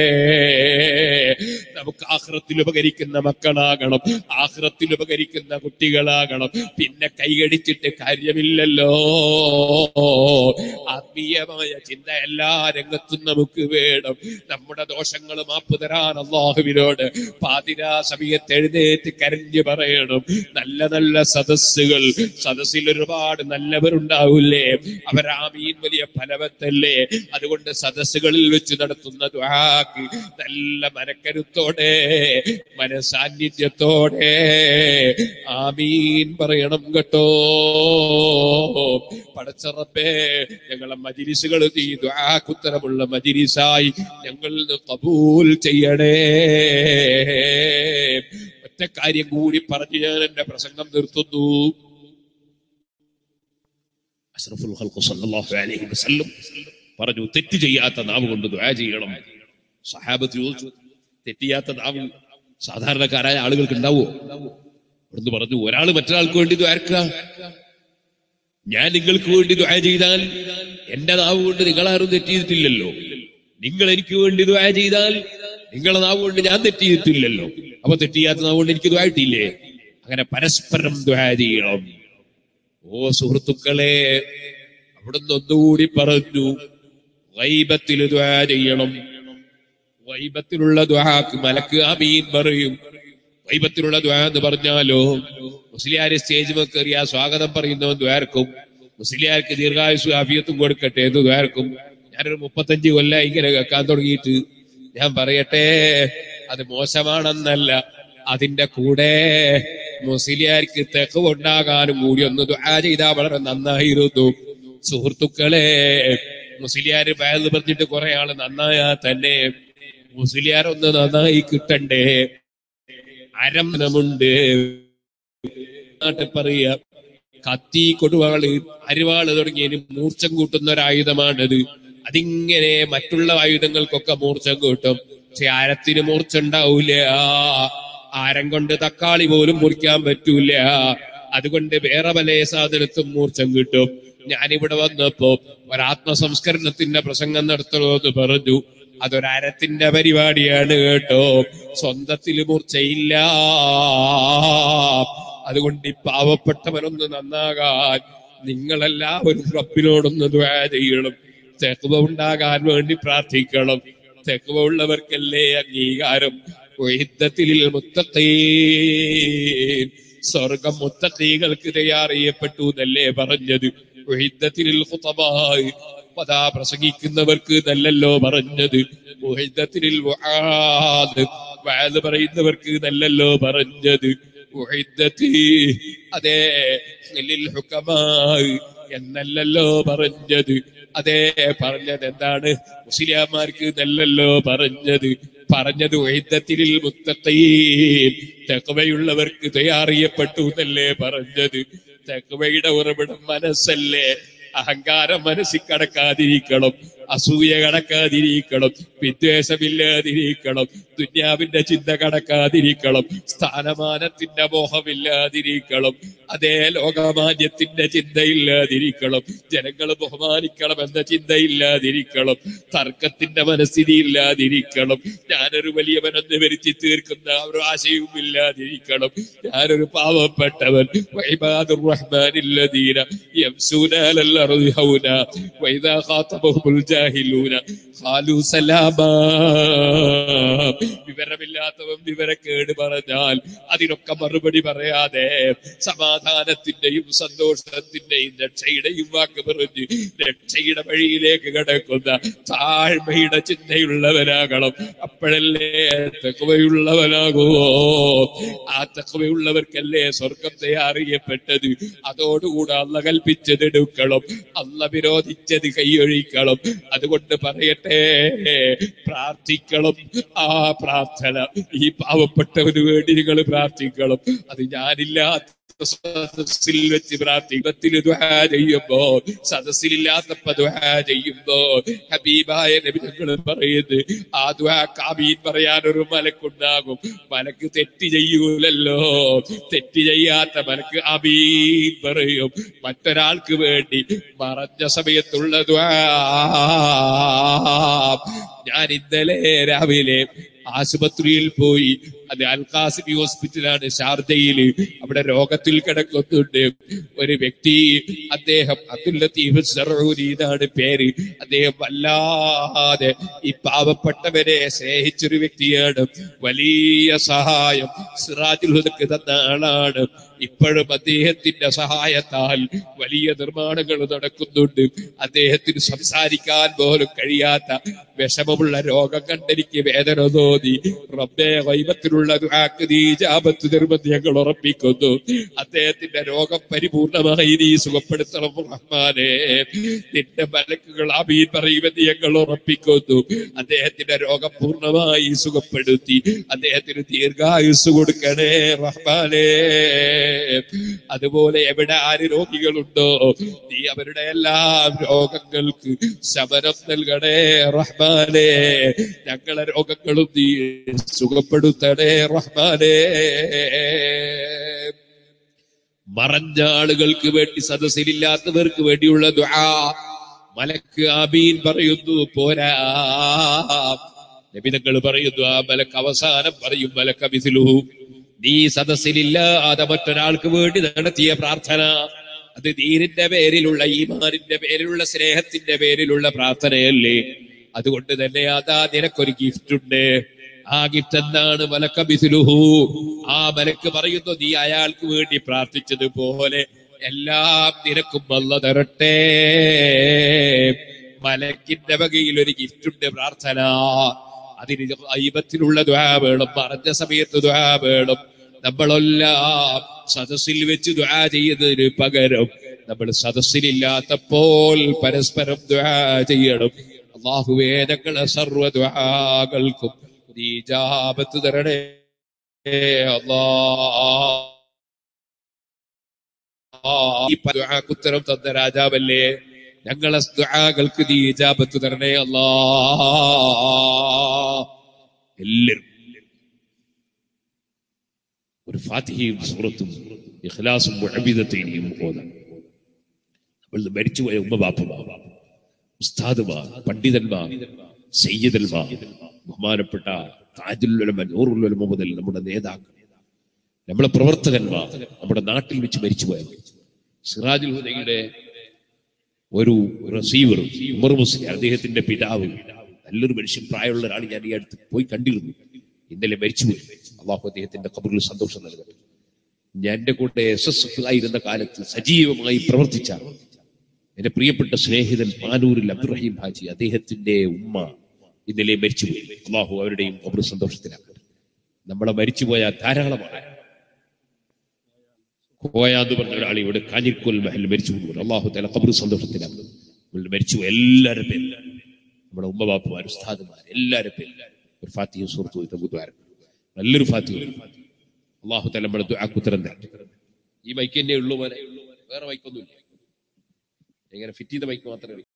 നമുക്ക് ആഹ്റത്തിൽ ഉപകരിക്കുന്ന മക്കളാകണം ആഹ്റത്തിൽ ഉപകരിക്കുന്ന കുട്ടികളാകണം പിന്നെ കൈകടിച്ചിട്ട് കാര്യമില്ലല്ലോ ആത്മീയമായ ചിന്ത എല്ലാ രംഗത്തും നമുക്ക് വേണം നമ്മുടെ ദോഷങ്ങൾ മാപ്പ് തരാൻ അള്ളാഹുവിനോട് പാതിരാ സമയത്ത് എഴുന്നേറ്റ് കരഞ്ഞു പറയണം നല്ല നല്ല സദസ്സുകൾ സദസ്സിൽ ഒരുപാട് നല്ലവരുണ്ടാവില്ലേ അവരാമീൻ വലിയ ഫലവത്തല്ലേ അതുകൊണ്ട് സദസ്സുകളിൽ വെച്ച് നടത്തുന്ന ദ്വാക്ക് നല്ല മനക്കരുത്തോടെ മനസാന്നിധ്യത്തോടെ ആമീൻ പറയണം കേട്ടോ പടച്ചറപ്പേ ഞങ്ങളെ മജിരിസുകൾ ഈ ദ്വാക്കുത്തരമുള്ള മജിരിസായി ഞങ്ങൾ കബൂൽ ചെയ്യണേ ഒറ്റ കാര്യം കൂടി പറഞ്ഞ് ഞാൻ എന്റെ പ്രസംഗം നിർത്തുന്നു അഷ്റഫുൽ ഖൽഖ് സല്ലല്ലാഹു അലൈഹി വസല്ലം പറഞ്ഞു തെറ്റ് ചെയ്യാത്ത നാവ് കൊണ്ട് ദുആ ചെയ്യണം സഹാബത്ത് ചോദിച്ചു തെറ്റിയാത്ത നാവ് സാധാരണക്കാരായ ആളുകൾക്ക് ഉണ്ടാവോ അവിടുന്ന് പറഞ്ഞു ഒരാൾ മറ്റൊരാൾക്ക് വേണ്ടി ദ്വാരക്ക ഞാൻ നിങ്ങൾക്ക് വേണ്ടി ദ്വാര ചെയ്താൽ എന്റെ നാവ് കൊണ്ട് നിങ്ങളാരും തെറ്റ് ചെയ്തിട്ടില്ലല്ലോ നിങ്ങൾ എനിക്ക് വേണ്ടി ദ്വാര ചെയ്താൽ നിങ്ങളെ നാവ് കൊണ്ട് ഞാൻ തെറ്റ് ചെയ്തിട്ടില്ലല്ലോ അപ്പൊ തെറ്റിയാത്ത നാവ് കൊണ്ട് എനിക്ക് ദ്വാരട്ടില്ലേ അങ്ങനെ പരസ്പരം ദ്വാര ചെയ്യണം ഓ സുഹൃത്തുക്കളെ അവിടുന്ന് ഒന്നുകൂടി പറഞ്ഞു വൈബത്തിൽ ദ്വാ ചെയ്യണം വൈബത്തിലുള്ള ദ്വാക്ക് മലക്ക് അമീൻ പറയും വൈബത്തിലുള്ള ദ്വാ എന്ന് പറഞ്ഞാലോ മുസ്ലിയാര് സ്റ്റേജ് കയറിയ സ്വാഗതം പറയുന്നവൻ ദ്വാർക്കും മുസ്ലിയാർക്ക് ദീർഘായുസ് ആഫിയത്തും കൊടുക്കട്ടെ എന്ന് ദ്വാർക്കും ഞാനൊരു മുപ്പത്തഞ്ച് കൊല്ലം ഇങ്ങനെ കേൾക്കാൻ തുടങ്ങിയിട്ട് ഞാൻ പറയട്ടെ അത് മോശമാണെന്നല്ല അതിന്റെ കൂടെ മുസ്ലിയാർക്ക് തെക്ക് ഉണ്ടാകാനും കൂടി ഒന്ന് ദുആ ചെയ്താൽ വളരെ നന്നായിരുന്നു സുഹൃത്തുക്കളെ മുസ്ലിയാര് വയത് പറഞ്ഞിട്ട് കുറെ ആള് നന്നായാ തന്നെ മുസ്ലിയാർ ഒന്ന് നന്നായി കിട്ടണ്ടേ അരമനമുണ്ട് നാട്ടിൽ പറയുക കത്തി കൊടുവാള് അരിവാള് തുടങ്ങിയതിന് മൂർച്ചം കൂട്ടുന്ന ഒരു ആയുധമാണത് അതിങ്ങനെ മറ്റുള്ള ആയുധങ്ങൾക്കൊക്കെ മൂർച്ചം കൂട്ടും പക്ഷെ അരത്തിന് മൂർച്ച ഉണ്ടാവൂല ആരം കൊണ്ട് തക്കാളി പോലും മുറിക്കാൻ പറ്റൂല അതുകൊണ്ട് വേറെ പല സാധനത്തും മൂർച്ചം കിട്ടും ഞാനിവിടെ വന്നപ്പോ ഒരാത്മസംസ്കരണത്തിന്റെ പ്രസംഗം നടത്തണമെന്ന് പറഞ്ഞു അതൊരരത്തിന്റെ പരിപാടിയാണ് കേട്ടോ സ്വന്തത്തിൽ മൂർച്ചയില്ല അതുകൊണ്ട് ഈ പാവപ്പെട്ടവനൊന്ന് നന്നാകാൻ നിങ്ങളെല്ലാവരും റബ്ബിനോടൊന്ന് ദ്വാ ചെയ്യണം തെക്കുവ ഉണ്ടാകാൻ വേണ്ടി പ്രാർത്ഥിക്കണം തെക്കുവ ഉള്ളവർക്കല്ലേ അംഗീകാരം യുദ്ധത്തിൽ മുത്തഖീൻ സ്വർഗം മുത്തഖീകൾക്ക് തയ്യാറിയപ്പെട്ടു എന്നല്ലേ പറഞ്ഞത് യുദ്ധത്തിൽ ഖുതബായി പതാ പ്രസംഗിക്കുന്നവർക്ക് നല്ലല്ലോ പറഞ്ഞത് യുദ്ധത്തിൽ വാത് പറയുന്നവർക്ക് നല്ലല്ലോ പറഞ്ഞത് ഉഹിദ്ദത്തി അതെ ലിൽ ഹുക്കമായി എന്നല്ലല്ലോ പറഞ്ഞത് അതെ പറഞ്ഞത് എന്താണ് മുസ്ലിയാമാർക്ക് നല്ലല്ലോ പറഞ്ഞത് പറഞ്ഞത് വൈദ്യത്തിൽ മുത്തത്തീൻ തെക്കുവയുള്ളവർക്ക് തയ്യാറിയപ്പെട്ടു എന്നല്ലേ പറഞ്ഞത് തെക്കുവയുടെ ഉറവിടം മനസ്സല്ലേ അഹങ്കാരം മനസ്സിൽ കടക്കാതിരിക്കണം അസൂയ കടക്കാതിരിക്കണം വിദ്വേഷമില്ലാതിരിക്കണം ദുന്യാവിന്റെ ചിന്ത കടക്കാതിരിക്കണം സ്ഥാനമാനത്തിന്റെ മോഹമില്ലാതിരിക്കണം അതേ ലോകമാന്യത്തിന്റെ ചിന്തയില്ലാതിരിക്കണം ജനങ്ങൾ ബഹുമാനിക്കണം എന്ന ചിന്തയില്ലാതിരിക്കണം തർക്കത്തിന്റെ മനസ്ഥിതി ഇല്ലാതിരിക്കണം ഞാനൊരു വലിയവനെന്ന് വരുത്തി തീർക്കുന്ന ഒരു ആശയവും ഇല്ലാതിരിക്കണം ഞാനൊരു പാവപ്പെട്ടവൻ വൈബാദുർ റഹ്മാനില്ലദീന യംസൂന അലൽ അർദി ഹൗന വൈദാ ഖാതബഹുൽ ജാഹിലൂന ഖാലു സലാമാ വിവരമില്ലാത്തവൻ വിവരക്കേട് പറഞ്ഞാൽ അതിനൊക്കെ മറുപടി പറയാതെ സമാധാനത്തിന്റെയും സന്തോഷത്തിന്റെയും രക്ഷയുടെയും വാക്ക് പറഞ്ഞ് രക്ഷയുടെ വഴിയിലേക്ക് കിടക്കുന്ന താഴ്മയുടെ ചിന്തയുള്ളവരാകണം അപ്പോഴല്ലേ അവനല്ലേ തക്കവയുള്ളവനാകുമോ ആ തക്കവയുള്ളവർക്കല്ലേ സ്വർഗത്തെ അറിയപ്പെട്ടത് അതോടുകൂടെ അല്ല കൽപ്പിച്ചതെടുക്കണം അല്ല വിരോധിച്ചത് കൈയൊഴിക്കണം അതുകൊണ്ട് പറയട്ടെ പ്രാർത്ഥിക്കണം ആ പ്രാർത്ഥന ഈ പാവപ്പെട്ടവന് വേണ്ടി നിങ്ങൾ പ്രാർത്ഥിക്കണം അത് ഞാനില്ലാത്ത സദസ്സിൽ വെച്ച് പ്രാർത്ഥിക്കത്തിൽ ദുആ ചെയ്യുമ്പോ സദസ്സിലില്ലാത്തപ്പോ ദുആ ചെയ്യുമ്പോ ഹബീബായ നബി ഞങ്ങൾ പറയുന്നത് ആ ദുആ കാമീൻ പറയാൻ ഒരു മലക്കുണ്ടാകും മലക്ക് തെറ്റ് ചെയ്യൂലല്ലോ തെറ്റ് ചെയ്യാത്ത മലക്ക് അമീൻ പറയും മറ്റൊരാൾക്ക് വേണ്ടി മറഞ്ഞ സമയത്തുള്ള ദുആ ഞാൻ ഇന്നലെ രാവിലെ ആശുപത്രിയിൽ പോയി അത് അൽകാസിബി ഹോസ്പിറ്റലാണ് ഷാർജയില് അവിടെ രോഗത്തിൽ കിടക്കുന്നുണ്ട് ഒരു വ്യക്തി അദ്ദേഹം അബ്ദുൽ ലത്തീഫ് സറൂരി എന്നാണ് പേര് അദ്ദേഹം വല്ലാതെ ഈ പാവപ്പെട്ടവരെ സ്നേഹിച്ചൊരു വ്യക്തിയാണ് വലിയ സഹായം സിറാജുൽ ഹുദക്ക് തന്ന ആളാണ് ഇപ്പോഴും അദ്ദേഹത്തിന്റെ സഹായത്താൽ വലിയ നിർമ്മാണങ്ങൾ നടക്കുന്നുണ്ട് അദ്ദേഹത്തിന് സംസാരിക്കാൻ പോലും കഴിയാത്ത വിഷമമുള്ള രോഗം കണ്ടെനിക്ക് വേദന തോന്നി റബ്ബേ വൈബത്തിലുള്ള ദുആക്ക് നീ ഇജാബത്ത് തരുമെന്ന് ഞങ്ങൾ ഉറപ്പിക്കുന്നു അദ്ദേഹത്തിന്റെ രോഗം പരിപൂർണമായി നീ സുഖപ്പെടുത്തണം റഹ്മാനെ നിന്റെ മലക്കുകൾ അമീൻ പറയുമെന്ന് ഞങ്ങൾ ഉറപ്പിക്കുന്നു അദ്ദേഹത്തിന്റെ രോഗം പൂർണ്ണമായി സുഖപ്പെടുത്തി അദ്ദേഹത്തിന് ദീർഘായുസ് കൊടുക്കണേ റഹ്മാനെ അതുപോലെ എവിടെ ആര് രോഗികളുണ്ടോ നീ അവരുടെ എല്ലാ രോഗങ്ങൾക്ക് ശമനം നൽകണേ റഹ്മാനെ ഞങ്ങളെ രോഗങ്ങളും നീ സുഖപ്പെടുത്തണേ റഹ്മാനെ മറഞ്ഞ ആളുകൾക്ക് വേണ്ടി സദസ്സിലില്ലാത്തവർക്ക് വേണ്ടിയുള്ള ദുആ മലക്ക് ആമീൻ പറയുന്നു പോരാ നബിതങ്ങൾ പറയുന്നു ആ മലക്ക് അവസാനം പറയും മലക്ക മിഥിലുഹു നീ സദസ്സിലില്ലാതെ മറ്റൊരാൾക്ക് വേണ്ടി നടത്തിയ പ്രാർത്ഥന അത് ദീനിന്റെ പേരിലുള്ള ഈമാനിന്റെ പേരിലുള്ള സ്നേഹത്തിന്റെ പേരിലുള്ള പ്രാർത്ഥനയല്ലേ അതുകൊണ്ട് തന്നെ അതാ നിനക്കൊരു ഗിഫ്റ്റ് ഉണ്ട് ആ ഗിഫ്റ്റ് എന്താണ് മലക്ക ബിസുലുഹു ആ മലക്ക് പറയുന്നു നീ അയാൾക്ക് വേണ്ടി പ്രാർത്ഥിച്ചതുപോലെ എല്ലാം നിനക്കും വല്ല തരട്ടെ മലക്കിന്റെ വകയിൽ ഒരു ഗിഫ്റ്റ് ഉണ്ട് പ്രാർത്ഥന അതിന് ഐബത്തിലുള്ള ദ്വാ വേണം പറഞ്ഞ സമയത്ത് ദ്വാ വേണം നമ്മളെല്ലാം സദസ്സിൽ വെച്ച് ദ്വാ ചെയ്യുന്നതിന് പകരം നമ്മൾ സദസ്സിലില്ലാത്തപ്പോൾ പരസ്പരം ദ്വാ ചെയ്യണം അള്ളാഹുവേ ഞങ്ങളെ സർവ്വ ദ്വാകൾക്കും നീ ജാപത്ത് തരണേ അല്ലാ ഈ ദ്വാക്ക് ഉത്തരം തന്ന രാജാവല്ലേ ഞങ്ങളെ ദ്വാകൾക്ക് നീ ഇജാബത്ത് തരണേ അല്ലാ എല്ലാവരും ഒരു ഫാത്തിഹയും സൂറത്തും ഇഖ്ലാസും മുഅബിദത്തെയും ഓതാൻ നമ്മൾ മരിച്ചുപോയ ഉമ്മ ബാപ്പമാർ ഉസ്താദുമാർ പണ്ഡിതന്മാർ സയ്യിദന്മാർ ബഹുമാനപ്പെട്ട താജുല്ലുലമ നൂറുല്ലുലമ മുതൽ നമ്മുടെ നേതാക്കൾ നമ്മളെ പ്രവർത്തകന്മാർ നമ്മുടെ നാട്ടിൽ വെച്ച് മരിച്ചുപോയവർ സിറാജുൽ ഹുദയുടെ ഒരു റസീവർ ഉമർ മുസ്ലിം അദ്ദേഹത്തിന്റെ പിതാവ് നല്ലൊരു മനുഷ്യൻ പ്രായമുള്ള ഒരാൾ ഞാൻ ഈ അടുത്ത് പോയി കണ്ടിരുന്നു ഇന്നലെ മരിച്ചുപോയി അള്ളാഹു അദ്ദേഹത്തിന്റെ കബറിൽ സന്തോഷം നൽകട്ടെ ഞാൻ എന്റെ കൂടെ എസ് എസ് ആയിരുന്ന കാലത്ത് സജീവമായി പ്രവർത്തിച്ച എന്റെ പ്രിയപ്പെട്ട സ്നേഹിതൻ പാനൂരിൽ അബ്ദുറഹീം ഹാജി അദ്ദേഹത്തിന്റെ ഉമ്മ ഇന്നലെ മരിച്ചുപോയി അള്ളാഹു അവരുടെയും കബർ സന്തോഷത്തിലാക്കട്ടെ നമ്മളെ മരിച്ചുപോയ ധാരാളമാണ് കോയ എന്ന് പറഞ്ഞ ഒരാൾ ഇവിടെ കാഞ്ഞിക്കോൽ മഹൽ മരിച്ചു പോകുന്നു അള്ളാഹു തല കബർ സന്തോഷത്തിലാക്കും നമ്മളുടെ മരിച്ചു എല്ലാവരുടെ പേരിൽ നമ്മുടെ ഉമ്മ ബാപ്പുമാർ ഉസ്താദുമാർ എല്ലാവരുടെ പേരിൽ ഒരു ഫാത്തിഹ സുഹൃത്തു തമ്പുദ്വാരം നല്ലൊരു ഫാത്തിഹ അള്ളാഹു തല നമ്മുടെ ദുആക്കുത്തരം തരട്ടെ ഈ മൈക്ക് തന്നെ ഉള്ളൂ മോനെ വേറെ മൈക്കൊന്നുമില്ല എങ്ങനെ ഫിറ്റ് ചെയ്ത മൈക്ക് മാത്രമേ